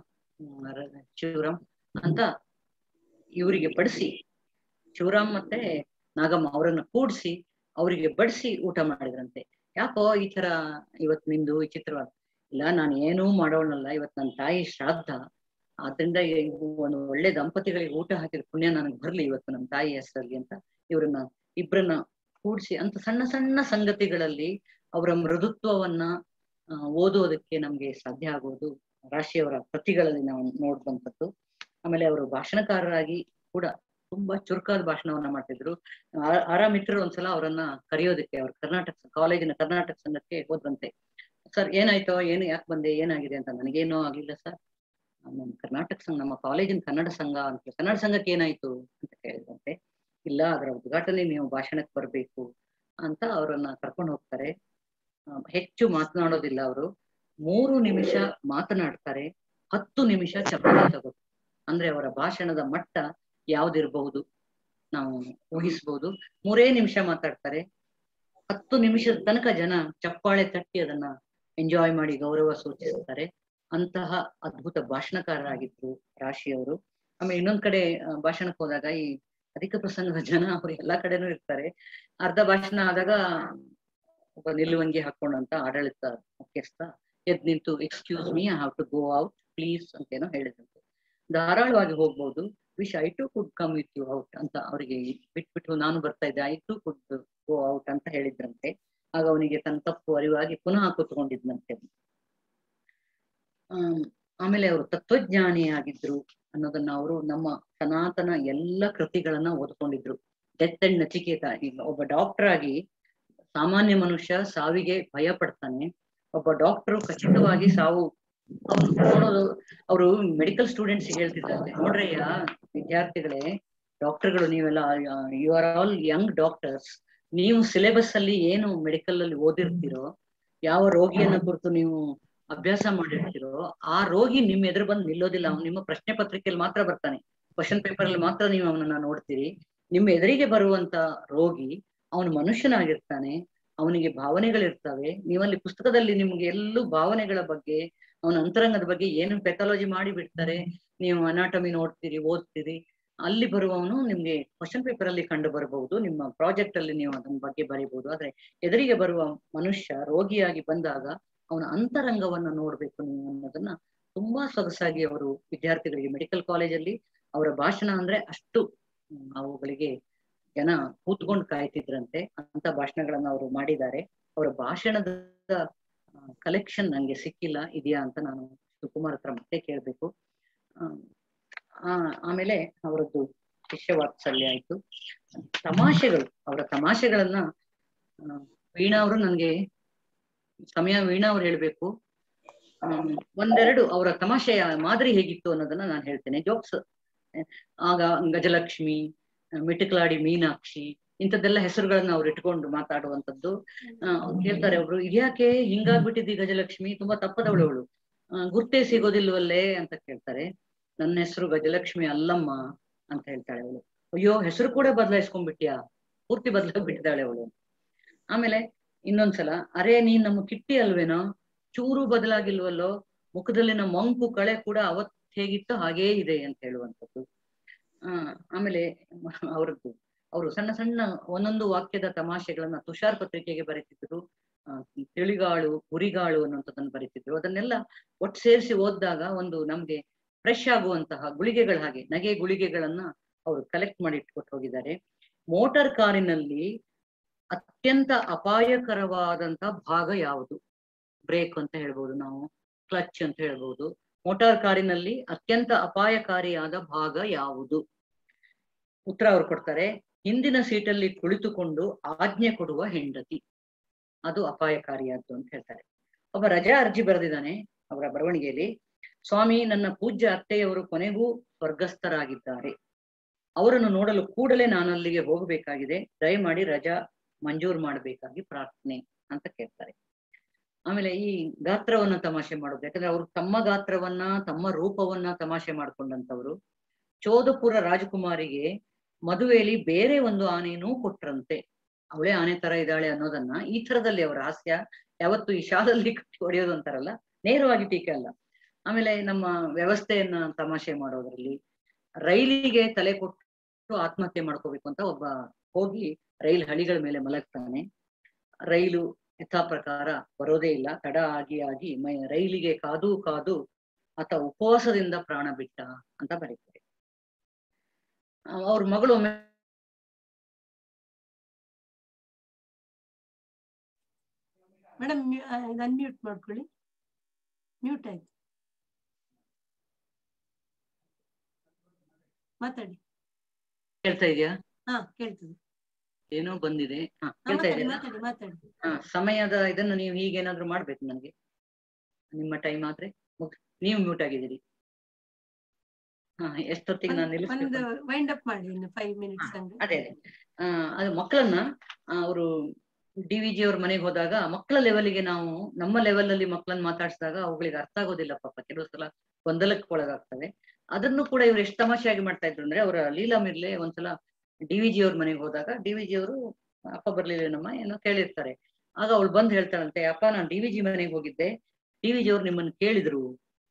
ಶಿವರಾಮ್ ಅಂತ ಇವರಿಗೆ ಬಡಿಸಿ ಶಿವರಾಮ್ ಮತ್ತೆ ನಾಗಮ್ಮ ಅವರನ್ನ ಕೂಡಿಸಿ ಅವರಿಗೆ ಬಡಿಸಿ ಊಟ ಮಾಡಿದ್ರಂತೆ ಯಾಕೋ ಈ ತರ ಇವತ್ ನಿಂದು ವಿಚಿತ್ರವಾದ ಇಲ್ಲ ನಾನು ಏನೂ ಮಾಡೋಣಲ್ಲ ಇವತ್ ನನ್ನ ತಾಯಿ ಶ್ರಾದ್ದ ಆದ್ರಿಂದ ಒಂದು ಒಳ್ಳೆ ದಂಪತಿಗಳಿಗೆ ಊಟ ಹಾಕಿದ ಪುಣ್ಯ ನನಗೆ ಬರ್ಲಿ ಇವತ್ತು ನಮ್ಮ ತಾಯಿ ಹೆಸರಲ್ಲಿ ಅಂತ ಇವ್ರನ್ನ ಇಬ್ಬರನ್ನ ಕೂಡಿಸಿ ಅಂತ ಸಣ್ಣ ಸಣ್ಣ ಸಂಗತಿಗಳಲ್ಲಿ ಅವರ ಮೃದುತ್ವವನ್ನ ಓದೋದಕ್ಕೆ ನಮ್ಗೆ ಸಾಧ್ಯ ಆಗೋದು ರಾಶಿಯವರ ಕೃತಿಗಳಲ್ಲಿ ನಾವು ನೋಡುವಂಥದ್ದು ಆಮೇಲೆ ಅವರು ಭಾಷಣಕಾರರಾಗಿ ಕೂಡ ತುಂಬಾ ಚುರುಕಾದ ಭಾಷಣವನ್ನ ಮಾಡ್ತಿದ್ರು ಆರಾ ಮಿತ್ರರು ಒಂದ್ಸಲ ಅವರನ್ನ ಕರೆಯೋದಕ್ಕೆ ಅವ್ರ ಕರ್ನಾಟಕ ಕಾಲೇಜಿನ ಕರ್ನಾಟಕ ಸಂಘಕ್ಕೆ ಹೋದ್ರಂತೆ ಸರ್ ಏನಾಯ್ತೋ ಏನು ಯಾಕೆ ಬಂದೆ ಏನಾಗಿದೆ ಅಂತ ನನಗೇನೋ ಆಗಿಲ್ಲ ಸರ್ ನಮ್ಮ ಕರ್ನಾಟಕ ಸಂಘ ನಮ್ಮ ಕಾಲೇಜಿನ ಕನ್ನಡ ಸಂಘ ಅಂತ ಕನ್ನಡ ಸಂಘಕ್ಕೆ ಏನಾಯ್ತು ಅಂತ ಕೇಳಿದಂತೆ ಇಲ್ಲ ಅದರ ಉದ್ಘಾಟನೆ ನೀವು ಭಾಷಣಕ್ಕೆ ಬರ್ಬೇಕು ಅಂತ ಅವರನ್ನ ಕರ್ಕೊಂಡು ಹೋಗ್ತಾರೆ ಹೆಚ್ಚು ಮಾತನಾಡೋದಿಲ್ಲ ಅವರು ಮೂರು ನಿಮಿಷ ಮಾತನಾಡ್ತಾರೆ ಹತ್ತು ನಿಮಿಷ ಚಪ್ಪಾಳೆ ತಗೋ ಅಂದ್ರೆ ಅವರ ಭಾಷಣದ ಮಟ್ಟ ಯಾವ್ದಿರಬಹುದು ನಾವು ಊಹಿಸ್ಬೋದು ಮೂರೇ ನಿಮಿಷ ಮಾತಾಡ್ತಾರೆ ಹತ್ತು ನಿಮಿಷದ ತನಕ ಜನ ಚಪ್ಪಾಳೆ ತಟ್ಟಿ ಅದನ್ನ ಎಂಜಾಯ್ ಮಾಡಿ ಗೌರವ ಸೂಚಿಸ್ತಾರೆ ಅಂತಹ ಅದ್ಭುತ ಭಾಷಣಕಾರರಾಗಿದ್ರು ರಾಶಿಯವರು ಆಮೇಲೆ ಇನ್ನೊಂದ್ ಕಡೆ ಭಾಷಣಕ್ಕೆ ಹೋದಾಗ ಈ ಅಧಿಕ ಪ್ರಸಂಗದ ಜನ ಅವ್ರು ಎಲ್ಲಾ ಕಡೆನೂ ಇರ್ತಾರೆ ಅರ್ಧ ಭಾಷಣ ಆದಾಗ ಒಬ್ಬ ನಿಲುವಂಗಿ ಹಾಕೊಂಡಂತ ಆಡಳಿತ ಮುಖ್ಯಸ್ಥ ಎದ್ ನಿಂತು excuse me I have to go out please ಅಂತ ಏನೋ ಹೇಳಿದಂತೆ ಧಾರಾಳವಾಗಿ ಹೋಗ್ಬೋದು wish I too could come with you out ಅಂತ ಅವರಿಗೆ ಬಿಟ್ಬಿಟ್ಟು ನಾನು ಬರ್ತಾ ಇದ್ದೆ I too could go out ಅಂತ ಹೇಳಿದ್ರಂತೆ ಆಗ ಅವನಿಗೆ ತನ್ನ ತಪ್ಪು ಅರಿವಾಗಿ ಪುನಃ ಕೂತ್ಕೊಂಡಿದ್ದಂತೆ ಹ್ಮ್ ಆಮೇಲೆ ಅವರು ತತ್ವಜ್ಞಾನಿಯಾಗಿದ್ರು ಅನ್ನೋದನ್ನ ಅವರು ನಮ್ಮ ಸನಾತನ ಎಲ್ಲ ಕೃತಿಗಳನ್ನ ಓದ್ಕೊಂಡಿದ್ರು ಡೆತ್ ಅಂಡ್ ನಚಿಕೇತ ಈಗ ಒಬ್ಬ ಡಾಕ್ಟರ್ ಆಗಿ ಸಾಮಾನ್ಯ ಮನುಷ್ಯ ಸಾವಿಗೆ ಭಯ ಪಡ್ತಾನೆ ಒಬ್ಬ ಡಾಕ್ಟರ್ ಖಚಿತವಾಗಿ ಸಾವು ಅವ್ರು ನೋಡೋದು ಅವರು ಮೆಡಿಕಲ್ ಸ್ಟೂಡೆಂಟ್ಸ್ ಹೇಳ್ತಿದ್ದಾರೆ ನೋಡ್ರಯ್ಯ ವಿದ್ಯಾರ್ಥಿಗಳೇ ಡಾಕ್ಟರ್ಗಳು ನೀವೆಲ್ಲ you are all young doctors ನೀವು ಸಿಲೆಬಸ್ ಅಲ್ಲಿ ಏನು ಮೆಡಿಕಲ್ ಅಲ್ಲಿ ಓದಿರ್ತೀರೋ ಯಾವ ರೋಗಿಯನ್ನ ಕುರಿತು ನೀವು ಅಭ್ಯಾಸ ಮಾಡಿರ್ತೀರೋ ಆ ರೋಗಿ ನಿಮ್ ಎದುರು ಬಂದು ನಿಲ್ಲೋದಿಲ್ಲ ಅವ್ನು ನಿಮ್ಮ ಪ್ರಶ್ನೆ ಪತ್ರಿಕೆಯಲ್ಲಿ ಮಾತ್ರ ಬರ್ತಾನೆ ಕ್ವಶನ್ ಪೇಪರ್ ಅಲ್ಲಿ ಮಾತ್ರ ನೀವು ಅವನನ್ನ ನೋಡ್ತೀರಿ ನಿಮ್ಮ ಎದುರಿಗೆ ಬರುವಂತ ರೋಗಿ ಅವನು ಮನುಷ್ಯನಾಗಿರ್ತಾನೆ ಅವನಿಗೆ ಭಾವನೆಗಳಿರ್ತವೆ ನೀವಲ್ಲಿ ಪುಸ್ತಕದಲ್ಲಿ ನಿಮ್ಗೆ ಎಲ್ಲೂ ಭಾವನೆಗಳ ಬಗ್ಗೆ ಅವನ ಅಂತರಂಗದ ಬಗ್ಗೆ ಏನು ಪೆಥಾಲಜಿ ಮಾಡಿ ಬಿಡ್ತಾರೆ ನೀವು ಅನಾಟಮಿ ನೋಡ್ತೀರಿ ಓದ್ತೀರಿ ಅಲ್ಲಿ ಬರುವವನು ನಿಮ್ಗೆ ಕ್ವಶನ್ ಪೇಪರ್ ಅಲ್ಲಿ ಕಂಡು ಬರಬಹುದು ನಿಮ್ಮ ಪ್ರಾಜೆಕ್ಟ್ ಅಲ್ಲಿ ನೀವು ಅದನ್ನ ಬಗ್ಗೆ ಬರೀಬಹುದು ಆದ್ರೆ ಎದುರಿಗೆ ಬರುವ ಮನುಷ್ಯ ರೋಗಿಯಾಗಿ ಬಂದಾಗ ಅವನ ಅಂತರಂಗವನ್ನ ನೋಡ್ಬೇಕು ನೀವು ಅನ್ನೋದನ್ನ ತುಂಬಾ ಸೊಗಸಾಗಿ ಅವರು ವಿದ್ಯಾರ್ಥಿಗಳಿಗೆ ಮೆಡಿಕಲ್ ಕಾಲೇಜಲ್ಲಿ ಅವರ ಭಾಷಣ ಅಂದ್ರೆ ಅಷ್ಟು ಹ್ಮ್, ಅವುಗಳಿಗೆ ಜನ ಕೂತ್ಕೊಂಡು ಕಾಯ್ತಿದ್ರಂತೆ ಅಂತ ಭಾಷಣಗಳನ್ನ ಅವರು ಮಾಡಿದ್ದಾರೆ ಅವರ ಭಾಷಣದ ಕಲೆಕ್ಷನ್ ನಂಗೆ ಸಿಕ್ಕಿಲ್ಲ ಇದೆಯಾ ಅಂತ ನಾನು ಶಿವಕುಮಾರ್ ಹತ್ರ ಮತ್ತೆ ಕೇಳ್ಬೇಕು ಆ, ಆ ಆಮೇಲೆ ಅವರದ್ದು ಶಿಷ್ಯ ವಾತ್ಸಲ್ಯ ಆಯ್ತು ತಮಾಷೆಗಳು ಅವರ ತಮಾಷೆಗಳನ್ನ ಆ, ವೀಣಾ ಅವರು ನನ್ಗೆ ಸಮಯ ವೀಣಾ ಅವ್ರು ಹೇಳ್ಬೇಕು ಆಮ್, ಒಂದೆರಡು ಅವರ ತಮಾಷೆಯ ಮಾದರಿ ಹೇಗಿತ್ತು ಅನ್ನೋದನ್ನ ನಾನು ಹೇಳ್ತೇನೆ ಜೋಕ್ಸ್ ಆಗ ಗಜಲಕ್ಷ್ಮಿ ಮಿಟುಕಲಾಡಿ ಮೀನಾಕ್ಷಿ ಇಂಥದ್ದೆಲ್ಲ ಹೆಸರುಗಳನ್ನ ಅವ್ರು ಇಟ್ಕೊಂಡು ಮಾತಾಡುವಂಥದ್ದು ಆ, ಕೇಳ್ತಾರೆ ಒಬ್ರು ಇದ್ಯಾಕೆ ಹಿಂಗಾಗ್ಬಿಟ್ಟಿದ್ದಿ ಗಜಲಕ್ಷ್ಮಿ ತುಂಬಾ ತಪ್ಪದವಳು ಅವಳು ಗುರ್ತೇ ಸಿಗೋದಿಲ್ವಲ್ಲೇ ಅಂತ ಕೇಳ್ತಾರೆ ನನ್ನ ಹೆಸರು ಗಜಲಕ್ಷ್ಮಿ ಅಲ್ಲಮ್ಮ ಅಂತ ಹೇಳ್ತಾಳೆ ಅವಳು ಅಯ್ಯೋ ಹೆಸರು ಕೂಡ ಬದಲಾಯಿಸ್ಕೊಂಡ್ಬಿಟ್ಯಾ ಪೂರ್ತಿ ಬದಲಾಗ್ಬಿಟ್ಟಿದ್ದಾಳೆ ಅವಳು ಆಮೇಲೆ ಇನ್ನೊಂದ್ಸಲ ಅರೆ ನೀನ್ ನಮ್ಮ ಕಿಟ್ಟಿ ಅಲ್ವೇನೋ ಚೂರು ಬದಲಾಗಿಲ್ವಲ್ಲೋ ಮುಖದಲ್ಲಿನ ಮಂಕು ಕಳೆ ಕೂಡ ಅವತ್ ಹೇಗಿತ್ತು ಹಾಗೇ ಇದೆ ಅಂತ ಹೇಳುವಂಥದ್ದು ಆ ಆಮೇಲೆ ಅವರದ್ದು ಅವರು ಸಣ್ಣ ಸಣ್ಣ ಒಂದೊಂದು ವಾಕ್ಯದ ತಮಾಷೆಗಳನ್ನ ತುಷಾರ್ ಪತ್ರಿಕೆಗೆ ಬರೀತಿದ್ರು ಆ, ತಿಳಿಗಾಳು ಹುರಿಗಾಳು ಅನ್ನುವಂಥದ್ದನ್ನು ಬರೀತಿದ್ರು ಅದನ್ನೆಲ್ಲ ಒಟ್ಟು ಸೇರಿಸಿ ಓದಿದಾಗ ಒಂದು ನಮ್ಗೆ ಫ್ರೆಶ್ ಆಗುವಂತಹ ಗುಳಿಗೆಗಳ ಹಾಗೆ ನಗೆ ಗುಳಿಗೆಗಳನ್ನ ಅವರು ಕಲೆಕ್ಟ್ ಮಾಡಿ ಇಟ್ಕೊಟ್ಟು ಹೋಗಿದ್ದಾರೆ ಮೋಟಾರ್ ಕಾರಿನಲ್ಲಿ ಅತ್ಯಂತ ಅಪಾಯಕರವಾದಂತಹ ಭಾಗ ಯಾವುದು ಬ್ರೇಕ್ ಅಂತ ಹೇಳ್ಬೋದು ನಾವು ಕ್ಲಚ್ ಅಂತ ಹೇಳ್ಬೋದು ಮೋಟಾರ್ ಕಾರಿನಲ್ಲಿ ಅತ್ಯಂತ ಅಪಾಯಕಾರಿಯಾದ ಭಾಗ ಯಾವುದು ಉತ್ತರ ಅವ್ರು ಕೊಡ್ತಾರೆ ಹಿಂದಿನ ಸೀಟಲ್ಲಿ ಕುಳಿತುಕೊಂಡು ಆಜ್ಞೆ ಕೊಡುವ ಹೆಂಡತಿ ಅದು ಅಪಾಯಕಾರಿಯಾದ್ದು ಅಂತ ಹೇಳ್ತಾರೆ ಒಬ್ಬ ರಜಾ ಅರ್ಜಿ ಬರೆದಿದ್ದಾನೆ ಅವರ ಬರವಣಿಗೆಯಲ್ಲಿ ಸ್ವಾಮಿ ನನ್ನ ಪೂಜ್ಯ ಅತ್ತೆಯವರು ಕೊನೆಗೂ ಸ್ವರ್ಗಸ್ಥರಾಗಿದ್ದಾರೆ ಅವರನ್ನು ನೋಡಲು ಕೂಡಲೇ ನಾನು ಅಲ್ಲಿಗೆ ಹೋಗಬೇಕಾಗಿದೆ ದಯಮಾಡಿ ರಜಾ ಮಂಜೂರು ಮಾಡಬೇಕಾಗಿ ಪ್ರಾರ್ಥನೆ ಅಂತ ಕೇಳ್ತಾರೆ ಆಮೇಲೆ ಈ ಗಾತ್ರವನ್ನ ತಮಾಷೆ ಮಾಡೋದು ಯಾಕಂದ್ರೆ ಅವರು ತಮ್ಮ ಗಾತ್ರವನ್ನ ತಮ್ಮ ರೂಪವನ್ನ ತಮಾಷೆ ಮಾಡ್ಕೊಂಡಂತವ್ರು ಚೋದಪುರ ರಾಜಕುಮಾರಿಗೆ ಮದುವೆಯಲ್ಲಿ ಬೇರೆ ಒಂದು ಆನೆನೂ ಕೊಟ್ರಂತೆ ಅವಳೇ ಆನೆ ತರ ಇದ್ದಾಳೆ ಅನ್ನೋದನ್ನ ಈ ತರದಲ್ಲಿ ಅವರ ಹಾಸ್ಯ ಯಾವತ್ತು ಈ ಶಾಲಲ್ಲಿ ಕಟ್ಟಿ ಹೊಡೆಯೋದು ಅಂತಾರಲ್ಲ ನೇರವಾಗಿ ಟೀಕೆ ಅಲ್ಲ ಆಮೇಲೆ ನಮ್ಮ ವ್ಯವಸ್ಥೆಯನ್ನ ತಮಾಷೆ ಮಾಡೋದ್ರಲ್ಲಿ ರೈಲಿಗೆ ತಲೆ ಕೊಟ್ಟು ಆತ್ಮಹತ್ಯೆ ಮಾಡ್ಕೋಬೇಕು ಅಂತ ಒಬ್ಬ ಹೋಗಿ ರೈಲ್ ಹಳಿಗಳ ಮೇಲೆ ಮಲಗ್ತಾನೆ ರೈಲು ಯಥಾ ಪ್ರಕಾರ ಬರೋದೇ ಇಲ್ಲ ತಡ ಆಗಿ ಆಗಿ ಮೈ ರೈಲಿಗೆ ಕಾದು ಕಾದು ಆತ ಉಪವಾಸದಿಂದ ಪ್ರಾಣ ಬಿಟ್ಟ ಅಂತ ಬರೀತಾರೆ ಅವ್ರ ಮಗಳು ಒಮ್ಮೆ ಮೇಡಮ್ ಇದು ಅನ್ಮ್ಯೂಟ್ ಮಾಡ್ಕೊಳ್ಳಿ ಮ್ಯೂಟ್ ಆಯ್ತು ಮಾತಾಡಿ ಕೇಳ್ತಾ ಇದೆಯಾ ಹಾ ಕೇಳ್ತದೆ ಏನೋ ಬಂದಿದೆ ಹಾ ಹಾ, ಕೇಳ್ತಾ ಮಾತಾಡಿ ಇದೆಯಾ ಮಾತಾಡಿ ಮಾತಾಡಿ ಹಾ ಸಮಯದ ಇದನ್ನು ನೀವು ಹೀಗೇನಾದ್ರೂ ಮಾಡ್ಬೇಕು ನನಗೆ ನಿಮ್ಮ ಟೈಮ್ ಆದ್ರೆ ಮುಗ್- ನೀವು ಮ್ಯೂಟ್ ಆಗಿದ್ದೀರಿ ಹಾ ಎಷ್ಟೊತ್ತಿಗೆ ನಾನು ಒಂದು ನಿಲ್ಲಿಸ್ಬೇಕು ವೈಂಡ್ ಅಪ್ ಮಾಡಿ ಇನ್ನು ಫೈವ್ ಮಿನಿಟ್ಸ್ ಹಂಗೆ ಅದೇ ಅದೇ ಆ, ಅದು ಮಕ್ಕಳನ್ನ ಅವರು ಡಿ ವಿ ಜಿ ಅವ್ರ ಮನೆಗೆ ಹೋದಾಗ ಮಕ್ಕಳ ಲೆವೆಲ್ಗೆ ನಾವು ನಮ್ಮ ಲೆವೆಲ್ ಅಲ್ಲಿ ಮಕ್ಕಳನ್ನ ಮಾತಾಡ್ಸಿದಾಗ ಅವುಗಳಿಗೆ ಅರ್ಥ ಆಗೋದಿಲ್ಲ ಪಾಪ ಕೆಲವು ಸಲ ಗೊಂದಲಕ್ಕೆ ಒಳಗಾಗ್ತವೆ ಅದನ್ನು ಕೂಡ ಇವ್ರು ಎಷ್ಟು ತಮಾಷೆಯಾಗಿ ಮಾಡ್ತಾ ಇದ್ರು ಅಂದ್ರೆ ಅವರ ಲೀಲಾ ಮಿರ್ಲೆ ಒಂದ್ಸಲ ಡಿ ವಿ ಜಿ ಅವ್ರ ಮನೆಗೆ ಹೋದಾಗ ಡಿ ವಿ ಜಿ ಅವರು ಅಪ್ಪ ಬರ್ಲಿಲ್ಲೇನಮ್ಮ ಏನೋ ಕೇಳಿರ್ತಾರೆ ಆಗ ಅವಳು ಬಂದ್ ಹೇಳ್ತಾಳಂತೆ ಅಪ್ಪ ನಾನು ಡಿ ವಿ ಜಿ ಮನೆಗೆ ಹೋಗಿದ್ದೆ ಡಿ ವಿ ಜಿ ಅವ್ರು ನಿಮ್ಮನ್ನ ಕೇಳಿದ್ರು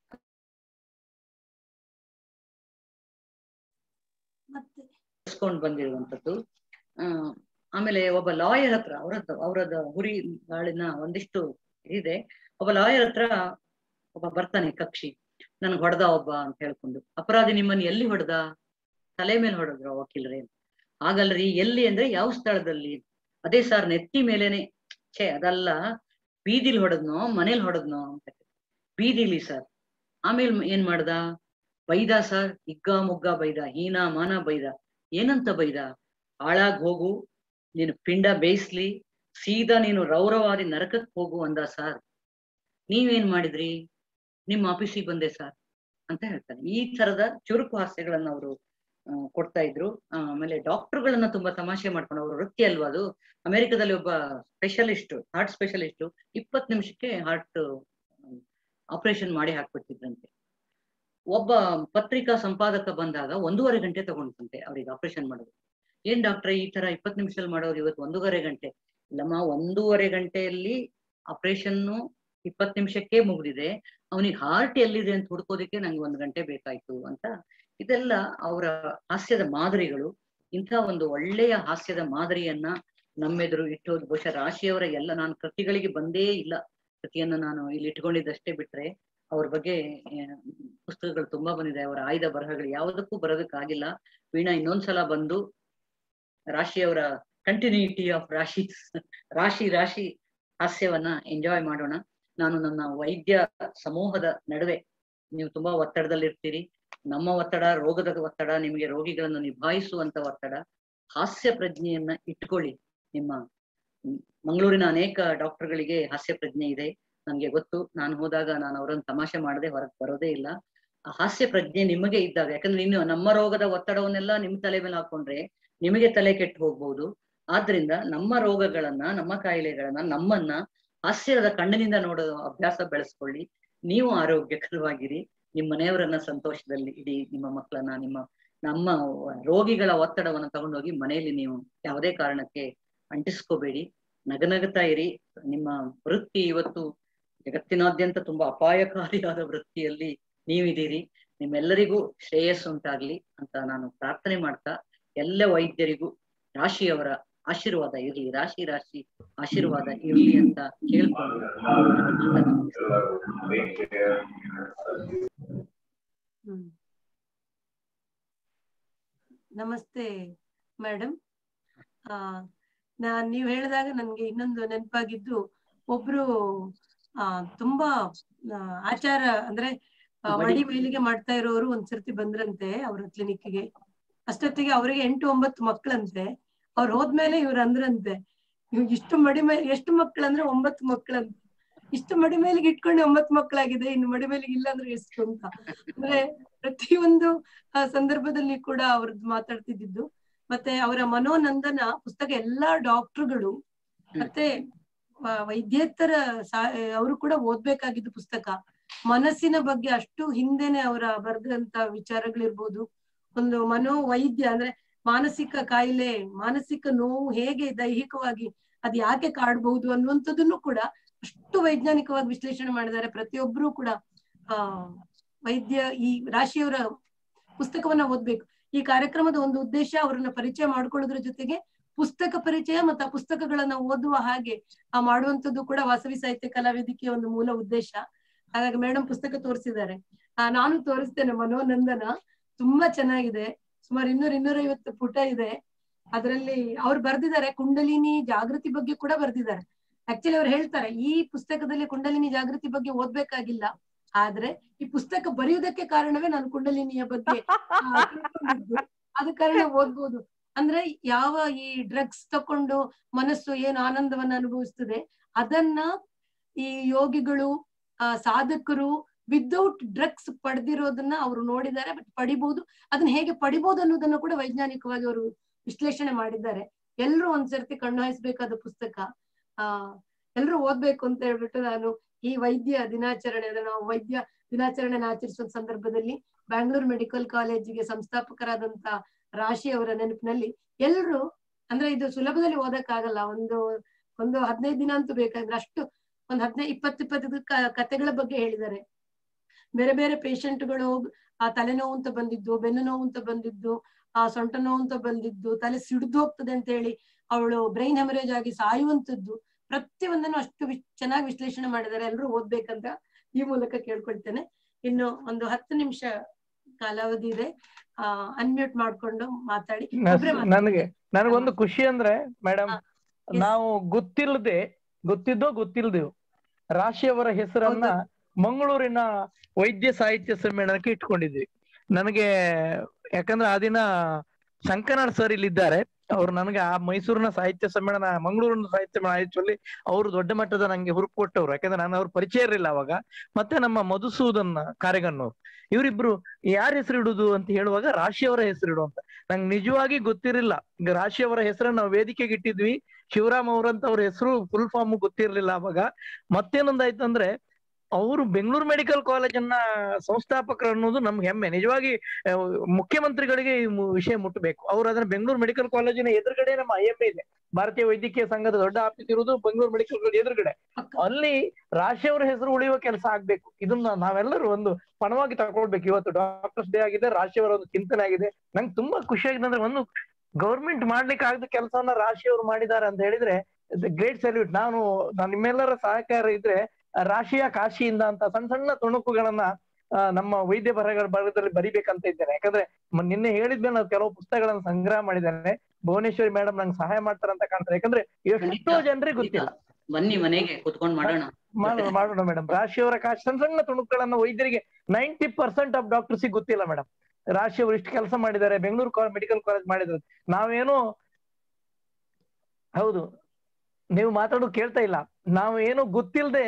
ಮತ್ತೆ ಇಸ್ಕೊಂಡ್ ಬಂದಿರುವಂತದ್ದು ಆ ಆಮೇಲೆ ಒಬ್ಬ ಲಾಯರ್ ಹತ್ರ ಅವರದ್ದು ಅವರದ ಹುರಿ ಗಾಳಿನ ಒಂದಿಷ್ಟು ಇದೆ ಒಬ್ಬ ಲಾಯರ್ ಹತ್ರ ಒಬ್ಬ ಬರ್ತಾನೆ ಕಕ್ಷಿ ನನ್ಗೆ ಹೊಡೆದ ಒಬ್ಬ ಅಂತ ಹೇಳ್ಕೊಂಡು ಅಪರಾಧಿ ನಿಮ್ಮನ್ನ ಎಲ್ಲಿ ಹೊಡೆದ ತಲೆ ಮೇಲೆ ಹೊಡೆದ್ರ ವಕೀಲರೇ ಹಾಗಲ್ರಿ ಎಲ್ಲಿ ಅಂದ್ರೆ ಯಾವ ಸ್ಥಳದಲ್ಲಿ ಅದೇ ಸರ್ ನೆತ್ತಿ ಮೇಲೇನೆ ಛೇ ಅದಲ್ಲ ಬೀದಿಲಿ ಹೊಡೆದ್ನೋ ಮನೇಲಿ ಹೊಡೆದ್ನೋ ಅಂತ ಬೀದಿಲಿ ಸರ್ ಆಮೇಲೆ ಏನ್ ಮಾಡ್ದ ಬೈದ ಸರ್ ಹಿಗ್ಗ ಮುಗ್ಗ ಬೈದ ಹೀನ ಮಾನ ಬೈದ ಏನಂತ ಬೈದ ಹಾಳಾಗ್ ಹೋಗು ನೀನು ಪಿಂಡ ಬೇಯಿಸ್ಲಿ ಸೀದಾ ನೀನು ರೌರವಾದಿ ನರಕಕ್ಕೆ ಹೋಗು ಅಂದ ಸರ್ ನೀವೇನ್ ಮಾಡಿದ್ರಿ ನಿಮ್ಮ ಆಫೀಸಿಗೆ ಬಂದೆ ಸರ್ ಅಂತ ಹೇಳ್ತಾರೆ ಈ ತರದ ಚುರುಕು ಹಾಸ್ಯಗಳನ್ನ ಅವರು ಕೊಡ್ತಾ ಇದ್ರು ಆ, ಆಮೇಲೆ ಡಾಕ್ಟರ್ಗಳನ್ನ ತುಂಬಾ ತಮಾಷೆ ಮಾಡ್ಕೊಂಡು ಅವರು ವೃತ್ತಿ ಅಲ್ವಾ ಅದು ಅಮೆರಿಕದಲ್ಲಿ ಒಬ್ಬ ಸ್ಪೆಷಲಿಸ್ಟ್ ಹಾರ್ಟ್ ಸ್ಪೆಷಲಿಸ್ಟ್ ಇಪ್ಪತ್ತು ನಿಮಿಷಕ್ಕೆ ಹಾರ್ಟ್ ಆಪರೇಷನ್ ಮಾಡಿ ಹಾಕ್ಬಿಡ್ತಿದ್ರಂತೆ ಒಬ್ಬ ಪತ್ರಿಕಾ ಸಂಪಾದಕ ಬಂದಾಗ ಒಂದೂವರೆ ಗಂಟೆ ತಗೊಂಡಂತೆ ಅವ್ರಿಗೆ ಆಪರೇಷನ್ ಮಾಡೋದು ಏನ್ ಡಾಕ್ಟ್ರೆ ಈ ತರ ಇಪ್ಪತ್ತು ನಿಮಿಷದಲ್ಲಿ ಮಾಡೋರು ಇವತ್ತು ಒಂದೂವರೆ ಗಂಟೆ ಇಲ್ಲಮ್ಮ ಒಂದೂವರೆ ಗಂಟೆಯಲ್ಲಿ ಆಪರೇಷನ್ ಇಪ್ಪತ್ತು ನಿಮಿಷಕ್ಕೆ ಮುಗ್ದಿದೆ ಅವನಿಗೆ ಹಾರ್ಟ್ ಎಲ್ಲಿದೆ ಅಂತ ಹುಡ್ಕೋದಕ್ಕೆ ನಂಗೆ ಒಂದು ಗಂಟೆ ಬೇಕಾಯ್ತು ಅಂತ ಇದೆಲ್ಲ ಅವರ ಹಾಸ್ಯದ ಮಾದರಿಗಳು ಇಂಥ ಒಂದು ಒಳ್ಳೆಯ ಹಾಸ್ಯದ ಮಾದರಿಯನ್ನ ನಮ್ಮೆದುರು ಇಟ್ಟೋದು ಬಹುಶಃ ರಾಶಿಯವರ ಎಲ್ಲ ನಾನು ಕೃತಿಗಳಿಗೆ ಬಂದೇ ಇಲ್ಲ ಕೃತಿಯನ್ನು ನಾನು ಇಲ್ಲಿ ಇಟ್ಕೊಂಡಿದ್ದಷ್ಟೇ ಬಿಟ್ರೆ ಅವ್ರ ಬಗ್ಗೆ ಆ, ಪುಸ್ತಕಗಳು ತುಂಬಾ ಬಂದಿದೆ ಅವರ ಆಯ್ದ ಬರಹಗಳು ಯಾವುದಕ್ಕೂ ಬರೋದಕ್ಕಾಗಿಲ್ಲ ವೀಣಾ ಇನ್ನೊಂದ್ಸಲ ಬಂದು ರಾಶಿಯವರ ಕಂಟಿನ್ಯೂಟಿ ಆಫ್ ರಾಶಿ ರಾಶಿ ರಾಶಿ ಹಾಸ್ಯವನ್ನ ಎಂಜಾಯ್ ಮಾಡೋಣ ನಾನು ನನ್ನ ವೈದ್ಯ ಸಮೂಹದ ನಡುವೆ ನೀವು ತುಂಬಾ ಒತ್ತಡದಲ್ಲಿರ್ತೀರಿ ನಮ್ಮ ಒತ್ತಡ ರೋಗದ ಒತ್ತಡ ನಿಮಗೆ ರೋಗಿಗಳನ್ನು ನಿಭಾಯಿಸುವಂತ ಒತ್ತಡ ಹಾಸ್ಯ ಪ್ರಜ್ಞೆಯನ್ನ ಇಟ್ಕೊಳ್ಳಿ ನಿಮ್ಮ ಮ್, ಮಂಗಳೂರಿನ ಅನೇಕ ಡಾಕ್ಟರ್ಗಳಿಗೆ ಹಾಸ್ಯ ಪ್ರಜ್ಞೆ ಇದೆ ನನ್ಗೆ ಗೊತ್ತು ನಾನು ಹೋದಾಗ ನಾನು ಅವರನ್ನು ತಮಾಷೆ ಮಾಡದೆ ಹೊರಗೆ ಬರೋದೇ ಇಲ್ಲ ಆ ಹಾಸ್ಯ ಪ್ರಜ್ಞೆ ನಿಮಗೆ ಇದ್ದಾಗ ಯಾಕಂದ್ರೆ ಇನ್ನು ನಮ್ಮ ರೋಗದ ಒತ್ತಡವನ್ನೆಲ್ಲ ನಿಮ್ ತಲೆ ಮೇಲೆ ಹಾಕೊಂಡ್ರೆ ನಿಮಗೆ ತಲೆ ಕೆಟ್ಟು ಹೋಗ್ಬೋದು ಆದ್ರಿಂದ ನಮ್ಮ ರೋಗಗಳನ್ನ ನಮ್ಮ ಕಾಯಿಲೆಗಳನ್ನ ನಮ್ಮನ್ನ ಹಾಸ್ಯದ ಕಣ್ಣಿನಿಂದ ನೋಡೋ ಅಭ್ಯಾಸ ಬೆಳೆಸ್ಕೊಳ್ಳಿ ನೀವು ಆರೋಗ್ಯಕರವಾಗಿರಿ ನಿಮ್ಮ ಮನೆಯವರನ್ನ ಸಂತೋಷದಲ್ಲಿ ಇಡಿ ನಿಮ್ಮ ಮಕ್ಕಳನ್ನ ನಿಮ್ಮ ನಮ್ಮ ರೋಗಿಗಳ ಒತ್ತಡವನ್ನ ತಗೊಂಡೋಗಿ ಮನೆಯಲ್ಲಿ ನೀವು ಯಾವುದೇ ಕಾರಣಕ್ಕೆ ಅಂಟಿಸ್ಕೋಬೇಡಿ ನಗನಗುತ್ತಾ ಇರಿ ನಿಮ್ಮ ವೃತ್ತಿ ಇವತ್ತು ಜಗತ್ತಿನಾದ್ಯಂತ ತುಂಬಾ ಅಪಾಯಕಾರಿಯಾದ ವೃತ್ತಿಯಲ್ಲಿ ನೀವಿದ್ದೀರಿ ನಿಮ್ಮೆಲ್ಲರಿಗೂ ಶ್ರೇಯಸ್ಸು ಉಂಟಾಗ್ಲಿ ಅಂತ ನಾನು ಪ್ರಾರ್ಥನೆ ಮಾಡ್ತಾ ಎಲ್ಲ ವೈದ್ಯರಿಗೂ ರಾಶಿಯವರ ಆಶೀರ್ವಾದ ಇರ್ಲಿ ರಾಶಿ ರಾಶಿ ಆಶೀರ್ವಾದ ಇರ್ಲಿ ಅಂತ ಕೇಳ್ಕೊಂಡು ನನ್ನ ಮಾತನ್ನ ಮುಗಿಸ್ತೇನೆ. ಹ್ಮ್. ನಮಸ್ತೆ ಮೇಡಮ್ ಆ ನಾನ್ ನೀವ್ ಹೇಳಿದಾಗ ನನ್ಗೆ ಇನ್ನೊಂದು ನೆನಪಾಗಿದ್ದು ಒಬ್ರು ಆ ತುಂಬಾ ಆ, ಆಚಾರ ಅಂದ್ರೆ ಆ, ಮಡಿ ಮೇಲಿಗೆ ಮಾಡ್ತಾ ಇರೋರು ಒಂದ್ ಸರ್ತಿ ಬಂದ್ರಂತೆ ಅವ್ರ ಕ್ಲಿನಿಕ್ಗೆ ಅಷ್ಟೊತ್ತಿಗೆ ಅವರಿಗೆ ಎಂಟು ಒಂಬತ್ತು ಮಕ್ಕಳಂತೆ ಅವ್ರು ಹೋದ್ಮೇಲೆ ಇವ್ರು ಅಂದ್ರಂತೆ ಇವ್ ಇಷ್ಟು ಮಡಿ ಮೇಲೆ ಎಷ್ಟು ಮಕ್ಕಳಂದ್ರೆ ಒಂಬತ್ತು ಮಕ್ಕಳಂತೆ ಇಷ್ಟು ಮಡಿ ಮೇಲಿಗೆ ಇಟ್ಕೊಂಡು ಒಂಬತ್ತು ಮಕ್ಕಳಾಗಿದೆ ಇನ್ನು ಮಡಿ ಮೇಲಿಗೆ ಇಲ್ಲ ಅಂದ್ರೆ ಎಷ್ಟು ಅಂತ ಅಂದ್ರೆ ಪ್ರತಿಯೊಂದು ಆ, ಸಂದರ್ಭದಲ್ಲಿ ಕೂಡ ಅವ್ರದ್ದು ಮಾತಾಡ್ತಿದ್ದು ಮತ್ತೆ ಅವರ ಮನೋನಂದನ ಪುಸ್ತಕ ಎಲ್ಲಾ ಡಾಕ್ಟರ್ಗಳು ಮತ್ತೆ ವ- ವೈದ್ಯೇತರ ಅವರು ಕೂಡ ಓದ್ಬೇಕಾಗಿದ್ದು ಪುಸ್ತಕ ಮನಸ್ಸಿನ ಬಗ್ಗೆ ಅಷ್ಟು ಹಿಂದೆನೆ ಅವರ ಬರೆದಂತ ವಿಚಾರಗಳಿರ್ಬೋದು ಒಂದು ಮನೋವೈದ್ಯ ಅಂದ್ರೆ ಮಾನಸಿಕ ಕಾಯಿಲೆ ಮಾನಸಿಕ ನೋವು ಹೇಗೆ ದೈಹಿಕವಾಗಿ ಅದ್ ಯಾಕೆ ಕಾಡ್ಬಹುದು ಅನ್ನುವಂಥದ್ದನ್ನು ಕೂಡ ಅಷ್ಟು ವೈಜ್ಞಾನಿಕವಾಗಿ ವಿಶ್ಲೇಷಣೆ ಮಾಡಿದ್ದಾರೆ ಪ್ರತಿಯೊಬ್ರು ಕೂಡ ಆ ವೈದ್ಯ ಈ ರಾಶಿಯವರ ಪುಸ್ತಕವನ್ನ ಓದ್ಬೇಕು ಈ ಕಾರ್ಯಕ್ರಮದ ಒಂದು ಉದ್ದೇಶ ಅವರನ್ನ ಪರಿಚಯ ಮಾಡ್ಕೊಳ್ಳೋದ್ರ ಜೊತೆಗೆ ಪುಸ್ತಕ ಪರಿಚಯ ಮತ್ತು ಆ ಪುಸ್ತಕಗಳನ್ನ ಓದುವ ಹಾಗೆ ಆ ಮಾಡುವಂತದ್ದು ಕೂಡ ವಾಸವಿ ಸಾಹಿತ್ಯ ಕಲಾವೇದಿಕೆಯ ಒಂದು ಮೂಲ ಉದ್ದೇಶ ಹಾಗಾಗಿ ಮೇಡಮ್ ಪುಸ್ತಕ ತೋರಿಸಿದ್ದಾರೆ ಆ ನಾನು ತೋರಿಸ್ತೇನೆ ಮನೋನಂದನ ತುಂಬಾ ಚೆನ್ನಾಗಿದೆ ಸುಮಾರು ಇನ್ನೂರ ಇನ್ನೂರೈವತ್ತು ಪುಟ ಇದೆ ಅದರಲ್ಲಿ ಅವ್ರು ಬರ್ದಿದ್ದಾರೆ ಕುಂಡಲಿನಿ ಜಾಗೃತಿ ಬಗ್ಗೆ ಕೂಡ ಬರ್ದಿದ್ದಾರೆ ಆಕ್ಚುಲಿ ಅವ್ರು ಹೇಳ್ತಾರೆ ಈ ಪುಸ್ತಕದಲ್ಲಿ ಕುಂಡಲಿನಿ ಜಾಗೃತಿ ಬಗ್ಗೆ ಓದ್ಬೇಕಾಗಿಲ್ಲ ಆದ್ರೆ ಈ ಪುಸ್ತಕ ಬರೆಯುವುದಕ್ಕೆ ಕಾರಣವೇ ನಾನು ಕುಂಡಲಿನಿಯ ಬಗ್ಗೆ ಆ, ತಿಳ್ಕೊಂಡಿದ್ದು. ಆದ ಕಾರಣ ಓದ್ಬೋದು ಅಂದ್ರೆ ಯಾವ ಈ ಡ್ರಗ್ಸ್ ತಕೊಂಡು ಮನಸ್ಸು ಏನು ಆನಂದವನ್ನ ಅನುಭವಿಸ್ತದೆ ಅದನ್ನ ಈ ಯೋಗಿಗಳು ಆ, ಸಾಧಕರು ವಿದೌಟ್ ಡ್ರಗ್ಸ್ ಪಡೆದಿರೋದನ್ನ ಅವರು ನೋಡಿದ್ದಾರೆ ಬಟ್ ಪಡಿಬಹುದು ಅದನ್ನ ಹೇಗೆ ಪಡಿಬಹುದು ಅನ್ನೋದನ್ನ ಕೂಡ ವೈಜ್ಞಾನಿಕವಾಗಿ ಅವರು ವಿಶ್ಲೇಷಣೆ ಮಾಡಿದ್ದಾರೆ ಎಲ್ರು ಒಂದ್ಸರ್ತಿ ಕಣ್ಣು ಹಾಯಿಸ್ಬೇಕಾದ ಪುಸ್ತಕ ಆ ಎಲ್ರು ಓದ್ಬೇಕು ಅಂತ ಹೇಳ್ಬಿಟ್ಟು ನಾನು ಈ ವೈದ್ಯ ದಿನಾಚರಣೆ ಅಂದ್ರೆ ನಾವು ವೈದ್ಯ ದಿನಾಚರಣೆ ಆಚರಿಸುವ ಸಂದರ್ಭದಲ್ಲಿ ಬ್ಯಾಂಗ್ಳೂರ್ ಮೆಡಿಕಲ್ ಕಾಲೇಜಿಗೆ ಸಂಸ್ಥಾಪಕರಾದಂತ ರಾಶಿ ಅವರ ನೆನಪಿನಲ್ಲಿ ಎಲ್ರು ಅಂದ್ರೆ ಇದು ಸುಲಭದಲ್ಲಿ ಓದಕ್ಕಾಗಲ್ಲ ಒಂದು ಒಂದು ಹದಿನೈದು ದಿನ ಅಂತೂ ಬೇಕಾದ್ರೆ ಅಷ್ಟು ಒಂದ್ ಹದಿನೈದು ಇಪ್ಪತ್ತು ಇಪ್ಪತ್ತೈದು ಕ- ಕಥೆಗಳ ಬಗ್ಗೆ ಹೇಳಿದ್ದಾರೆ ಬೇರೆ ಬೇರೆ ಪೇಷಂಟ್ಗಳು ಆ ತಲೆನೋವು ಅಂತ ಬಂದಿದ್ದು ಬೆನ್ನು ನೋವು ಅಂತ ಬಂದಿದ್ದು ಆ ಸೊಂಟ ನೋವು ಅಂತ ಬಂದಿದ್ದು ತಲೆ ಸಿಡ್ದು ಹೋಗ್ತದೆ ಅಂತ ಹೇಳಿ ಅವಳು ಬ್ರೈನ್ ಹೆಮರೇಜ್ ಆಗಿ ಸಾಯುವಂತದ್ದು ಪ್ರತಿಯೊಂದನ್ನು ಅಷ್ಟು ವಿ- ಚೆನ್ನಾಗಿ ವಿಶ್ಲೇಷಣೆ ಮಾಡಿದ್ದಾರೆ ಎಲ್ಲರೂ ಓದ್ಬೇಕಂತ ಈ ಮೂಲಕ ಕೇಳ್ಕೊಳ್ತೇನೆ ಇನ್ನು ಒಂದು ಹತ್ತು ನಿಮಿಷ ಕಾಲಾವಧಿ ಇದೆ ಆ ಅನ್ಮ್ಯೂಟ್ ಮಾಡ್ಕೊಂಡು ಮಾತಾಡಿ ಒಬ್ರೇ ಮಾತಾಡಿ. ನನಗೆ ನನಗೊಂದು ಖುಷಿ ಅಂದ್ರೆ ಮೇಡಮ್ ಹಾ. Yes. ನಾವು ಗೊತ್ತಿಲ್ಲದೆ ಗೊತ್ತಿದ್ದೋ ಗೊತ್ತಿಲ್ದೇವು ರಾಶಿಯವರ ಹೆಸರನ್ನ ಮಂಗಳೂರಿನ ವೈದ್ಯ ಸಾಹಿತ್ಯ ಸಮ್ಮೇಳನಕ್ಕೆ ಇಟ್ಕೊಂಡಿದ್ವಿ ನನಗೆ ಯಾಕಂದ್ರೆ ಆ ದಿನ ಶಂಕರನಾಳ್ ಸರ್ ಇಲ್ಲಿದ್ದಾರೆ ಅವ್ರು ನನಗೆ ಆ ಮೈಸೂರಿನ ಸಾಹಿತ್ಯ ಸಮ್ಮೇಳನ ಮಂಗಳೂರಿನ ಸಾಹಿತ್ಯ ಸಮ್ಮೇಳನ ಆಯ್ತು ಅವರು ದೊಡ್ಡ ಮಟ್ಟದ ನಂಗೆ ಹುರುಪು ಕೊಟ್ಟವ್ರು ಯಾಕಂದ್ರೆ ನಾನು ಅವ್ರ ಪರಿಚಯ ಇರಲಿಲ್ಲ ಅವಾಗ ಮತ್ತೆ ನಮ್ಮ ಮಧುಸೂದನ್ ಕಾರ್ಯಗನ್ನವ್ರು ಇವರಿಬ್ರು ಯಾರ ಹೆಸರು ಇಡುದು ಅಂತ ಹೇಳುವಾಗ ರಾಶಿಯವರ ಹೆಸರು ಇಡು ಅಂತ ನಂಗೆ ನಿಜವಾಗಿ ಗೊತ್ತಿರಲಿಲ್ಲ ಈಗ ರಾಶಿಯವರ ಹೆಸರನ್ನ ನಾವು ವೇದಿಕೆಗೆ ಇಟ್ಟಿದ್ವಿ ಶಿವರಾಮ್ ಅವ್ರಂತ ಅವ್ರ ಹೆಸರು ಫುಲ್ ಫಾರ್ಮ್ ಗೊತ್ತಿರ್ಲಿಲ್ಲ ಅವಾಗ ಮತ್ತೇನೊಂದಾಯ್ತು ಅಂದ್ರೆ ಅವರು ಬೆಂಗಳೂರು ಮೆಡಿಕಲ್ ಕಾಲೇಜನ್ನ ಸಂಸ್ಥಾಪಕರು ಅನ್ನೋದು ನಮ್ಗೆ ಹೆಮ್ಮೆ ನಿಜವಾಗಿ ಆ, ಮುಖ್ಯಮಂತ್ರಿಗಳಿಗೆ ಈ ಮು- ವಿಷಯ ಮುಟ್ಟಬೇಕು ಅವ್ರು ಅದನ್ನ ಬೆಂಗಳೂರು ಮೆಡಿಕಲ್ ಕಾಲೇಜಿನ ಎದುರುಗಡೆ ನಮ್ಮ ಐ ಇದೆ ಭಾರತೀಯ ವೈದ್ಯಕೀಯ ಸಂಘದ ದೊಡ್ಡ ಆಫೀಸ್ ಇರುವುದು ಬೆಂಗಳೂರು ಮೆಡಿಕಲ್ ಕಾಲೇಜ್ ಎದುರುಗಡೆ ಅಲ್ಲಿ ರಾಶಿಯವರ ಹೆಸರು ಉಳಿಯುವ ಕೆಲಸ ಆಗ್ಬೇಕು ಇದನ್ನ ನಾವೆಲ್ಲರೂ ಒಂದು ಪಣವಾಗಿ ತಗೊಳ್ಬೇಕು ಇವತ್ತು ಡಾಕ್ಟರ್ಸ್ ಡೇ ಆಗಿದೆ ರಾಶಿಯವರ ಒಂದು ಚಿಂತನೆ ಆಗಿದೆ ನಂಗೆ ತುಂಬಾ ಖುಷಿ ಆಗಿದೆ ಅಂದ್ರೆ ಒಂದು ಗೌರ್ಮೆಂಟ್ ಮಾಡ್ಲಿಕ್ಕೆ ಆಗದ ಕೆಲಸವನ್ನ ರಾಶಿಯವರು ಮಾಡಿದ್ದಾರೆ ಅಂತ ಹೇಳಿದ್ರೆ ಗ್ರೇಟ್ ಸಲ್ಯೂಟ್ ನಾನು ನಾನು ನಿಮ್ಮೆಲ್ಲರ ಸಹಕಾರ ಇದ್ರೆ ಆ ರಾಶಿಯ ಕಾಶಿಯಿಂದ ಅಂತ ಸಣ್ಣ ಸಣ್ಣ ತುಣುಕುಗಳನ್ನ ಆ, ನಮ್ಮ ವೈದ್ಯ ಬರಹಗಳ ಭಾಗದಲ್ಲಿ ಬರಿಬೇಕಂತ ಇದ್ದೇನೆ ಯಾಕಂದ್ರೆ ಮ- ನಿನ್ನೆ ಹೇಳಿದ್ಮೇಲೆ ನಾವು ಕೆಲವು ಪುಸ್ತಕಗಳನ್ನ ಸಂಗ್ರಹ ಮಾಡಿದ್ದೇನೆ ಭುವನೇಶ್ವರಿ ಮೇಡಮ್ ನಂಗೆ ಸಹಾಯ ಮಾಡ್ತಾರಂತ ಕಾಣ್ತಾರೆ ಯಾಕಂದ್ರೆ ಎಷ್ಟೋ ಜನರಿಗೆ ಗೊತ್ತಿಲ್ಲ ಬನ್ನಿ ಮನೆಗೆ ಕುತ್ಕೊಂಡ್ ಮಾಡೋಣ ಮಾಡೋಣ ಮಾಡೋಣ ಮೇಡಮ್ ರಾಶಿಯವರ ಕಾಶಿ ಸಣ್ಣ ಸಣ್ಣ ತುಣುಕುಗಳನ್ನ ವೈದ್ಯರಿಗೆ ನೈಂಟಿ ಪರ್ಸೆಂಟ್ ಆಫ್ ಡಾಕ್ಟರ್ಸ್ ಗೊತ್ತಿಲ್ಲ ಮೇಡಮ್ ರಾಶಿ ಅವರು ಇಷ್ಟು ಕೆಲಸ ಮಾಡಿದ್ದಾರೆ ಬೆಂಗಳೂರು ಮೆಡಿಕಲ್ ಕಾಲೇಜ್ ಮಾಡಿದ್ದಾರೆ ನಾವೇನು ಹೌದು ನೀವು ಮಾತಾಡೋದು ಕೇಳ್ತಾ ಇಲ್ಲ ನಾವು ಏನು ಗೊತ್ತಿಲ್ಲದೆ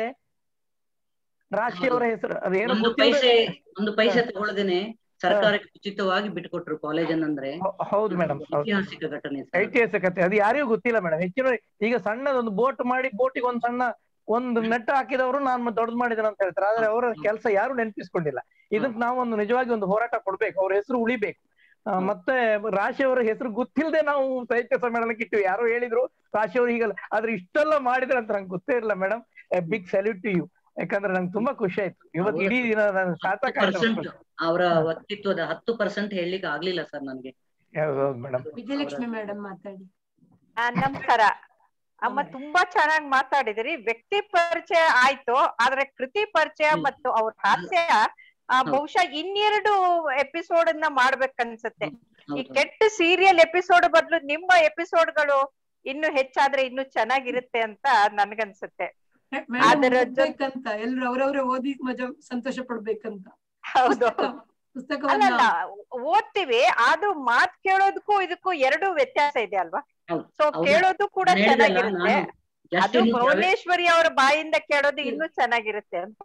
ರಾಶಿಯವರ ಹೆಸರು ಅದೇನು ಒಂದು ಗೊತ್ತಿಲ್ಲದೆ ಪೈಸೆ ಒಂದು ಪೈಸೆ ತಗೊಳ್ಳದೇನೆ ಸರ್ಕಾರಕ್ಕೆ ಉಚಿತವಾಗಿ ಬಿಟ್ಕೊಟ್ರು ಕಾಲೇಜ್ ಅನ್ನಂದ್ರೆ ಹೌದು ಮೇಡಮ್ ಹೌದು ಐತಿಹಾಸಿಕ ಘಟನೆ ಸರ್. ಐತಿಹಾಸಿಕತೆ ಅದು ಯಾರಿಗೂ ಗೊತ್ತಿಲ್ಲ ಮೇಡಮ್ ಹೆಚ್ಚಿನ ಈಗ ಸಣ್ಣದೊಂದು ಬೋಟ್ ಮಾಡಿ ಬೋಟಿಗೆ ಒಂದ್ ಸಣ್ಣ ಒಂದು ನೆಟ್ ಹಾಕಿದವರು ನಾನು ದೊಡ್ಡದು ಮಾಡಿದ್ದೇನೆ ಅಂತ ಹೇಳ್ತಾರೆ ಆದ್ರೆ ಅವರ ಕೆಲಸ ಯಾರು ನೆನಪಿಸ್ಕೊಂಡಿಲ್ಲ ಇದಕ್ಕೆ ನಾವು ಒಂದು ನಿಜವಾಗಿ ಒಂದು ಹೋರಾಟ ಕೊಡ್ಬೇಕು ಅವ್ರ ಹೆಸರು ಉಳಿಬೇಕು ಆ, ಮತ್ತೆ ರಾಶಿಯವರ ಹೆಸರು ಗೊತ್ತಿಲ್ಲದೆ ನಾವು ಸಾಹಿತ್ಯ ಸಮ್ಮೇಳನಕ್ಕೆ ಇಟ್ಟಿವಿ ಯಾರೋ ಹೇಳಿದ್ರು ರಾಶಿಯವರು ಹೀಗಲ್ಲ ಆದ್ರೆ ಇಷ್ಟೆಲ್ಲ ಮಾಡಿದ್ರೆ ಅಂತ ನಂಗೆ ಗೊತ್ತೇ ಇರಲಿಲ್ಲ madam big salute to you ಯಾಕಂದ್ರೆ ನಂಗೆ ತುಂಬಾ ಖುಷಿ ಆಯ್ತು ಇವತ್ತು ಇಡೀ ದಿನ ನಾನು ಸಾರ್ಥಕ ಪರ್ಸೆಂಟ್ ಆಯ್ತು ಅವರ ವ್ಯಕ್ತಿತ್ವದ ಹತ್ತು ಪರ್ಸೆಂಟ್ ಹೇಳಲಿಕ್ಕೆ ಆಗ್ಲಿಲ್ಲ ಸರ್ ನನಗೆ ಹೌದು ಮೇಡಮ್ ವಿಜಯಲಕ್ಷ್ಮಿ ಮೇಡಮ್ ಮಾತಾಡಿ ಆ, ನಮಸ್ಕಾರ ಅಮ್ಮ ತುಂಬಾ ಚೆನ್ನಾಗಿ ಮಾತಾಡಿದ್ರಿ ವ್ಯಕ್ತಿ ಪರಿಚಯ ಆಯ್ತು ಆದ್ರೆ ಕೃತಿ ಪರಿಚಯ ಹ್ಮ್. ಮತ್ತು ಅವ್ರ ಹಾಸ್ಯ ಆ, ಹೌದು. ಬಹುಶಃ ಇನ್ನೆರಡು ಎಪಿಸೋಡ್ ಅನ್ನ ಮಾಡ್ಬೇಕನ್ಸತ್ತೆ ಈ ಹೌದು. ಕೆಟ್ಟ ಸೀರಿಯಲ್ ಎಪಿಸೋಡ್ ಬದಲು ನಿಮ್ಮ ಎಪಿಸೋಡ್ಗಳು ಇನ್ನು ಹೆಚ್ಚಾದ್ರೆ ಇನ್ನು ಚೆನ್ನಾಗಿರುತ್ತೆ ಅಂತ ನನ್ಗನ್ಸುತ್ತೆ ಮೇಡಮ್ ಅದರ ಜೊ- ಓದ್ಬೇಕಂತ ಎಲ್ರು ಅವ್ರವ್ರೆ ಓದಿ ಮಜಾ ಸಂತೋಷ ಪಡ್ಬೇಕಂತ ಹೌದು ಪುಸ್ತಕ ಪುಸ್ತಕವನ್ನ ಅಲ್ಲಲ್ಲ ಓದ್ತೀವಿ ಆದ್ರೂ ಮಾತ್ ಕೇಳೋದಕ್ಕೂ ಇದಕ್ಕೂ ಎರಡು ವ್ಯತ್ಯಾಸ ಇದೆ ಅಲ್ವಾ ಹೌದು. ಸೊ ಹೌದು. ಕೇಳೋದು ಕೂಡ ನಾನು ಹೇಳ್ದಲ್ಲ, ಚೆನ್ನಾಗಿರುತ್ತೆ ನಾನು just ಅದು ಇನ್ನು ಪ್ರವೇ- ಭುವನೇಶ್ವರಿ ಅವರ ಬಾಯಿಂದ ಕೇಳೋದು ಇನ್ನೂ ಚೆನ್ನಾಗಿರುತ್ತೆ ಅಂತ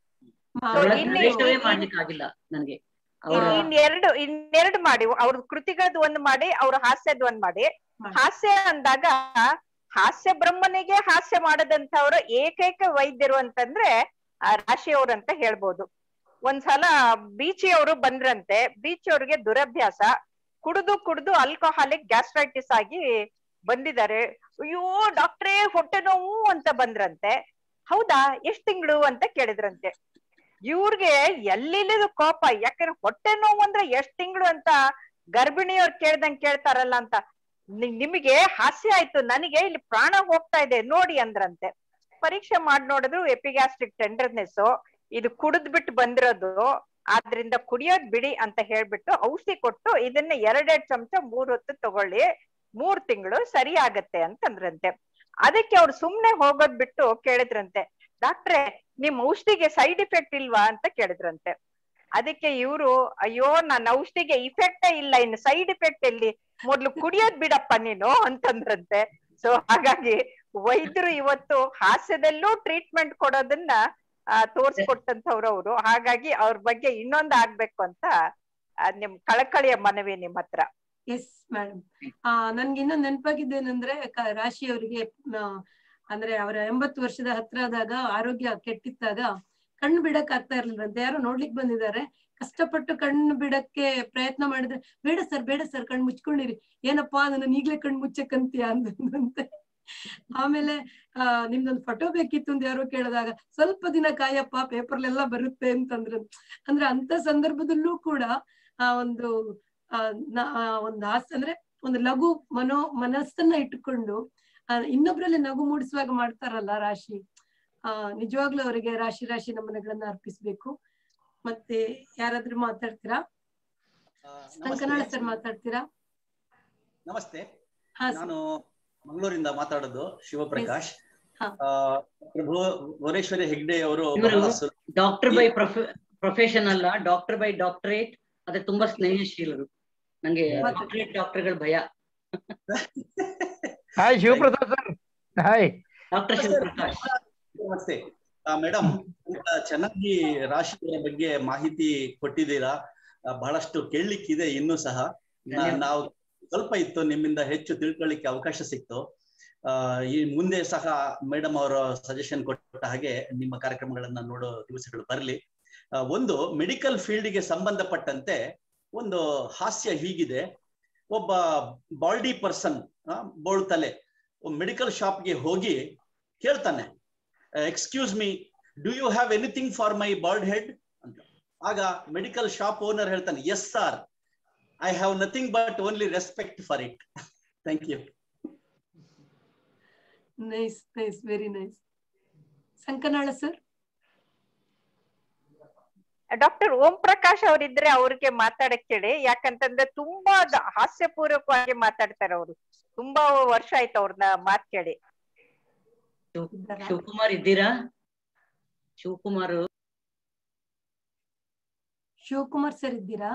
ಮಾ- ಪ್ರವೇ- ಇನ್ನು- ಪ್ರವೇಶವೇ ಇನ್ನು- ಮಾಡ್ಲಿಕ್ಕೆ ಆಗಿಲ್ಲ ನನಗೆ ಅವರ ಇನ್ನೆರಡು ಇನ್ನೆರಡು ಮಾಡಿ ಅವ್ರ ಕೃತಿಗಳದ್ದು ಒಂದ್ ಮಾಡಿ ಅವ್ರ ಹಾಸ್ಯದ ಒಂದ್ ಮಾಡಿ ಮಾಡಿ. ಹಾಸ್ಯ ಅಂದಾಗ ಹಾಸ್ಯ ಬ್ರಹ್ಮನಿಗೆ ಹಾಸ್ಯ ಮಾಡದಂತವ್ರು ಏಕೈಕ ವೈದ್ಯರು ಅಂತಂದ್ರೆ ಆ ರಾಶಿ ಅವ್ರು ಅಂತ ಹೇಳ್ಬೋದು ಒಂದ್ಸಲ ಬೀಚಿ ಅವರು ಬಂದ್ರಂತೆ ಬೀಚಿ ಅವ್ರಿಗೆ ದುರಭ್ಯಾಸ ಕುಡಿದು ಕುಡಿದು ಆಲ್ಕೋಹಾಲಿಕ್ ಗ್ಯಾಸ್ಟ್ರೈಟಿಸ್ ಆಗಿ ಬಂದಿದ್ದಾರೆ ಅಯ್ಯೋ ಡಾಕ್ಟ್ರೇ ಹೊಟ್ಟೆ ನೋವು ಅಂತ ಬಂದ್ರಂತೆ ಹೌದಾ ಎಷ್ಟ್ ತಿಂಗಳು ಅಂತ ಕೇಳಿದ್ರಂತೆ ಇವ್ರಿಗೆ ಎಲ್ಲಿಲ್ಲದ ಕೋಪ ಯಾಕಂದ್ರೆ ಹೊಟ್ಟೆ ನೋವು ಅಂದ್ರೆ ಎಷ್ಟ್ ತಿಂಗಳು ಅಂತ ಗರ್ಭಿಣಿಯವ್ರು ಕೇಳ್ದಂಗ್ ಕೇಳ್ತಾರಲ್ಲ ಅಂತ ನಿ- ನಿಮಗೆ ಹಾಸ್ಯ ಆಯ್ತು ನನಗೆ ಇಲ್ಲಿ ಪ್ರಾಣ ಹೋಗ್ತಾ ಇದೆ ನೋಡಿ ಅಂದ್ರಂತೆ ಪರೀಕ್ಷೆ ಮಾಡಿ ನೋಡಿದ್ರು ಎಪಿಗ್ಯಾಸ್ಟ್ರಿಕ್ ಟೆಂಡರ್ನೆಸ್ ಇದು ಕುಡಿದ್ ಬಿಟ್ಟು ಬಂದಿರೋದು ಆದ್ರಿಂದ ಕುಡಿಯೋದ್ ಬಿಡಿ ಅಂತ ಹೇಳ್ಬಿಟ್ಟು ಔಷಧಿ ಕೊಟ್ಟು ಇದನ್ನ ಎರಡೆರಡ್ ಚಮಚ ಮೂರ್ ಹೊತ್ತು ತಗೊಳ್ಳಿ ಮೂರ್ ತಿಂಗಳು ಸರಿ ಆಗತ್ತೆ ಅಂತಂದ್ರಂತೆ ಅದಕ್ಕೆ ಅವ್ರು ಸುಮ್ನೆ ಹೋಗೋದ್ ಬಿಟ್ಟು ಕೇಳಿದ್ರಂತೆ ಡಾಕ್ಟ್ರೆ ನಿಮ್ ಔಷಧಿಗೆ ಸೈಡ್ ಇಫೆಕ್ಟ್ ಇಲ್ವಾ ಅಂತ ಕೇಳಿದ್ರಂತೆ ಅದಕ್ಕೆ ಇವ್ರು ಅಯ್ಯೋ ನನ್ನ ಔಷಧಿಗೆ ಇಫೆಕ್ಟೇ ಇಲ್ಲ ಇನ್ನು ಸೈಡ್ ಇಫೆಕ್ಟ್ ಎಲ್ಲಿ ಮೊದ್ಲು ಕುಡಿಯೋದ್ ಬಿಡಪ್ಪ ನೀನು ಅಂತಂದ್ರಂತೆ ಸೊ ಹಾಗಾಗಿ ವೈದ್ಯರು ಇವತ್ತು ಹಾಸ್ಯದಲ್ಲೂ ಟ್ರೀಟ್ಮೆಂಟ್ ಕೊಡೋದನ್ನ ಆ, ತೋರ್ಸ್ಕೊಟ್ಟಂತವ್ರು ಅವರು ಹಾಗಾಗಿ ಅವ್ರ ಬಗ್ಗೆ ಇನ್ನೊಂದ್ ಆಗ್ಬೇಕು ಅಂತ ಆ, ನಿಮ್ ಕಳಕಳಿಯ ಮನವಿ ನಿಮ್ ಹತ್ರ ಎಸ್ ಮೇಡಮ್ ಆ ನನ್ಗೆ ಇನ್ನೊಂದು ನೆನಪಾಗಿದ್ದೇನೆಂದ್ರೆ ಕ- ರಾಶಿ ಅವರಿಗೆ ಅಂದ್ರೆ ಅವರ ಎಂಬತ್ತು ವರ್ಷದ ಹತ್ರ ಆದಾಗ ಆರೋಗ್ಯ ಕೆಟ್ಟಿದ್ದಾಗ ಕಣ್ಣು ಬಿಡಕ್ ಆಗ್ತಾ ಇರ್ಲಿಲ್ವಂತೆ ಯಾರೋ ನೋಡ್ಲಿಕ್ ಬಂದಿದ್ದಾರೆ ಕಷ್ಟಪಟ್ಟು ಕಣ್ಣು ಬಿಡಕ್ಕೆ ಪ್ರಯತ್ನ ಮಾಡಿದ್ರೆ ಬೇಡ ಸರ್ ಬೇಡ ಸರ್ ಕಣ್ಣು ಮುಚ್ಕೊಂಡಿರಿ ಏನಪ್ಪಾ ನನ್ನ ಈಗ್ಲೇ ಕಣ್ಣು ಮುಚ್ಚಕ್ಕಂತೀಯ ಅಂತಂತೆ ಆಮೇಲೆ ಆ ನಿಮ್ದೊಂದು ಫೋಟೋ ಬೇಕಿತ್ತು ಅಂತ ಯಾರೋ ಕೇಳಿದಾಗ ಸ್ವಲ್ಪ ದಿನ ಕಾಯಪ್ಪ ಪೇಪರ್ಲೆಲ್ಲ ಬರುತ್ತೆ ಅಂತಂದ್ರು ಅಂದ್ರೆ ಅಂತ ಸಂದರ್ಭದಲ್ಲೂ ಕೂಡ ಆ ಒಂದು ಆ ನ- ಆ ಒಂದು ಹಾಸ್ಯ ಅಂದ್ರೆ ಒಂದು ಲಘು ಮನೋ ಮನಸ್ಸನ್ನ ಇಟ್ಟುಕೊಂಡು ಆ ಇನ್ನೊಬ್ರಲ್ಲಿ ನಗು ಮೂಡಿಸುವಾಗ ಮಾಡ್ತಾರಲ್ಲ ರಾಶಿ ಆ ನಿಜವಾಗ್ಲೂ ಅವರಿಗೆ ರಾಶಿ ರಾಶಿ ನಮನಗಳನ್ನ ಅರ್ಪಿಸ್ಬೇಕು ಮತ್ತೆ ಯಾರಾದ್ರೂ ಮಾತಾಡ್ತೀರಾ ಆ, ಕಂಕನಾಳ ನಮಸ್ತೆ ಸರ್ ಮಾತಾಡ್ತೀರಾ ನಮಸ್ತೆ ಹಾ ಸರ್ ನಾನು ಮಂಗಳೂರಿಂದ ಮಾತಾಡೋದು ಶಿವಪ್ರಕಾಶ್ ಹಾ. ಆ, ಭುವ- ಭುವನೇಶ್ವರಿ ಹೆಗ್ಡೆ ಅವರು ಇವರು ಬಹಳ ಸು- ಡಾಕ್ಟರ್ ಬೈ ಪ್ರೊಫೆಷನ್ ಅಲ್ಲ ಡಾಕ್ಟರ್ ಬೈ ಡಾಕ್ಟರೇಟ್ ಅದೇ ತುಂಬಾ ಸ್ನೇಹಶೀಲರು ನಂಗೆ ಮತ್ತೆ? ಡಾಕ್ಟರೇಟ್ ಡಾಕ್ಟರ್ಗಳ ಭಯ hi Shivaprasad sir hi doctor Shivaprakash ನಮಸ್ತೆ ಮೇಡಮ್ ಚೆನ್ನಾಗಿ ರಾಶಿಯ ಬಗ್ಗೆ ಮಾಹಿತಿ ಕೊಟ್ಟಿದ್ದೀರಾ ಆ, ಬಹಳಷ್ಟು ಕೇಳಲಿಕ್ಕಿದೆ ಇನ್ನೂ ಸಹ ನಾ- ಧನ್ಯವಾದ. ನಾವು ಸ್ವಲ್ಪ ಇತ್ತು ನಿಮ್ಮಿಂದ ಹೆಚ್ಚು ತಿಳ್ಕೊಳ್ಳಿಕ್ಕೆ ಅವಕಾಶ ಸಿಕ್ತು ಆ, ಈ ಮುಂದೆ ಸಹ ಮೇಡಮ್ ಅವರ ಸಜೆಷನ್ ಕೊಟ್ಟ ಹಾಗೆ ನಿಮ್ಮ ಕಾರ್ಯಕ್ರಮಗಳನ್ನ ನೋಡೋ ದಿವಸಗಳು ಬರಲಿ ಒಂದು ಮೆಡಿಕಲ್ ಫೀಲ್ಡ್ಗೆ ಸಂಬಂಧಪಟ್ಟಂತೆ ಒಂದು ಹಾಸ್ಯ ಹೀಗಿದೆ ಒಬ್ಬ ಬಾಲ್ಡಿ ಪರ್ಸನ್ ಬೋಳ್ ತಲೆ ಮೆಡಿಕಲ್ ಶಾಪ್ಗೆ ಹೋಗಿ ಕೇಳ್ತಾನೆ excuse me do you have anything for my bald head ಅಂತ ಆಗ ಮೆಡಿಕಲ್ ಶಾಪ್ ಓನರ್ ಹೇಳ್ತಾನೆ yes sir I have nothing but only respect for it thank you nice nice very nice Sankanala sir doctor Om Prakash ಅವರಿದ್ರೆ ಅವ್ರಿಗೆ ಮಾತಾಡಕ್ ಹೇಳಿ ಯಾಕಂತಂದ್ರೆ ತುಂಬಾ the- ಹಾಸ್ಯಪೂರ್ವಕವಾಗಿ ಮಾತಾಡ್ತಾರೆ ಅವರು ತುಂಬಾ ವರ್ಷ ಆಯ್ತು ಅವ್ರನ್ನ ಮಾತ್ ಕೇಳಿ ಶಿವ್- ಶಿವಕುಮಾರ್ ಇದ್ದೀರಾ ಶಿವಕುಮಾರ್ ಶಿವಕುಮಾರ್ ಸರ್ ಇದ್ದೀರಾ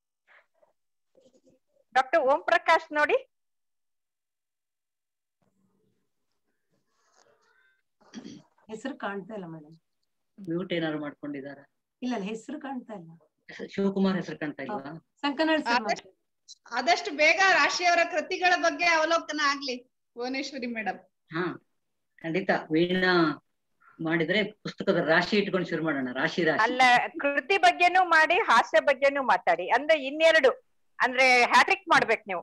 ಡಾಕ್ಟರ್ ಓಂ ಪ್ರಕಾಶ್ ನೋಡಿ ಹೆಸರು ಕಾಣ್ತಾ ಇಲ್ಲ ಮೇಡಮ್ ಮ್ಯೂಟ್ ಏನಾದ್ರು ಮಾಡ್ಕೊಂಡಿದಾರ ಇಲ್ಲ ಹೆಸರು ಕಾಣ್ತಾ ಇಲ್ಲ ಶಿವಕುಮಾರ್ ಹೆಸರು ಕಾಣ್ತಾ ಇಲ್ವಾ ಸಂಕನಾಳ್ ಸರ್ ಆದಷ್ಟು ಆದಷ್ಟು ಬೇಗ ರಾಶಿಯವರ ಕೃತಿಗಳ ಬಗ್ಗೆ ಅವಲೋಕನ ಆಗ್ಲಿ ಭುವನೇಶ್ವರಿ ಮೇಡಮ್ ಹಾ ಖಂಡಿತ ವೀಣಾ ಮಾಡಿದ್ರೆ ಪುಸ್ತಕದ ರಾಶಿ ಇಟ್ಕೊಂಡು ಶುರು ಮಾಡೋಣ ರಾಶಿ ರಾಶಿ ಅಲ್ಲ ಕೃತಿ ಬಗ್ಗೆನೂ ಮಾಡಿ ಹಾಸ್ಯ ಬಗ್ಗೆನೂ ಮಾತಾಡಿ ಅಂದ್ರೆ ಇನ್ನೆರಡು ಅಂದ್ರೆ ಹ್ಯಾಟ್ರಿಕ್ ಮಾಡ್ಬೇಕು ನೀವು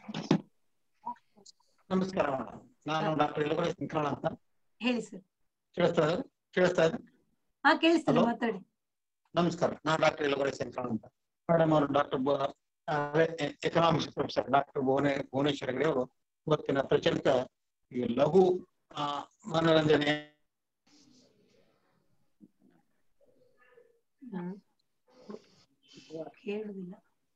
ನಮಸ್ಕಾರ ಮೇಡಮ್ ನಾನು ಡಾಕ್ಟರ್ ಯಲಗೋಳಿ ಶಂಕರಣ ಅಂತ ಹೇಳಿ ಸರ್ ಕೇಳಿಸ್ತಾ ಇದೆ ಕೇಳಿಸ್ತಾ ಇದೆ ಹಾ ಕೇಳಿಸ್ತಿದೆ Hello? ಮಾತಾಡಿ ನಮಸ್ಕಾರ ನಾನು ಡಾಕ್ಟರ್ ಯಲಗೋಳಿ ಶಂಕರಣ ಅಂತ ಮೇಡಮ್ ಅವರು ಡಾಕ್ಟರ್ ಎಕನಾಮಿಕ್ಸ್ ಪ್ರೊಫೆಸರ್ ಡಾಕ್ಟರ್ ಭುವನೇ ಭುವನೇಶ್ವರ ಹೆಗಡೆ ಅವರು ಇವತ್ತಿನ ಪ್ರಚಲಿತ ಈ ಲಘು ಆ, ಮನೋರಂಜನೆ ಹ್ಮ್. ಕೇಳುದಿಲ್ಲ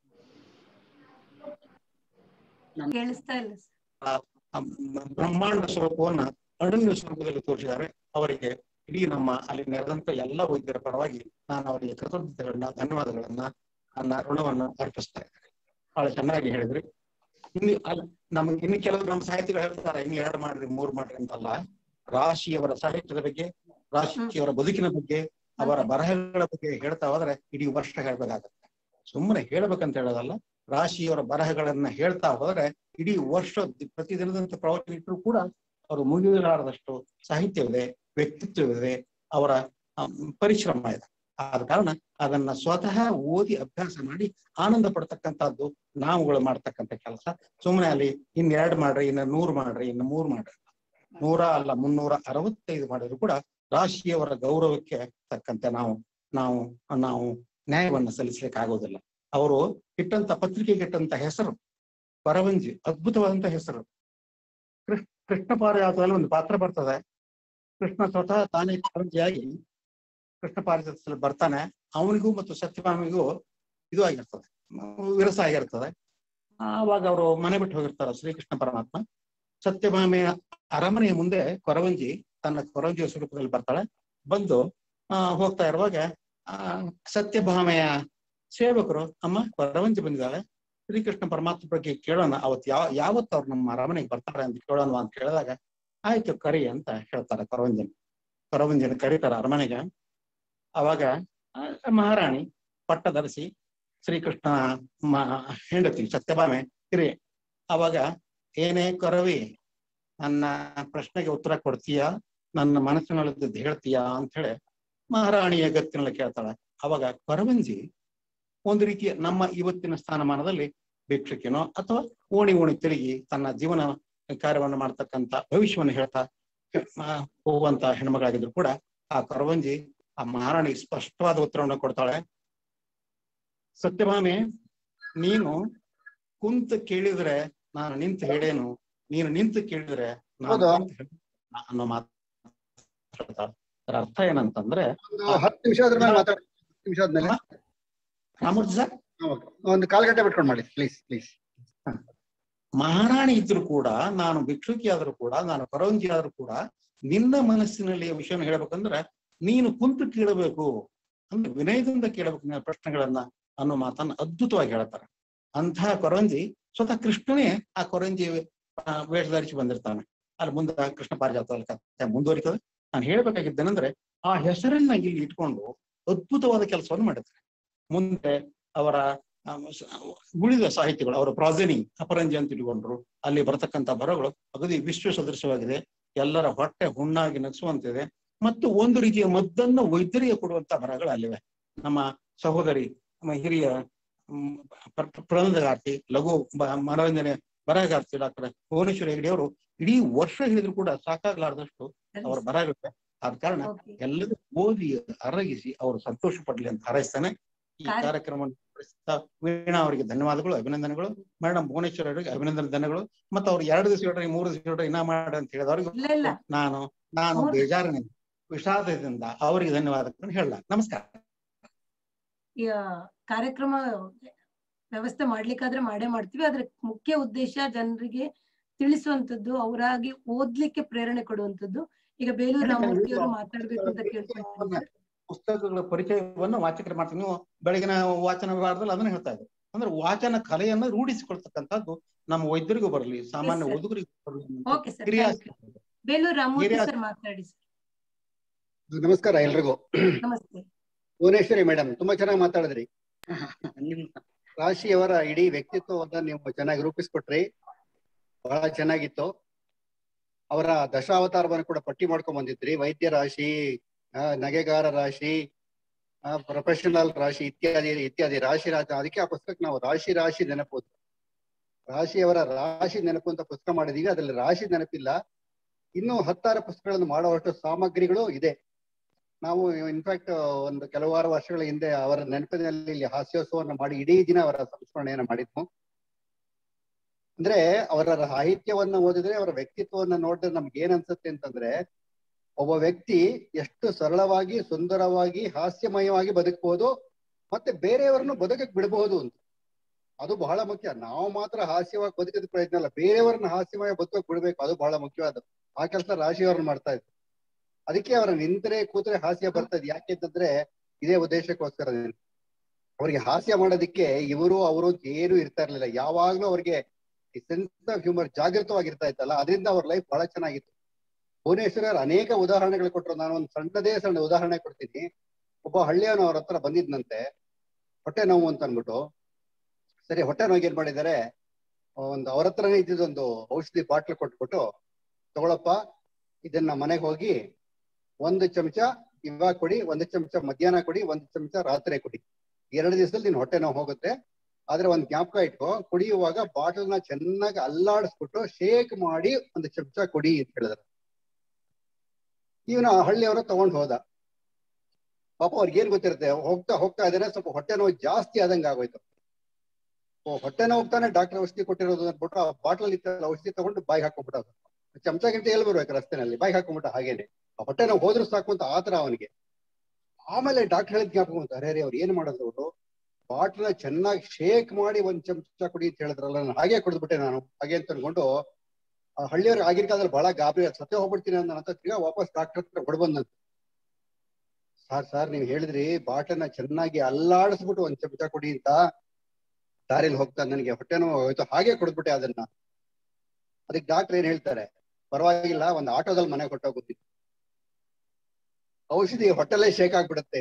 ನಮ್- ಕೇಳಿಸ್ತಾ ಇಲ್ಲ ಸರ್ ಆ ಬ್ರಹ್ಮಾಂಡ ಸ್ವರೂಪವನ್ನ ಅಡನ್ಯ ಸ್ವರೂಪದಲ್ಲಿ ತೋರಿಸಿದ್ದಾರೆ ಅವರಿಗೆ ಇಡೀ ನಮ್ಮ ಅಲ್ಲಿ ನೆರೆದಂತ ಎಲ್ಲ ವೈದ್ಯರ ಪರವಾಗಿ ನಾನು ಅವರಿಗೆ ಕೃತಜ್ಞತೆಗಳನ್ನ ಧನ್ಯವಾದಗಳನ್ನ ನನ್ನ ಋಣವನ್ನು ಅರ್ಪಿಸ್ತಾ ಇದ್ದೇನೆ ಬಹಳ ಚೆನ್ನಾಗಿ ಹೇಳಿದ್ರಿ ಇನ್ನು ಅಲ್ಲ ನಮ್ಗೆ ಇನ್ನು ಕೆಲವು ನಮ್ಮ ಸಾಹಿತಿಗಳು ಹೇಳ್ತಾರೆ ಇನ್ನು ಎರಡು ಮಾಡ್ರಿ ಮೂರ್ ಮಾಡ್ರಿ ಅಂತಲ್ಲ ರಾಶಿಯವರ ಸಾಹಿತ್ಯದ ಬಗ್ಗೆ ರಾಶಿಯವರ ಬದುಕಿನ ಬಗ್ಗೆ ಅವರ ಬರಹಗಳ ಬಗ್ಗೆ ಹೇಳ್ತಾ ಹೋದ್ರೆ ಇಡೀ ವರ್ಷ ಹೇಳ್ಬೇಕಾಗತ್ತೆ ಸುಮ್ಮನೆ ಹೇಳ್ಬೇಕಂತ ಹೇಳೋದಲ್ಲ ರಾಶಿಯವರ ಬರಹಗಳನ್ನ ಹೇಳ್ತಾ ಹೋದ್ರೆ ಇಡೀ ವರ್ಷ ದಿ- ಪ್ರತಿದಿನದಂತೆ ಪ್ರವಚನ ಇಟ್ಟರು ಕೂಡ ಅವರು ಮುಗಿಲಾರದಷ್ಟು ಸಾಹಿತ್ಯವಿದೆ ವ್ಯಕ್ತಿತ್ವವಿದೆ ಅವರ ಆ, ಪರಿಶ್ರಮ ಇದೆ ಆದ ಕಾರಣ ಅದನ್ನ ಸ್ವತಃ ಓದಿ ಅಭ್ಯಾಸ ಮಾಡಿ ಆನಂದ ಪಡ್ತಕ್ಕಂಥದ್ದು ನಾವುಗಳು ಮಾಡ್ತಕ್ಕಂಥ ಕೆಲಸ ಸುಮ್ಮನೆ ಅಲ್ಲಿ ಇನ್ ಎರಡ್ ಮಾಡ್ರಿ ಇನ್ನ ನೂರ್ ಮಾಡ್ರಿ ಇನ್ನು ಮೂರ್ ಮಾಡ್ರಿ ನೂರ ಅಲ್ಲ ಮುನ್ನೂರ ಅರವತ್ತೈದು ಮಾಡಿದ್ರು ಕೂಡ ರಾಶಿಯವರ ಗೌರವಕ್ಕೆ ತಕ್ಕಂತೆ ನಾವು ನಾವು ನಾವು ನ್ಯಾಯವನ್ನು ಸಲ್ಲಿಸ್ಲಿಕ್ಕೆ ಆಗೋದಿಲ್ಲ ಅವರು ಇಟ್ಟಂತ ಪತ್ರಿಕೆಗೆ ಇಟ್ಟಂತ ಹೆಸರು ಪರವಂಜಿ ಅದ್ಭುತವಾದಂತ ಹೆಸರು ಕೃಷ್ಣ ಕೃಷ್ಣ ಪಾರಿಜಾತದಲ್ಲಿ ಒಂದು ಪಾತ್ರ ಬರ್ತದೆ ಕೃಷ್ಣ ಸ್ವತಃ ತಾನೇ ಪರವಂಜಿಯಾಗಿ ಕೃಷ್ಣ ಪಾರಿಜಾತದಲ್ಲಿ ಬರ್ತಾನೆ ಅವನಿಗೂ ಮತ್ತು ಸತ್ಯಭಾಮಿಗೂ ಇದು ಆಗಿರ್ತದೆ ಹ್ಮ್, ವಿರಸ ಆಗಿರ್ತದೆ ಆವಾಗ ಅವರು ಮನೆ ಬಿಟ್ಟು ಹೋಗಿರ್ತಾರೆ ಶ್ರೀಕೃಷ್ಣ ಪರಮಾತ್ಮ ಸತ್ಯಭಾಮೆಯ ಅರಮನೆಯ ಮುಂದೆ ಕೊರವಂಜಿ ತನ್ನ ಕೊರವಂಜಿಯ ಸ್ವರೂಪದಲ್ಲಿ ಬರ್ತಾಳೆ ಬಂದು ಆ ಹೋಗ್ತಾ ಇರುವಾಗ ಆ ಸತ್ಯಭಾಮೆಯ ಸೇವಕರು ಅಮ್ಮ ಕೊರವಂಜಿ ಬಂದಿದ್ದಾಳೆ ಶ್ರೀಕೃಷ್ಣ ಪರಮಾತ್ಮ ಬಗ್ಗೆ ಕೇಳೋಣ ಅವತ್ ಯಾವ ಯಾವತ್ತು ಅವ್ರು ನಮ್ಮ ಅರಮನೆಗೆ ಬರ್ತಾರೆ ಅಂತ ಕೇಳೋಣ ಅಂತ ಕೇಳಿದಾಗ ಆಯ್ತು ಕರಿ ಅಂತ ಹೇಳ್ತಾರೆ ಕೊರವಂಜನ್ ಕೊರವಂಜನ ಕರೀತಾರೆ ಅರಮನೆಗೆ ಅವಾಗ ಆ, ಮಹಾರಾಣಿ ಪಟ್ಟ ಧರಿಸಿ ಶ್ರೀಕೃಷ್ಣ ಮ- ಹೆಂಡತಿ ಸತ್ಯಭಾಮೆ ಹಿರಿಯ ಅವಾಗ ಏನೇ ಕೊರವಿ ನನ್ನ ಪ್ರಶ್ನೆಗೆ ಉತ್ತರ ಕೊಡ್ತೀಯಾ ನನ್ನ ಮನಸ್ಸಿನಲ್ಲಿದ್ದು ಹೇಳ್ತೀಯಾ ಅಂತ ಹೇಳಿ ಮಹಾರಾಣಿಯ ಗತ್ತಿನಲ್ಲಿ ಕೇಳ್ತಾಳೆ ಅವಾಗ ಕೊರವಂಜಿ ಒಂದು ರೀತಿಯ ನಮ್ಮ ಇವತ್ತಿನ ಸ್ಥಾನಮಾನದಲ್ಲಿ ಭಿಕ್ಷುಕಿನೋ ಅಥವಾ ಓಣಿ ಓಣಿ ತಿರುಗಿ ತನ್ನ ಜೀವನ ಕಾರ್ಯವನ್ನು ಮಾಡ್ತಕ್ಕಂಥ ಭವಿಷ್ಯವನ್ನು ಹೇಳ್ತಾ ಆ, ಹೋಗುವಂತ ಹೆಣ್ಮಗಳಾಗಿದ್ರು ಕೂಡ ಆ ಕೊರವಂಜಿ ಆ ಮಹಾರಾಣಿ ಸ್ಪಷ್ಟವಾದ ಉತ್ತರವನ್ನು ಕೊಡ್ತಾಳೆ ಸತ್ಯಭಾಮೆ ನೀನು ಕುಂತ ಕೇಳಿದ್ರೆ ನಾನು ನಿಂತು ಹೇಳೇನು ನೀನು ನಿಂತು ಕೇಳಿದ್ರೆ ನಾನು ಹೌದು. ಕುಂತು ಹೇಳೇನು ಅನ್ನೋ ಮಾತು ಹೇಳ್ತಾಳೆ. ಅದರ ಅರ್ಥ ಏನಂತಂದ್ರೆ ಒಂದು ಹತ್ತು ನಿಮಿಷ ಅದ್ರ ಮೇಲೆ ಮಾತಾಡಿ ಹತ್ತು ನಿಮಿಷ ಆದ್ಮೇಲೆ ರಾಮೂರ್ತಿ ಸರ್ ಹಾ, okay. ಒಂದು ಕಾಲ್ ಗಂಟೆ ಬಿಟ್ಕೊಂಡು ಮಾಡಿ ಪ್ಲೀಸ್ ಪ್ಲೀಸ್ ಮಹಾರಾಣಿ ಇದ್ರು ಕೂಡ ನಾನು ಭಿಕ್ಷುಕಿ ಆದ್ರೂ ಕೂಡ ನಾನು ಕೊರವಂಜಿ ಆದ್ರೂ ಕೂಡ ನಿನ್ನ ಮನಸ್ಸಿನಲ್ಲಿ ಈ ವಿಷಯನ ಹೇಳ್ಬೇಕಂದ್ರೆ ನೀನು ಕುಂತು ಕೇಳಬೇಕು ಅಂದ್ರೆ ವಿನಯದಿಂದ ಕೇಳಬೇಕು ನಿನ್ನ ಪ್ರಶ್ನೆಗಳನ್ನ ಅನ್ನೋ ಮಾತನ್ನ ಅದ್ಭುತವಾಗಿ ಹೇಳ್ತಾರೆ ಅಂತಹ ಕೊರಂಜಿ ಸ್ವತಃ ಕೃಷ್ಣನೇ ಆ ಕೊರಂಜಿ ಆ, ವೇಷ ಧರಿಸಿ ಬಂದಿರ್ತಾನೆ ಅಲ್ಲಿ ಮುಂದೆ ಕೃಷ್ಣ ಪಾರಿಜಾತದಲ್ಲಿ ಕಥೆ ಮುಂದುವರಿತದೆ ನಾನು ಹೇಳ್ಬೇಕಾಗಿದ್ದೇನೆಂದ್ರೆ ಆ ಹೆಸರನ್ನ ಇಲ್ಲಿ ಇಟ್ಕೊಂಡು ಅದ್ಭುತವಾದ ಕೆಲಸವನ್ನು ಮಾಡಿದ್ದಾರೆ ಮುಂದೆ ಅವರ ಆ, ಸ- ಉಳಿದ ಸಾಹಿತ್ಯಗಳು ಅವರ ಪ್ರಾಜನಿ ಅಪರಂಜಿ ಅಂತ ಇಟ್ಕೊಂಡ್ರು ಅಲ್ಲಿ ಬರತಕ್ಕಂತ ಬರಗಳು ಅಗದಿ ವಿಶ್ವ ಸದೃಶವಾಗಿದೆ ಎಲ್ಲರ ಹೊಟ್ಟೆ ಹುಣ್ಣಾಗಿ ನಗಿಸುವಂತಿದೆ ಮತ್ತು ಒಂದು ರೀತಿಯ ಮದ್ದನ್ನು ವೈದ್ಯರಿಗೆ ಕೊಡುವಂತ ಬರಗಳು ಅಲ್ಲಿವೆ ನಮ್ಮ ಸಹೋದರಿ ನಮ್ಮ ಹಿರಿಯ ಮ್, ಪ್ರ- ಪ್ರ- ಪ್ರಬಂಧಗಾರ್ತಿ ಲಘು ಬ- ಮನೋರಂಜನೆ ಬರಹಗಾರ್ತಿ ಡಾಕ್ಟರ್ ಭುವನೇಶ್ವರಿ ಹೆಗಡೆ ಅವರು ಇಡೀ ವರ್ಷ ಹಿಡಿದ್ರು ಕೂಡ ಸಾಕಾಗ್ಲಾರ್ದಷ್ಟು ಅವರ ಬರಹಗಳಿವೆ ಆದ ಕಾರಣ ಎಲ್ಲರೂ ಓದಿ ಅರಗಿಸಿ ಅವರು ಸಂತೋಷ ಪಡ್ಲಿ ಅಂತ ಹಾರೈಸ್ತಾನೆ ಈ ಕಾರ್ಯ- ಕಾರ್ಯಕ್ರಮವನ್ನು ನಡೆಸಿದ ವೀಣಾ ಅವರಿಗೆ ಧನ್ಯವಾದಗಳು ಅಭಿನಂದನೆಗಳು ಮೇಡಮ್ ಭುವನೇಶ್ವರ್ ಅವರಿಗೆ ಅಭಿನಂದನೆ ಧನ್ಯಗಳು ಮತ್ತು ಅವ್ರು ಎರಡು ದಿವಸ ಹೇಳ್ರಿ ಮೂರು ದಿವಸ ಹೇಳ್ರಿ ಇನ್ನ ಮಾಡಿ ಅಂತ ಹೇಳಿದವ್ರಿಗೆ ಇಲ್ಲ ಇಲ್ಲ ನಾನು ನಾನು ಮೂರು- ಬೇಜಾರಿನಿಂದ ವಿಷಾದದಿಂದ ಅವರಿಗೆ ಧನ್ಯವಾದಗಳನ್ನು ಹೇಳ ನಮಸ್ಕಾರ ಈ ಆ, ಕಾರ್ಯಕ್ರಮ ವ್ಯವಸ್ಥೆ ಮಾಡ್ಲಿಕ್ಕಾದ್ರೆ ಮಾಡೇ ಮಾಡ್ತೀವಿ ಅದ್ರ ಮುಖ್ಯ ಉದ್ದೇಶ ಜನರಿಗೆ ತಿಳಿಸುವಂತದ್ದು ಅವರಾಗಿ ಓದ್ಲಿಕ್ಕೆ ಪ್ರೇರಣೆ ಕೊಡುವಂತದ್ದು ಈಗ ಬೇಲೂರು ರಾಮಮೂರ್ತಿ ಅವರು ಮಾತಾಡ್ಬೇಕು ಅಂತ ಕೇಳ್ಕೊಂತೀನಿ ಸರ್. ಪುಸ್ತಕಗಳ ಪರಿಚಯವನ್ನು ವಾಚಕರು ಮಾಡ್ತೀನಿ ನೀವು ಬೆಳಗಿನ ವಾಚನ ವಿಭಾಗದಲ್ಲಿ ಅದನ್ನ ಹೇಳ್ತಾ ಇದ್ರು ಅಂದ್ರೆ ವಾಚನ ಕಲೆಯನ್ನ ರೂಢಿಸಿಕೊಳ್ತಕ್ಕಂಥದ್ದು ನಮ್ಮ ವೈದ್ಯರಿಗೂ ಬರಲಿ ಸಾಮಾನ್ಯ Yes, sir. ಓದುಗರಿಗೂ ಬರಲಿ Okay, sir. Thank you. Belur Ramamurthy sir ಮಾತಾಡಿ ಸರ್ ನಮಸ್ಕಾರ ಎಲ್ರಿಗೂ ನಮಸ್ತೆ ಭುವನೇಶ್ವರಿ ಮೇಡಮ್ ತುಂಬಾ ಚೆನ್ನಾಗಿ ಮಾತಾಡಿದ್ರಿ ನಿಮ್ಮ ರಾಶಿಯವರ ಇಡೀ ವ್ಯಕ್ತಿತ್ವವನ್ನ ನೀವು ಚೆನ್ನಾಗಿ ರೂಪಿಸ್ಕೊಟ್ರಿ ಬಹಳ ಚೆನ್ನಾಗಿತ್ತು ಅವರ ದಶಾವತಾರವನ್ನು ಕೂಡ ಪಟ್ಟಿ ಮಾಡ್ಕೊಂಡ್ ಬಂದಿದ್ರಿ ವೈದ್ಯ ರಾಶಿ ಆ, ನಗೆಗಾರ ರಾಶಿ ಪ್ರೊಫೆಷನಲ್ ರಾಶಿ ಇತ್ಯಾದಿ ಇತ್ಯಾದಿ ರಾಶಿ ರಾಶಿ ಅದಕ್ಕೆ ಆ ಪುಸ್ತಕ ನಾವು ರಾಶಿ ರಾಶಿ ನೆನಪು ಅಂತ. ರಾಶಿಯವರ ರಾಶಿ ನೆನಪು ಅಂತ ಪುಸ್ತಕ ಮಾಡಿದೀವಿ ಅದ್ರಲ್ಲಿ ರಾಶಿ ನೆನಪಿಲ್ಲ ಇನ್ನು ಹತ್ತಾರು ಪುಸ್ತಕಗಳನ್ನು ಮಾಡುವಷ್ಟು ಸಾಮಗ್ರಿಗಳು ಇದೆ ನಾವು ಇನ್ಫ್ಯಾಕ್ಟ್ ಒಂದು ಕೆಲವಾರು ವರ್ಷಗಳ ಹಿಂದೆ ಅವರ ನೆನಪಿನಲ್ಲಿ ಇಲ್ಲಿ ಹಾಸ್ಯೋತ್ಸವವನ್ನು ಮಾಡಿ ಇಡೀ ದಿನ ಅವರ ಸಂಸ್ಮರಣೆಯನ್ನ ಮಾಡಿದ್ವು ಅಂದ್ರೆ ಅವರ ಸಾಹಿತ್ಯವನ್ನ ಓದಿದ್ರೆ ಅವರ ವ್ಯಕ್ತಿತ್ವವನ್ನ ನೋಡಿದ್ರೆ ನಮ್ಗೆ ಏನ್ ಅನ್ಸುತ್ತೆ ಅಂತಂದ್ರೆ ಒಬ್ಬ ವ್ಯಕ್ತಿ ಎಷ್ಟು ಸರಳವಾಗಿ ಸುಂದರವಾಗಿ ಹಾಸ್ಯಮಯವಾಗಿ ಬದುಕಬಹುದು ಮತ್ತೆ ಬೇರೆಯವರನ್ನು ಬದುಕಕ್ ಬಿಡಬಹುದು ಅಂತ ಅದು ಬಹಳ ಮುಖ್ಯ ನಾವು ಮಾತ್ರ ಹಾಸ್ಯವಾಗಿ ಬದುಕಿದ ಪ್ರಯತ್ನ ಅಲ್ಲ ಬೇರೆಯವರನ್ನ ಹಾಸ್ಯಮಯ ಬದುಕಕ್ ಬಿಡ್ಬೇಕು ಅದು ಬಹಳ ಮುಖ್ಯವಾದ ಆ ಕೆಲಸ ರಾಶಿಯವರನ್ನ ಮಾಡ್ತಾ ಇದ್ರು ಅದಕ್ಕೆ ಅವರ ನಿಂತರೆ ಕೂತ್ರೆ ಹಾಸ್ಯ ಬರ್ತದೆ ಯಾಕೆ ಅಂತಂದ್ರೆ ಇದೇ ಉದ್ದೇಶಕ್ಕೋಸ್ಕರ ಅವ್ರಿಗೆ ಹಾಸ್ಯ ಮಾಡೋದಿಕ್ಕೆ ಇವರು ಅವರು ಏನು ಇರ್ತಾ ಇರ್ಲಿಲ್ಲ ಯಾವಾಗ್ಲೂ ಅವ್ರಿಗೆ ಸೆನ್ಸ್ ಆಫ್ ಹ್ಯೂಮರ್ ಜಾಗೃತವಾಗಿರ್ತಾ ಇತ್ತಲ್ಲ ಅದರಿಂದ ಅವ್ರ ಲೈಫ್ ಬಹಳ ಚೆನ್ನಾಗಿತ್ತು ಭುವನೇಶ್ವರ ಅನೇಕ ಉದಾಹರಣೆಗಳು ಕೊಟ್ಟರು ನಾನು ಒಂದು ಸಣ್ಣದೇ ಸಣ್ಣ ಉದಾಹರಣೆ ಕೊಡ್ತೀನಿ ಒಬ್ಬ ಹಳ್ಳಿಯವನು ಅವ್ರ ಹತ್ರ ಬಂದಿದ್ನಂತೆ ಹೊಟ್ಟೆ ನೋವು ಅಂತ ಅನ್ಬಿಟ್ಟು ಸರಿ ಹೊಟ್ಟೆ ನೋವಿಗೆ ಏನ್ ಮಾಡಿದ್ದಾರೆ ಒಂದು ಅವ್ರ ಹತ್ರನೇ ಇದ್ದಿದ್ದೊಂದು ಔಷಧಿ ಬಾಟ್ಲ್ ಕೊಟ್ಬಿಟ್ಟು ತಗೊಳಪ್ಪ ಇದನ್ನ ಮನೆಗೆ ಹೋಗಿ ಒಂದು ಚಮಚ ಇವಾಗ ಕೊಡಿ ಒಂದು ಚಮಚ ಮಧ್ಯಾಹ್ನ ಕೊಡಿ ಒಂದು ಚಮಚ ರಾತ್ರಿ ಕೊಡಿ ಎರಡು ದಿವಸದಲ್ಲಿ ನಿನ್ ಹೊಟ್ಟೆ ನೋವು ಹೋಗುತ್ತೆ ಆದ್ರೆ ಒಂದ್ ಜ್ಞಾಪಕ ಇಟ್ಕೋ ಕುಡಿಯುವಾಗ ಬಾಟಲ್ ನ ಚೆನ್ನಾಗಿ ಅಲ್ಲಾಡಿಸ್ಬಿಟ್ಟು ಶೇಕ್ ಮಾಡಿ ಒಂದು ಚಮಚ ಕೊಡಿ ಅಂತ ಹೇಳಿದ್ರು ಇವನ ಹಳ್ಳಿಯವರ ತಗೊಂಡ್ ಹೋದ ಪಾಪ ಅವ್ರಿಗೆ ಏನ್ ಗೊತ್ತಿರುತ್ತೆ ಹೋಗ್ತಾ ಹೋಗ್ತಾ ಇದಾರೆ ಸ್ವಲ್ಪ ಹೊಟ್ಟೆ ನೋವು ಜಾಸ್ತಿ ಆದಂಗ ಆಗೋಯ್ತು ಓ ಹೊಟ್ಟೆ ನೋವು ಹೋಗ್ತಾನೆ ಡಾಕ್ಟರ್ ಔಷಧಿ ಕೊಟ್ಟಿರೋದು ಅಂದ್ಬಿಟ್ಟು ಆ ಬಾಟಲ್ ಇತ್ತಲ್ಲ ಔಷಧಿ ತಗೊಂಡು ಬಾಯಿಗೆ ಹಾಕೊಂಡ್ಬಿಟ್ಟ ಚಮಚ ಗಂಟೆ ಎಲ್ಲಿ ಬರ್ಬೇಕು ರಸ್ತೆನಲ್ಲಿ ಬಾಯಿಗೆ ಹಾಕೊಂಡ್ಬಿಟ್ಟ ಹಾಗೇನೆ ಆ ಹೊಟ್ಟೆ ನೋವು ಹೋದ್ರು ಸಾಕು ಅಂತ ಆತರ ಅವನಿಗೆ ಆಮೇಲೆ ಡಾಕ್ಟರ್ ಹೇಳಿದ್ ಜ್ಞಾಪಕ ಬಂತು ಅರೆ ಅವ್ರು ಏನ್ ಮಾಡಿದ್ರು ಅವರು ಬಾಟ್ಲ ಚೆನ್ನಾಗಿ ಶೇಕ್ ಮಾಡಿ ಒಂದ್ ಚಮಚ ಕುಡಿ ಅಂತ ಹೇಳಿದ್ರಲ್ಲ ನಾನು ಹಾಗೆ ಕುಡಿದ್ಬಿಟ್ಟೆ ನಾನು ಹಾಗೆ ಅಂತ ಅನ್ಕೊಂಡು ಆ ಹಳ್ಳಿಯವ್ರಿಗೆ ಆಗಿನ ಕಾಲದಲ್ಲಿ ಬಹಳ ಗಾಬರಿ ಸತ್ಯ ಹೋಗ್ಬಿಡ್ತೀನಿ ಅಂತ ಅಂತ ತಿರ್ಗಾ ವಾಪಸ್ ಡಾಕ್ಟರ್ ಹತ್ರ ಹೊಡ್ಬಂದಂತ ಸರ್ ಸರ್ ನೀವ್ ಹೇಳಿದ್ರಿ ಬಾಟನ್ನ ಚೆನ್ನಾಗಿ ಅಲ್ಲಾಡಿಸ್ಬಿಟ್ಟು ಒಂದ್ ಚಮಚ ಕುಡಿ ಅಂತ ದಾರಿಲಿ ಹೋಗ್ತಾ ನನಗೆ ಹೊಟ್ಟೆ ನೋವು ಹೋಯ್ತು ಹಾಗೆ ಕುಡಿದ್ಬಿಟ್ಟೆ ಅದನ್ನ ಅದಕ್ಕೆ ಡಾಕ್ಟರ್ ಏನ್ ಹೇಳ್ತಾರೆ ಪರವಾಗಿಲ್ಲ ಒಂದ್ ಆಟೋದಲ್ಲಿ ಮನೆ ಕೊಟ್ಟೋಗ್ಬಿಟ್ಟಿತ್ತು ಔಷಧಿ ಹೊಟ್ಟೆಲ್ಲೇ ಶೇಕ್ ಆಗ್ಬಿಡುತ್ತೆ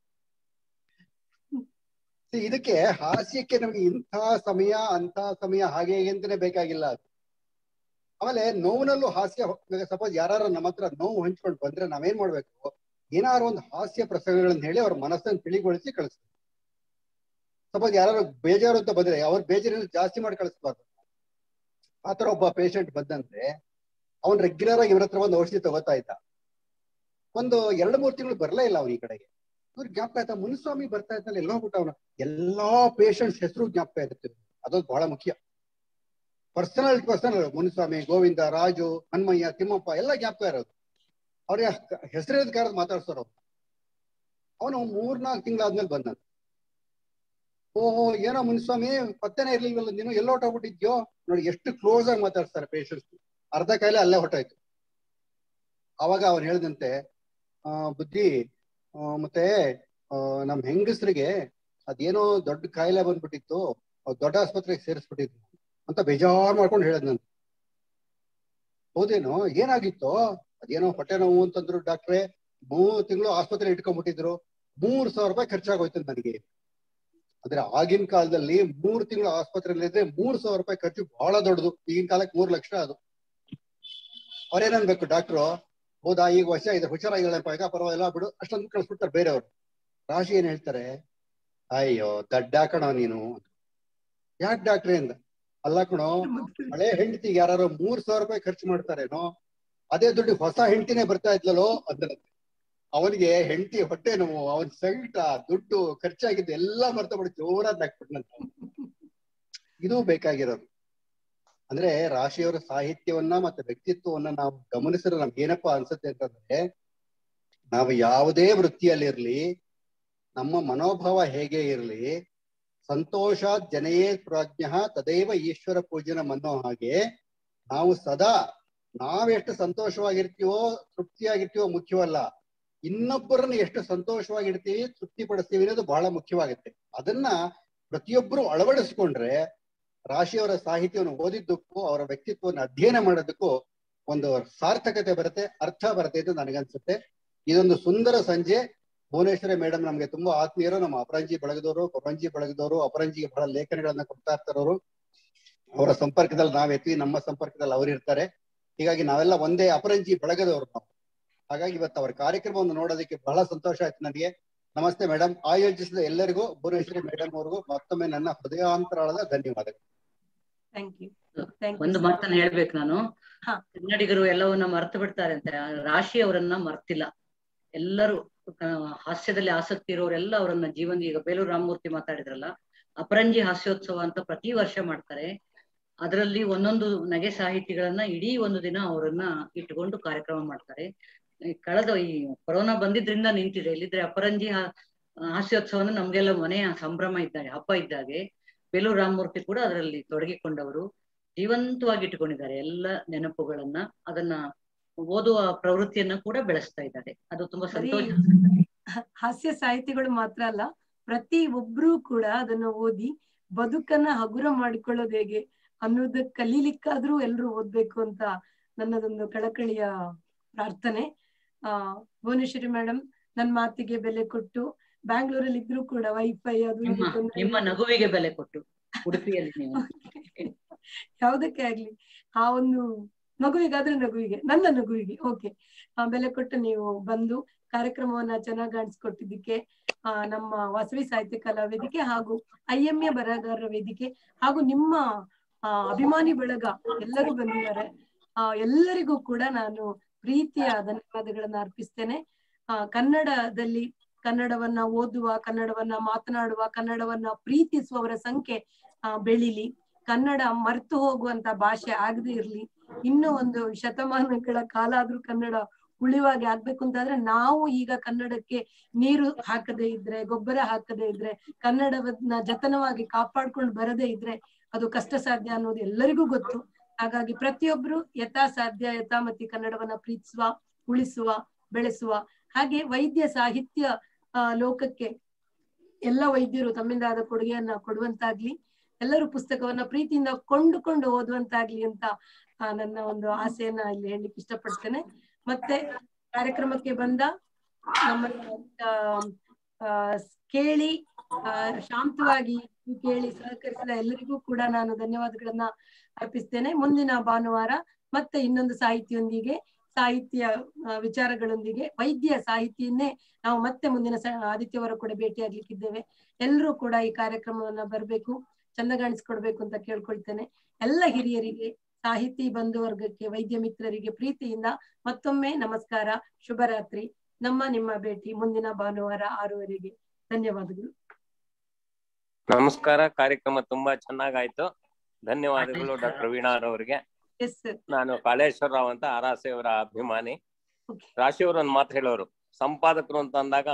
See, ಇದಕ್ಕೆ ಹಾಸ್ಯಕ್ಕೆ ನಮ್ಗೆ ಇಂಥ ಸಮಯ ಅಂತ ಸಮಯ ಹಾಗೆ ಹೀಗೆ ಅಂತಾನೆ ಬೇಕಾಗಿಲ್ಲ ಅದು ಆಮೇಲೆ ನೋವಿನಲ್ಲೂ ಹಾಸ್ಯ ಸಪೋಸ್ ಯಾರು ನಮ್ಮ ಹತ್ರ ನೋವು ಹಂಚ್ಕೊಂಡು ಬಂದ್ರೆ ನಾವೇನ್ ಮಾಡ್ಬೇಕು ಏನಾದ್ರು ಒಂದು ಹಾಸ್ಯ ಪ್ರಸಂಗಗಳನ್ನ ಹೇಳಿ ಅವ್ರ ಮನಸ್ಸನ್ನು ತಿಳಿಗೊಳಿಸಿ ಕಳಿಸ್ಬೇಕು ಸಪೋಸ್ ಯಾರು ಬೇಜಾರು ಅಂತ ಬಂದ್ರೆ ಅವ್ರ ಬೇಜಾರನ್ನು ಜಾಸ್ತಿ ಮಾಡಿ ಕಳಿಸ್ಬಾರ್ದು ಆತರ ಒಬ್ಬ ಪೇಷಂಟ್ ಬಂದಂತೆ ಅವ್ನ್ ರೆಗ್ಯುಲರ್ ಆಗಿ ಇವ್ರ ಹತ್ರ ಒಂದು ಔಷಧಿ ತಗೋತಾ ಇದ್ದ ಒಂದು ಎರಡು ಮೂರು ತಿಂಗಳು ಬರ್ಲೇ ಇಲ್ಲ ಅವ್ನ ಈ ಕಡೆಗೆ ಇವ್ರು ಜ್ಞಾಪಕ ಆಯ್ತಾ ಮುನಿಸ್ವಾಮಿ ಬರ್ತಾ ಇದ್ದಲ್ಲಿ ಎಲ್ಲ ಹೋಗ್ಬಿಟ್ಟ ಅವನು ಎಲ್ಲಾ ಪೇಷಂಟ್ಸ್ ಹೆಸರು ಜ್ಞಾಪಕ ಇರುತ್ತೆ ಅದೊಂದು ಬಹಳ ಮುಖ್ಯ ಪರ್ಸನಲ್ ಪರ್ಸನಲ್ ಮುನಿಸ್ವಾಮಿ ಗೋವಿಂದ ರಾಜು ಹನುಮಯ್ಯ ತಿಮ್ಮಪ್ಪ ಎಲ್ಲ ಜ್ಞಾಪಕ ಇರೋದು ಅವ್ರಿಗೆ ಹೆಸರೇದ ಕಾರಣ ಮಾತಾಡ್ಸೋರು ಅವ್ರು ಅವನು ಮೂರ್ನಾಲ್ಕು ತಿಂಗಳಾದ್ಮೇಲೆ ಬಂದ ಓಹೋ ಏನೋ ಮುನಿಸ್ವಾಮಿ ಪತ್ತೆನೇ ಇರ್ಲಿಲ್ವಲ್ಲ ನೀನು ಎಲ್ಲ ಹೊಟ್ಟೋಗ್ಬಿಟ್ಟಿದ್ಯೋ ನೋಡಿ ಎಷ್ಟು ಕ್ಲೋಸ್ ಆಗಿ ಮಾತಾಡ್ತಾರೆ ಪೇಷಂಟ್ಸ್ ಅರ್ಧ ಕಾಯಿಲೆ ಅಲ್ಲೇ ಹೊಟ್ಟೋಯ್ತು ಅವಾಗ ಅವನು ಹೇಳ್ದಂತೆ ಆ ಬುದ್ಧಿ ಆ, ಮತ್ತೆ ಆ, ನಮ್ ಹೆಂಗಸ್ರಿಗೆ ಅದೇನೋ ದೊಡ್ಡ ಕಾಯಿಲೆ ಬಂದ್ಬಿಟ್ಟಿತ್ತು ಅವ್ರ್ ದೊಡ್ಡ ಆಸ್ಪತ್ರೆಗೆ ಸೇರಿಸ್ಬಿಟ್ಟಿದ್ರು ಅಂತ ಬೇಜಾರ್ ಮಾಡ್ಕೊಂಡು ಹೇಳದ್ ನಾನು ಹೌದೇನೋ ಏನಾಗಿತ್ತು ಅದೇನೋ ಹೊಟ್ಟೆ ನೋವು ಅಂತಂದ್ರು ಡಾಕ್ಟ್ರೆ ಮೂರು ತಿಂಗಳು ಆಸ್ಪತ್ರೆ ಇಟ್ಕೊಂಡ್ಬಿಟ್ಟಿದ್ರು ಮೂರ್ ಸಾವಿರ ರೂಪಾಯಿ ಖರ್ಚಾಗೋಯ್ತು ನನಗೆ ಅಂದ್ರೆ ಆಗಿನ ಕಾಲದಲ್ಲಿ ಮೂರ್ ತಿಂಗಳು ಆಸ್ಪತ್ರೆಯಲ್ಲಿ ಇದ್ರೆ ಮೂರ್ ಸಾವಿರ ರೂಪಾಯಿ ಖರ್ಚು ಬಹಳ ದೊಡ್ಡದು ಈಗಿನ ಕಾಲಕ್ಕೆ ಮೂರ್ ಲಕ್ಷ ಅದು ಅವ್ರೇನನ್ಬೇಕು ಡಾಕ್ಟ್ರು ಹೌದಾ ಈಗ ವರ್ಷ ಇದೆ ಹುಷಾರಾಗಿಲ್ಲಪ್ಪ ಈಗ ಪರವಾಗಿಲ್ಲ ಬಿಡು ಅಷ್ಟೊಂದು ಕಳಿಸ್ಬಿಡ್ತಾರೆ ಬೇರೆಯವ್ರು ರಾಶಿ ಏನ್ ಹೇಳ್ತಾರೆ ಅಯ್ಯೋ ದಡ್ಡ ಕಣೋ ನೀನು ಯಾಕೆ ಡಾಕ್ಟ್ರೆ ಅಂದ ಅಲ್ಲ ಕಣೋ ಹಳೆ ಹೆಂಡತಿಗೆ ಯಾರು ಮೂರ್ ಸಾವಿರ ರೂಪಾಯಿ ಖರ್ಚು ಮಾಡ್ತಾರೇನೋ ಅದೇ ದುಡ್ಡು ಹೊಸ ಹೆಂಡತಿನೇ ಬರ್ತಾ ಇದ್ಲಲ್ಲೋ ಅಂದನಂತೆ ಅವನಿಗೆ ಹೆಂಡತಿ ಹೊಟ್ಟೆ ನೋವು ಅವನ್ ಸಂಕಟ ದುಡ್ಡು ಖರ್ಚಾಗಿದ್ದು ಎಲ್ಲಾ ಮರ್ತ ಬಿಟ್ಟು ಜೋರಾಗಿ ಹಾಕ್ಬಿಟ್ನಂತ ಇದು ಬೇಕಾಗಿರೋದು ಅಂದ್ರೆ ರಾಶಿಯವರ ಸಾಹಿತ್ಯವನ್ನ ಮತ್ತೆ ವ್ಯಕ್ತಿತ್ವವನ್ನ ನಾವು ಗಮನಿಸಿದ್ರೆ ನಮ್ಗೆ ಏನಪ್ಪಾ ಅನ್ಸುತ್ತೆ ಅಂತಂದ್ರೆ ನಾವು ಯಾವುದೇ ವೃತ್ತಿಯಲ್ಲಿರ್ಲಿ ನಮ್ಮ ಮನೋಭಾವ ಹೇಗೆ ಇರ್ಲಿ ಸಂತೋಷ ಜನಯೇ ಪ್ರಾಜ್ಞ ತದೈವ ಈಶ್ವರ ಪೂಜನ ಅನ್ನೋ ಹಾಗೆ ನಾವು ಸದಾ ನಾವೆಷ್ಟು ಸಂತೋಷವಾಗಿರ್ತೀವೋ ತೃಪ್ತಿಯಾಗಿರ್ತೀವೋ ಮುಖ್ಯವಲ್ಲ ಇನ್ನೊಬ್ಬರನ್ನ ಎಷ್ಟು ಸಂತೋಷವಾಗಿರ್ತೀವಿ ತೃಪ್ತಿ ಪಡಿಸ್ತೀವಿ ಅನ್ನೋದು ಬಹಳ ಮುಖ್ಯವಾಗುತ್ತೆ ಅದನ್ನ ಪ್ರತಿಯೊಬ್ಬರು ಅಳವಡಿಸ್ಕೊಂಡ್ರೆ ರಾಶಿಯವರ ಸಾಹಿತ್ಯವನ್ನು ಓದಿದ್ದಕ್ಕೂ ಅವರ ವ್ಯಕ್ತಿತ್ವವನ್ನು ಅಧ್ಯಯನ ಮಾಡೋದಕ್ಕೂ ಒಂದು ಸಾರ್ಥಕತೆ ಬರುತ್ತೆ ಅರ್ಥ ಬರುತ್ತೆ ಅಂತ ನನಗನ್ಸುತ್ತೆ ಇದೊಂದು ಸುಂದರ ಸಂಜೆ ಭುವನೇಶ್ವರಿ ಮೇಡಮ್ ನಮ್ಗೆ ತುಂಬಾ ಆತ್ಮೀಯರು ನಮ್ಮ ಅಪರಂಜಿ ಬಳಗದವರು ಕೊರಂಜಿ ಬಳಗದವರು ಅಪರಂಜಿಗೆ ಬಹಳ ಲೇಖನಗಳನ್ನ ಕೊಡ್ತಾ ಇರ್ತಾರವರು ಅವರ ಸಂಪರ್ಕದಲ್ಲಿ ನಾವ್ ಎತ್ವಿ ನಮ್ಮ ಸಂಪರ್ಕದಲ್ಲಿ ಅವ್ರು ಇರ್ತಾರೆ ಹೀಗಾಗಿ ನಾವೆಲ್ಲ ಒಂದೇ ಅಪರಂಜಿ ಬಳಗದವರು ನಾವು ಹಾಗಾಗಿ ಇವತ್ತು ಅವರ ಕಾರ್ಯಕ್ರಮವನ್ನು ನೋಡೋದಕ್ಕೆ ಬಹಳ ಸಂತೋಷ ಆಯ್ತು ನನಗೆ ನಮಸ್ತೆ ಮೇಡಮ್ ಆಯೋಜಿಸಿದ ಎಲ್ಲರಿಗೂ ಭುವನೇಶ್ವರಿ ಮೇಡಮ್ ಅವ್ರಿಗೂ ಮತ್ತೊಮ್ಮೆ ನನ್ನ ಹೃದಯಾಂತರಾಳದ ಧನ್ಯವಾದಗಳು ಥ್ಯಾಂಕ್ ಯು ಥ್ಯಾಂಕ್ ಒಂದು ಯು ಮಾತನ್ನ ಹೇಳ್ಬೇಕು ನಾನು ಹಾ. ಕನ್ನಡಿಗರು ಎಲ್ಲವನ್ನ ಮರ್ತು ಬಿಡ್ತಾರೆ ಅಂತ ರಾಶಿ ಅವರನ್ನ ಮರ್ತಿಲ್ಲ ಎಲ್ಲರೂ ಆ, ಹಾಸ್ಯದಲ್ಲಿ ಆಸಕ್ತಿ ಇರೋರೆಲ್ಲ ಅವರನ್ನ ಜೀವನ ಈಗ ಬೇಲೂರು ರಾಮಮೂರ್ತಿ ಮಾತಾಡಿದ್ರಲ್ಲ ಅಪರಂಜಿ ಹಾಸ್ಯೋತ್ಸವ ಅಂತ ಪ್ರತಿ ವರ್ಷ ಮಾಡ್ತಾರೆ ಅದರಲ್ಲಿ ಒಂದೊಂದು ನಗೆ ಸಾಹಿತಿಗಳನ್ನ ಇಡೀ ಒಂದು ದಿನ ಅವರನ್ನ ಇಟ್ಕೊಂಡು ಕಾರ್ಯಕ್ರಮ ಮಾಡ್ತಾರೆ ಈ ಕಳೆದ ಈ ಕೊರೋನಾ ಬಂದಿದ್ರಿಂದ ನಿಂತಿದೆ ಇಲ್ಲಿದ್ರೆ ಅಪರಂಜಿ ಹಾ- ಹಾಸ್ಯೋತ್ಸವನ ನಮ್ಗೆಲ್ಲ ಮನೆಯ ಸಂಭ್ರಮ ಇದ್ದಾಗೆ ಹಬ್ಬ ಇದ್ದಾಗೆ ಬೇಲೂರು ರಾಮಮೂರ್ತಿ ಕೂಡ ಅದರಲ್ಲಿ ತೊಡಗಿಕೊಂಡವರು ಜೀವಂತವಾಗಿ ಇಟ್ಟುಕೊಂಡಿದ್ದಾರೆ ಎಲ್ಲ ನೆನಪುಗಳನ್ನ ಅದನ್ನ ಓದುವ ಪ್ರವೃತ್ತಿಯನ್ನ ಕೂಡ ಬೆಳೆಸ್ತಾ ಇದ್ದಾರೆ ಅದು ತುಂಬಾ ಬರೀ ಸಂತೋಷ ಹಾಸ್ಯ ಸಾಹಿತಿಗಳು ಮಾತ್ರ ಅಲ್ಲ ಪ್ರತಿ ಒಬ್ರು ಕೂಡ ಅದನ್ನ ಓದಿ ಬದುಕನ್ನ ಹಗುರ ಮಾಡಿಕೊಳ್ಳೋದು ಹೇಗೆ ಅನ್ನೋದನ್ನ ಕಲೀಲಿಕ್ಕಾದ್ರೂ ಎಲ್ರು ಓದ್ಬೇಕು ಅಂತ ನನ್ನದೊಂದು ಕಳಕಳಿಯ ಪ್ರಾರ್ಥನೆ ಆ ಭುವನೇಶ್ವರಿ ಮೇಡಮ್ ನನ್ ಮಾತಿಗೆ ಬೆಲೆ ಕೊಟ್ಟು ಬ್ಯಾಂಗ್ಳೂರಲ್ಲಿ ಇದ್ರು ಕೂಡ ವೈಫೈ ಅದು ಇದು ನಿಮ್ಮ ತೊಂದ್ರೆ ನಿಮ್ಮ ನಗುವಿಗೆ ಬೆಲೆ ಕೊಟ್ಟು ಉಡುಪಿಯಲ್ಲಿ ನೀವು ಯಾವುದಕ್ಕೆ ಆಗ್ಲಿ ಆ ಒಂದು ನಗುವಿಗಾದ್ರೆ ನಗುವಿಗೆ ನನ್ನ ನಗುವಿಗೆ ಓಕೆ ಬೆಲೆ ಕೊಟ್ಟು ನೀವು ಬಂದು ಕಾರ್ಯಕ್ರಮವನ್ನ ಚೆನ್ನಾಗಿ ಕಾಣಿಸ್ಕೊಟ್ಟಿದ್ದಕ್ಕೆ ಆ ನಮ್ಮ ವಾಸವಿ ಸಾಹಿತ್ಯ ಕಲಾ ವೇದಿಕೆ ಹಾಗೂ ಐ ಎಂ ಎ ಬರಹಗಾರರ ವೇದಿಕೆ ಹಾಗೂ ನಿಮ್ಮ ಆ ಅಭಿಮಾನಿ ಬಳಗ ಎಲ್ಲರೂ ಬಂದಿದ್ದಾರೆ ಆ ಎಲ್ಲರಿಗೂ ಕೂಡ ನಾನು ಪ್ರೀತಿಯ ಧನ್ಯವಾದಗಳನ್ನ ಅರ್ಪಿಸ್ತೇನೆ ಆ ಕನ್ನಡದಲ್ಲಿ ಕನ್ನಡವನ್ನ ಓದುವ ಕನ್ನಡವನ್ನ ಮಾತನಾಡುವ ಕನ್ನಡವನ್ನ ಪ್ರೀತಿಸುವವರ ಸಂಖ್ಯೆ ಆ ಬೆಳಿಲಿ ಕನ್ನಡ ಮರ್ತು ಹೋಗುವಂತ ಭಾಷೆ ಆಗದೆ ಇರ್ಲಿ ಇನ್ನೂ ಒಂದು ಶತಮಾನಗಳ ಕಾಲ ಆದ್ರೂ ಕನ್ನಡ ಉಳಿವಾಗೆ ಆಗ್ಬೇಕು ಅಂತಾದ್ರೆ ನಾವು ಈಗ ಕನ್ನಡಕ್ಕೆ ನೀರು ಹಾಕದೇ ಇದ್ರೆ ಗೊಬ್ಬರ ಹಾಕದೇ ಇದ್ರೆ ಕನ್ನಡವನ್ನ ಜತನವಾಗಿ ಕಾಪಾಡ್ಕೊಂಡು ಬರದೇ ಇದ್ರೆ ಅದು ಕಷ್ಟ ಸಾಧ್ಯ ಅನ್ನೋದು ಎಲ್ಲರಿಗೂ ಗೊತ್ತು ಹಾಗಾಗಿ ಪ್ರತಿಯೊಬ್ರು ಯಥಾ ಸಾಧ್ಯ ಯಥಾಮತಿ ಕನ್ನಡವನ್ನ ಪ್ರೀತಿಸುವ ಉಳಿಸುವ ಬೆಳೆಸುವ ಹಾಗೆ ವೈದ್ಯ ಸಾಹಿತ್ಯ ಆ ಲೋಕಕ್ಕೆ ಎಲ್ಲ ವೈದ್ಯರು ತಮ್ಮಿಂದ ಆದ ಕೊಡುಗೆಯನ್ನ ಕೊಡುವಂತಾಗ್ಲಿ ಎಲ್ಲರೂ ಪುಸ್ತಕವನ್ನ ಪ್ರೀತಿಯಿಂದ ಕೊಂಡುಕೊಂಡು ಓದುವಂತಾಗ್ಲಿ ಅಂತ ಆ, ನನ್ನ ಒಂದು ಆಸೆಯನ್ನ ಇಲ್ಲಿ ಹೇಳಲಿಕ್ಕೆ ಇಷ್ಟಪಡ್ತೇನೆ ಮತ್ತೆ ಕಾರ್ಯಕ್ರಮಕ್ಕೆ ಬಂದ ನಮ್ಮನ್ನ ಆ, ಆ, ಕೇಳಿ ಆ, ಶಾಂತವಾಗಿ ಕೇಳಿ ಸಹಕರಿಸಿದ ಎಲ್ಲರಿಗೂ ಕೂಡ ನಾನು ಧನ್ಯವಾದಗಳನ್ನ ಅರ್ಪಿಸ್ತೇನೆ ಮುಂದಿನ ಭಾನುವಾರ ಮತ್ತೆ ಇನ್ನೊಂದು ಸಾಹಿತಿಯೊಂದಿಗೆ ಸಾಹಿತ್ಯ ಆ, ವಿಚಾರಗಳೊಂದಿಗೆ ವೈದ್ಯ ಸಾಹಿತಿಯನ್ನೇ ನಾವು ಮತ್ತೆ ಮುಂದಿನ ಸ- ಆದಿತ್ಯವಾರ ಕೂಡ ಭೇಟಿಯಾಗ್ಲಿಕ್ಕಿದ್ದೇವೆ ಎಲ್ಲರೂ ಕೂಡ ಈ ಕಾರ್ಯಕ್ರಮವನ್ನ ಬರಬೇಕು ಚಂದಗಾಣಿಸ್ಕೊಡ್ಬೇಕು ಅಂತ ಕೇಳ್ಕೊಳ್ತೇನೆ ಎಲ್ಲ ಹಿರಿಯರಿಗೆ ಸಾಹಿತಿ ಬಂಧು ವರ್ಗಕ್ಕೆ ವೈದ್ಯ ಮಿತ್ರರಿಗೆ ಪ್ರೀತಿಯಿಂದ ಮತ್ತೊಮ್ಮೆ ನಮಸ್ಕಾರ ಶುಭರಾತ್ರಿ ನಮ್ಮ ನಿಮ್ಮ ಭೇಟಿ ಮುಂದಿನ ಭಾನುವಾರ ಆರೂವರೆಗೆ ಧನ್ಯವಾದಗಳು ನಮಸ್ಕಾರ ಕಾರ್ಯಕ್ರಮ ತುಂಬಾ ಚೆನ್ನಾಗಾಯ್ತು ಧನ್ಯವಾದಗಳು ಡಾಕ್ಟರ್ ವೀಣಾರ್ ಅವರಿಗೆ ಎಸ್ ಸರ್ ನಾನು ಕಾಳೇಶ್ವರ ರಾವ್ ಅಂತ ಆರಾಸೆಯವರ ಅಭಿಮಾನಿ Okay. ರಾಶಿಯವರು ಒಂದು ಮಾತು ಹೇಳೋರು ಸಂಪಾದಕರು ಅಂತ ಅಂದಾಗ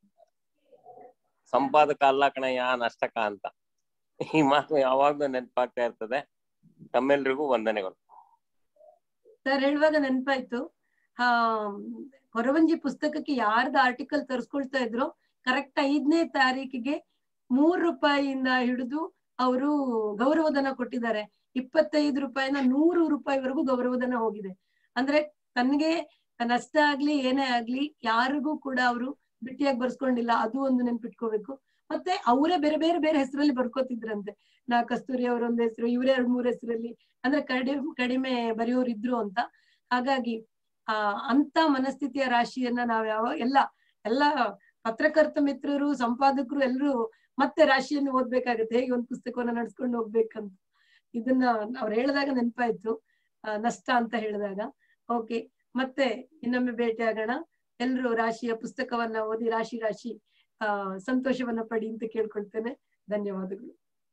ಸಂಪಾದಕ ಅಲ್ಲ ಕಣಯ್ಯ ನಷ್ಟಕ ಅಂತ ಈ ಮಾತು ಯಾವಾಗ್ಲೂ ನೆನಪಾಗ್ತಾ ಇರ್ತದೆ ತಮ್ಮೆಲ್ರಿಗೂ ವಂದನೆಗಳು ಸರ್ ಹೇಳುವಾಗ ನೆನಪಾಯ್ತು ಆ ಕೊರವಂಜಿ ಪುಸ್ತಕಕ್ಕೆ ಯಾರ್ದು ಆರ್ಟಿಕಲ್ ತರಿಸ್ಕೊಳ್ತಾ ಇದ್ರು ಕರೆಕ್ಟ್ ಐದನೇ ತಾರೀಕಿಗೆ ಮೂರ್ ರೂಪಾಯಿಯಿಂದ ಹಿಡಿದು ಅವರು ಗೌರವಧನ ಕೊಟ್ಟಿದ್ದಾರೆ ಇಪ್ಪತ್ತೈದು ರೂಪಾಯಿನ ನೂರು ರೂಪಾಯಿವರೆಗೂ ಗೌರವಧನ ಹೋಗಿದೆ ಅಂದ್ರೆ ತನ್ಗೆ ನಷ್ಟ ಆಗ್ಲಿ ಏನೇ ಆಗ್ಲಿ ಯಾರಿಗೂ ಕೂಡ ಅವರು ಬಿಟ್ಟಿಯಾಗಿ ಬರ್ಸ್ಕೊಂಡಿಲ್ಲ ಅದು ಒಂದು ನೆನ್ಪಿಟ್ಕೋಬೇಕು ಮತ್ತೆ ಅವರೇ ಬೇರೆ ಬೇರೆ ಬೇರೆ ಹೆಸರಲ್ಲಿ ಬರ್ಕೋತಿದ್ರಂತೆ ನಾ ಕಸ್ತೂರಿ ಅವರ ಒಂದು ಹೆಸರು ಇವರೇ ಎರಡ್ ಮೂರ್ ಹೆಸರಲ್ಲಿ ಅಂದ್ರೆ ಕಡಿಮೆ ಕಡಿಮೆ ಬರೆಯೋರು ಇದ್ರು ಅಂತ ಹಾಗಾಗಿ ಆ ಅಂತ ಮನಸ್ಥಿತಿಯ ರಾಶಿಯನ್ನ ನಾವ್ ಯಾವ ಎಲ್ಲ ಎಲ್ಲ ಪತ್ರಕರ್ತ ಮಿತ್ರರು ಸಂಪಾದಕರು ಎಲ್ಲರೂ ಮತ್ತೆ ರಾಶಿಯನ್ನು ಓದ್ಬೇಕಾಗತ್ತೆ ಹೇಗೆ ಒಂದು ಪುಸ್ತಕವನ್ನ ನಡ್ಸ್ಕೊಂಡು ಹೋಗ್ಬೇಕಂತ ಇದನ್ನ ಅವ್ರು ಹೇಳಿದಾಗ ನೆನಪಾಯ್ತು ಆ, ನಷ್ಟ ಅಂತ ಹೇಳಿದಾಗ ಓಕೆ ಮತ್ತೆ ಇನ್ನೊಮ್ಮೆ ಭೇಟಿ ಆಗೋಣ ಎಲ್ರು ರಾಶಿಯ ಪುಸ್ತಕವನ್ನ ಓದಿ ರಾಶಿ ರಾಶಿ ಆ ಸಂತೋಷವನ್ನ ಪಡಿ ಅಂತ ಕೇಳ್ಕೊಳ್ತೇನೆ ಧನ್ಯವಾದಗಳು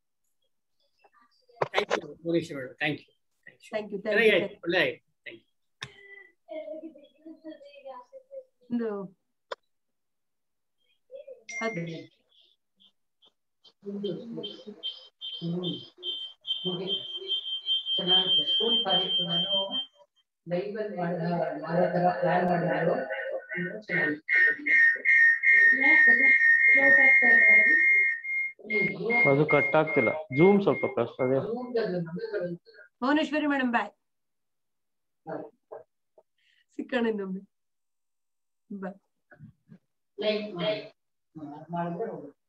thank you Bhuvaneshwar madam thank you thank you ಚೆನ್ನಾಗಿ ಥ್ಯಾಂಕ್ ಆಯ್ತು ಒಳ್ಳೆ ಆಯ್ತು ಥ್ಯಾಂಕ್ ಯು ಒಂದು ಹತ್ತು ಚೆನ್ನಾಗಿತ್ತು ಸ್ಕೂಲ್ ಕಾಲೇಜ್ ನಾನು ಲೈವಲ್ಲಿ ಮಾಡಿದ ಮಾಡೋ ತರ ಪ್ಲಾನ್ ಮಾಡಿದ್ರು ಇನ್ನೂ ಚೆನ್ನಾಗಿತ್ತು ಅದು ಕಟ್ ಆಗ್ತಿಲ್ಲ ಜೂಮ್ ಸ್ವಲ್ಪ ಕಷ್ಟ ಅದೇ ಭುವನೇಶ್ವರಿ ಮೇಡಮ್ ಬಾಯ್ ಸಿಕ್ಕಣ ಇನ್ನೊಮ್ಮೆ ಬಾಯ್ ಲೈಕ್ ಮಾಡಿ ಮಾಡಿದ್ರೆ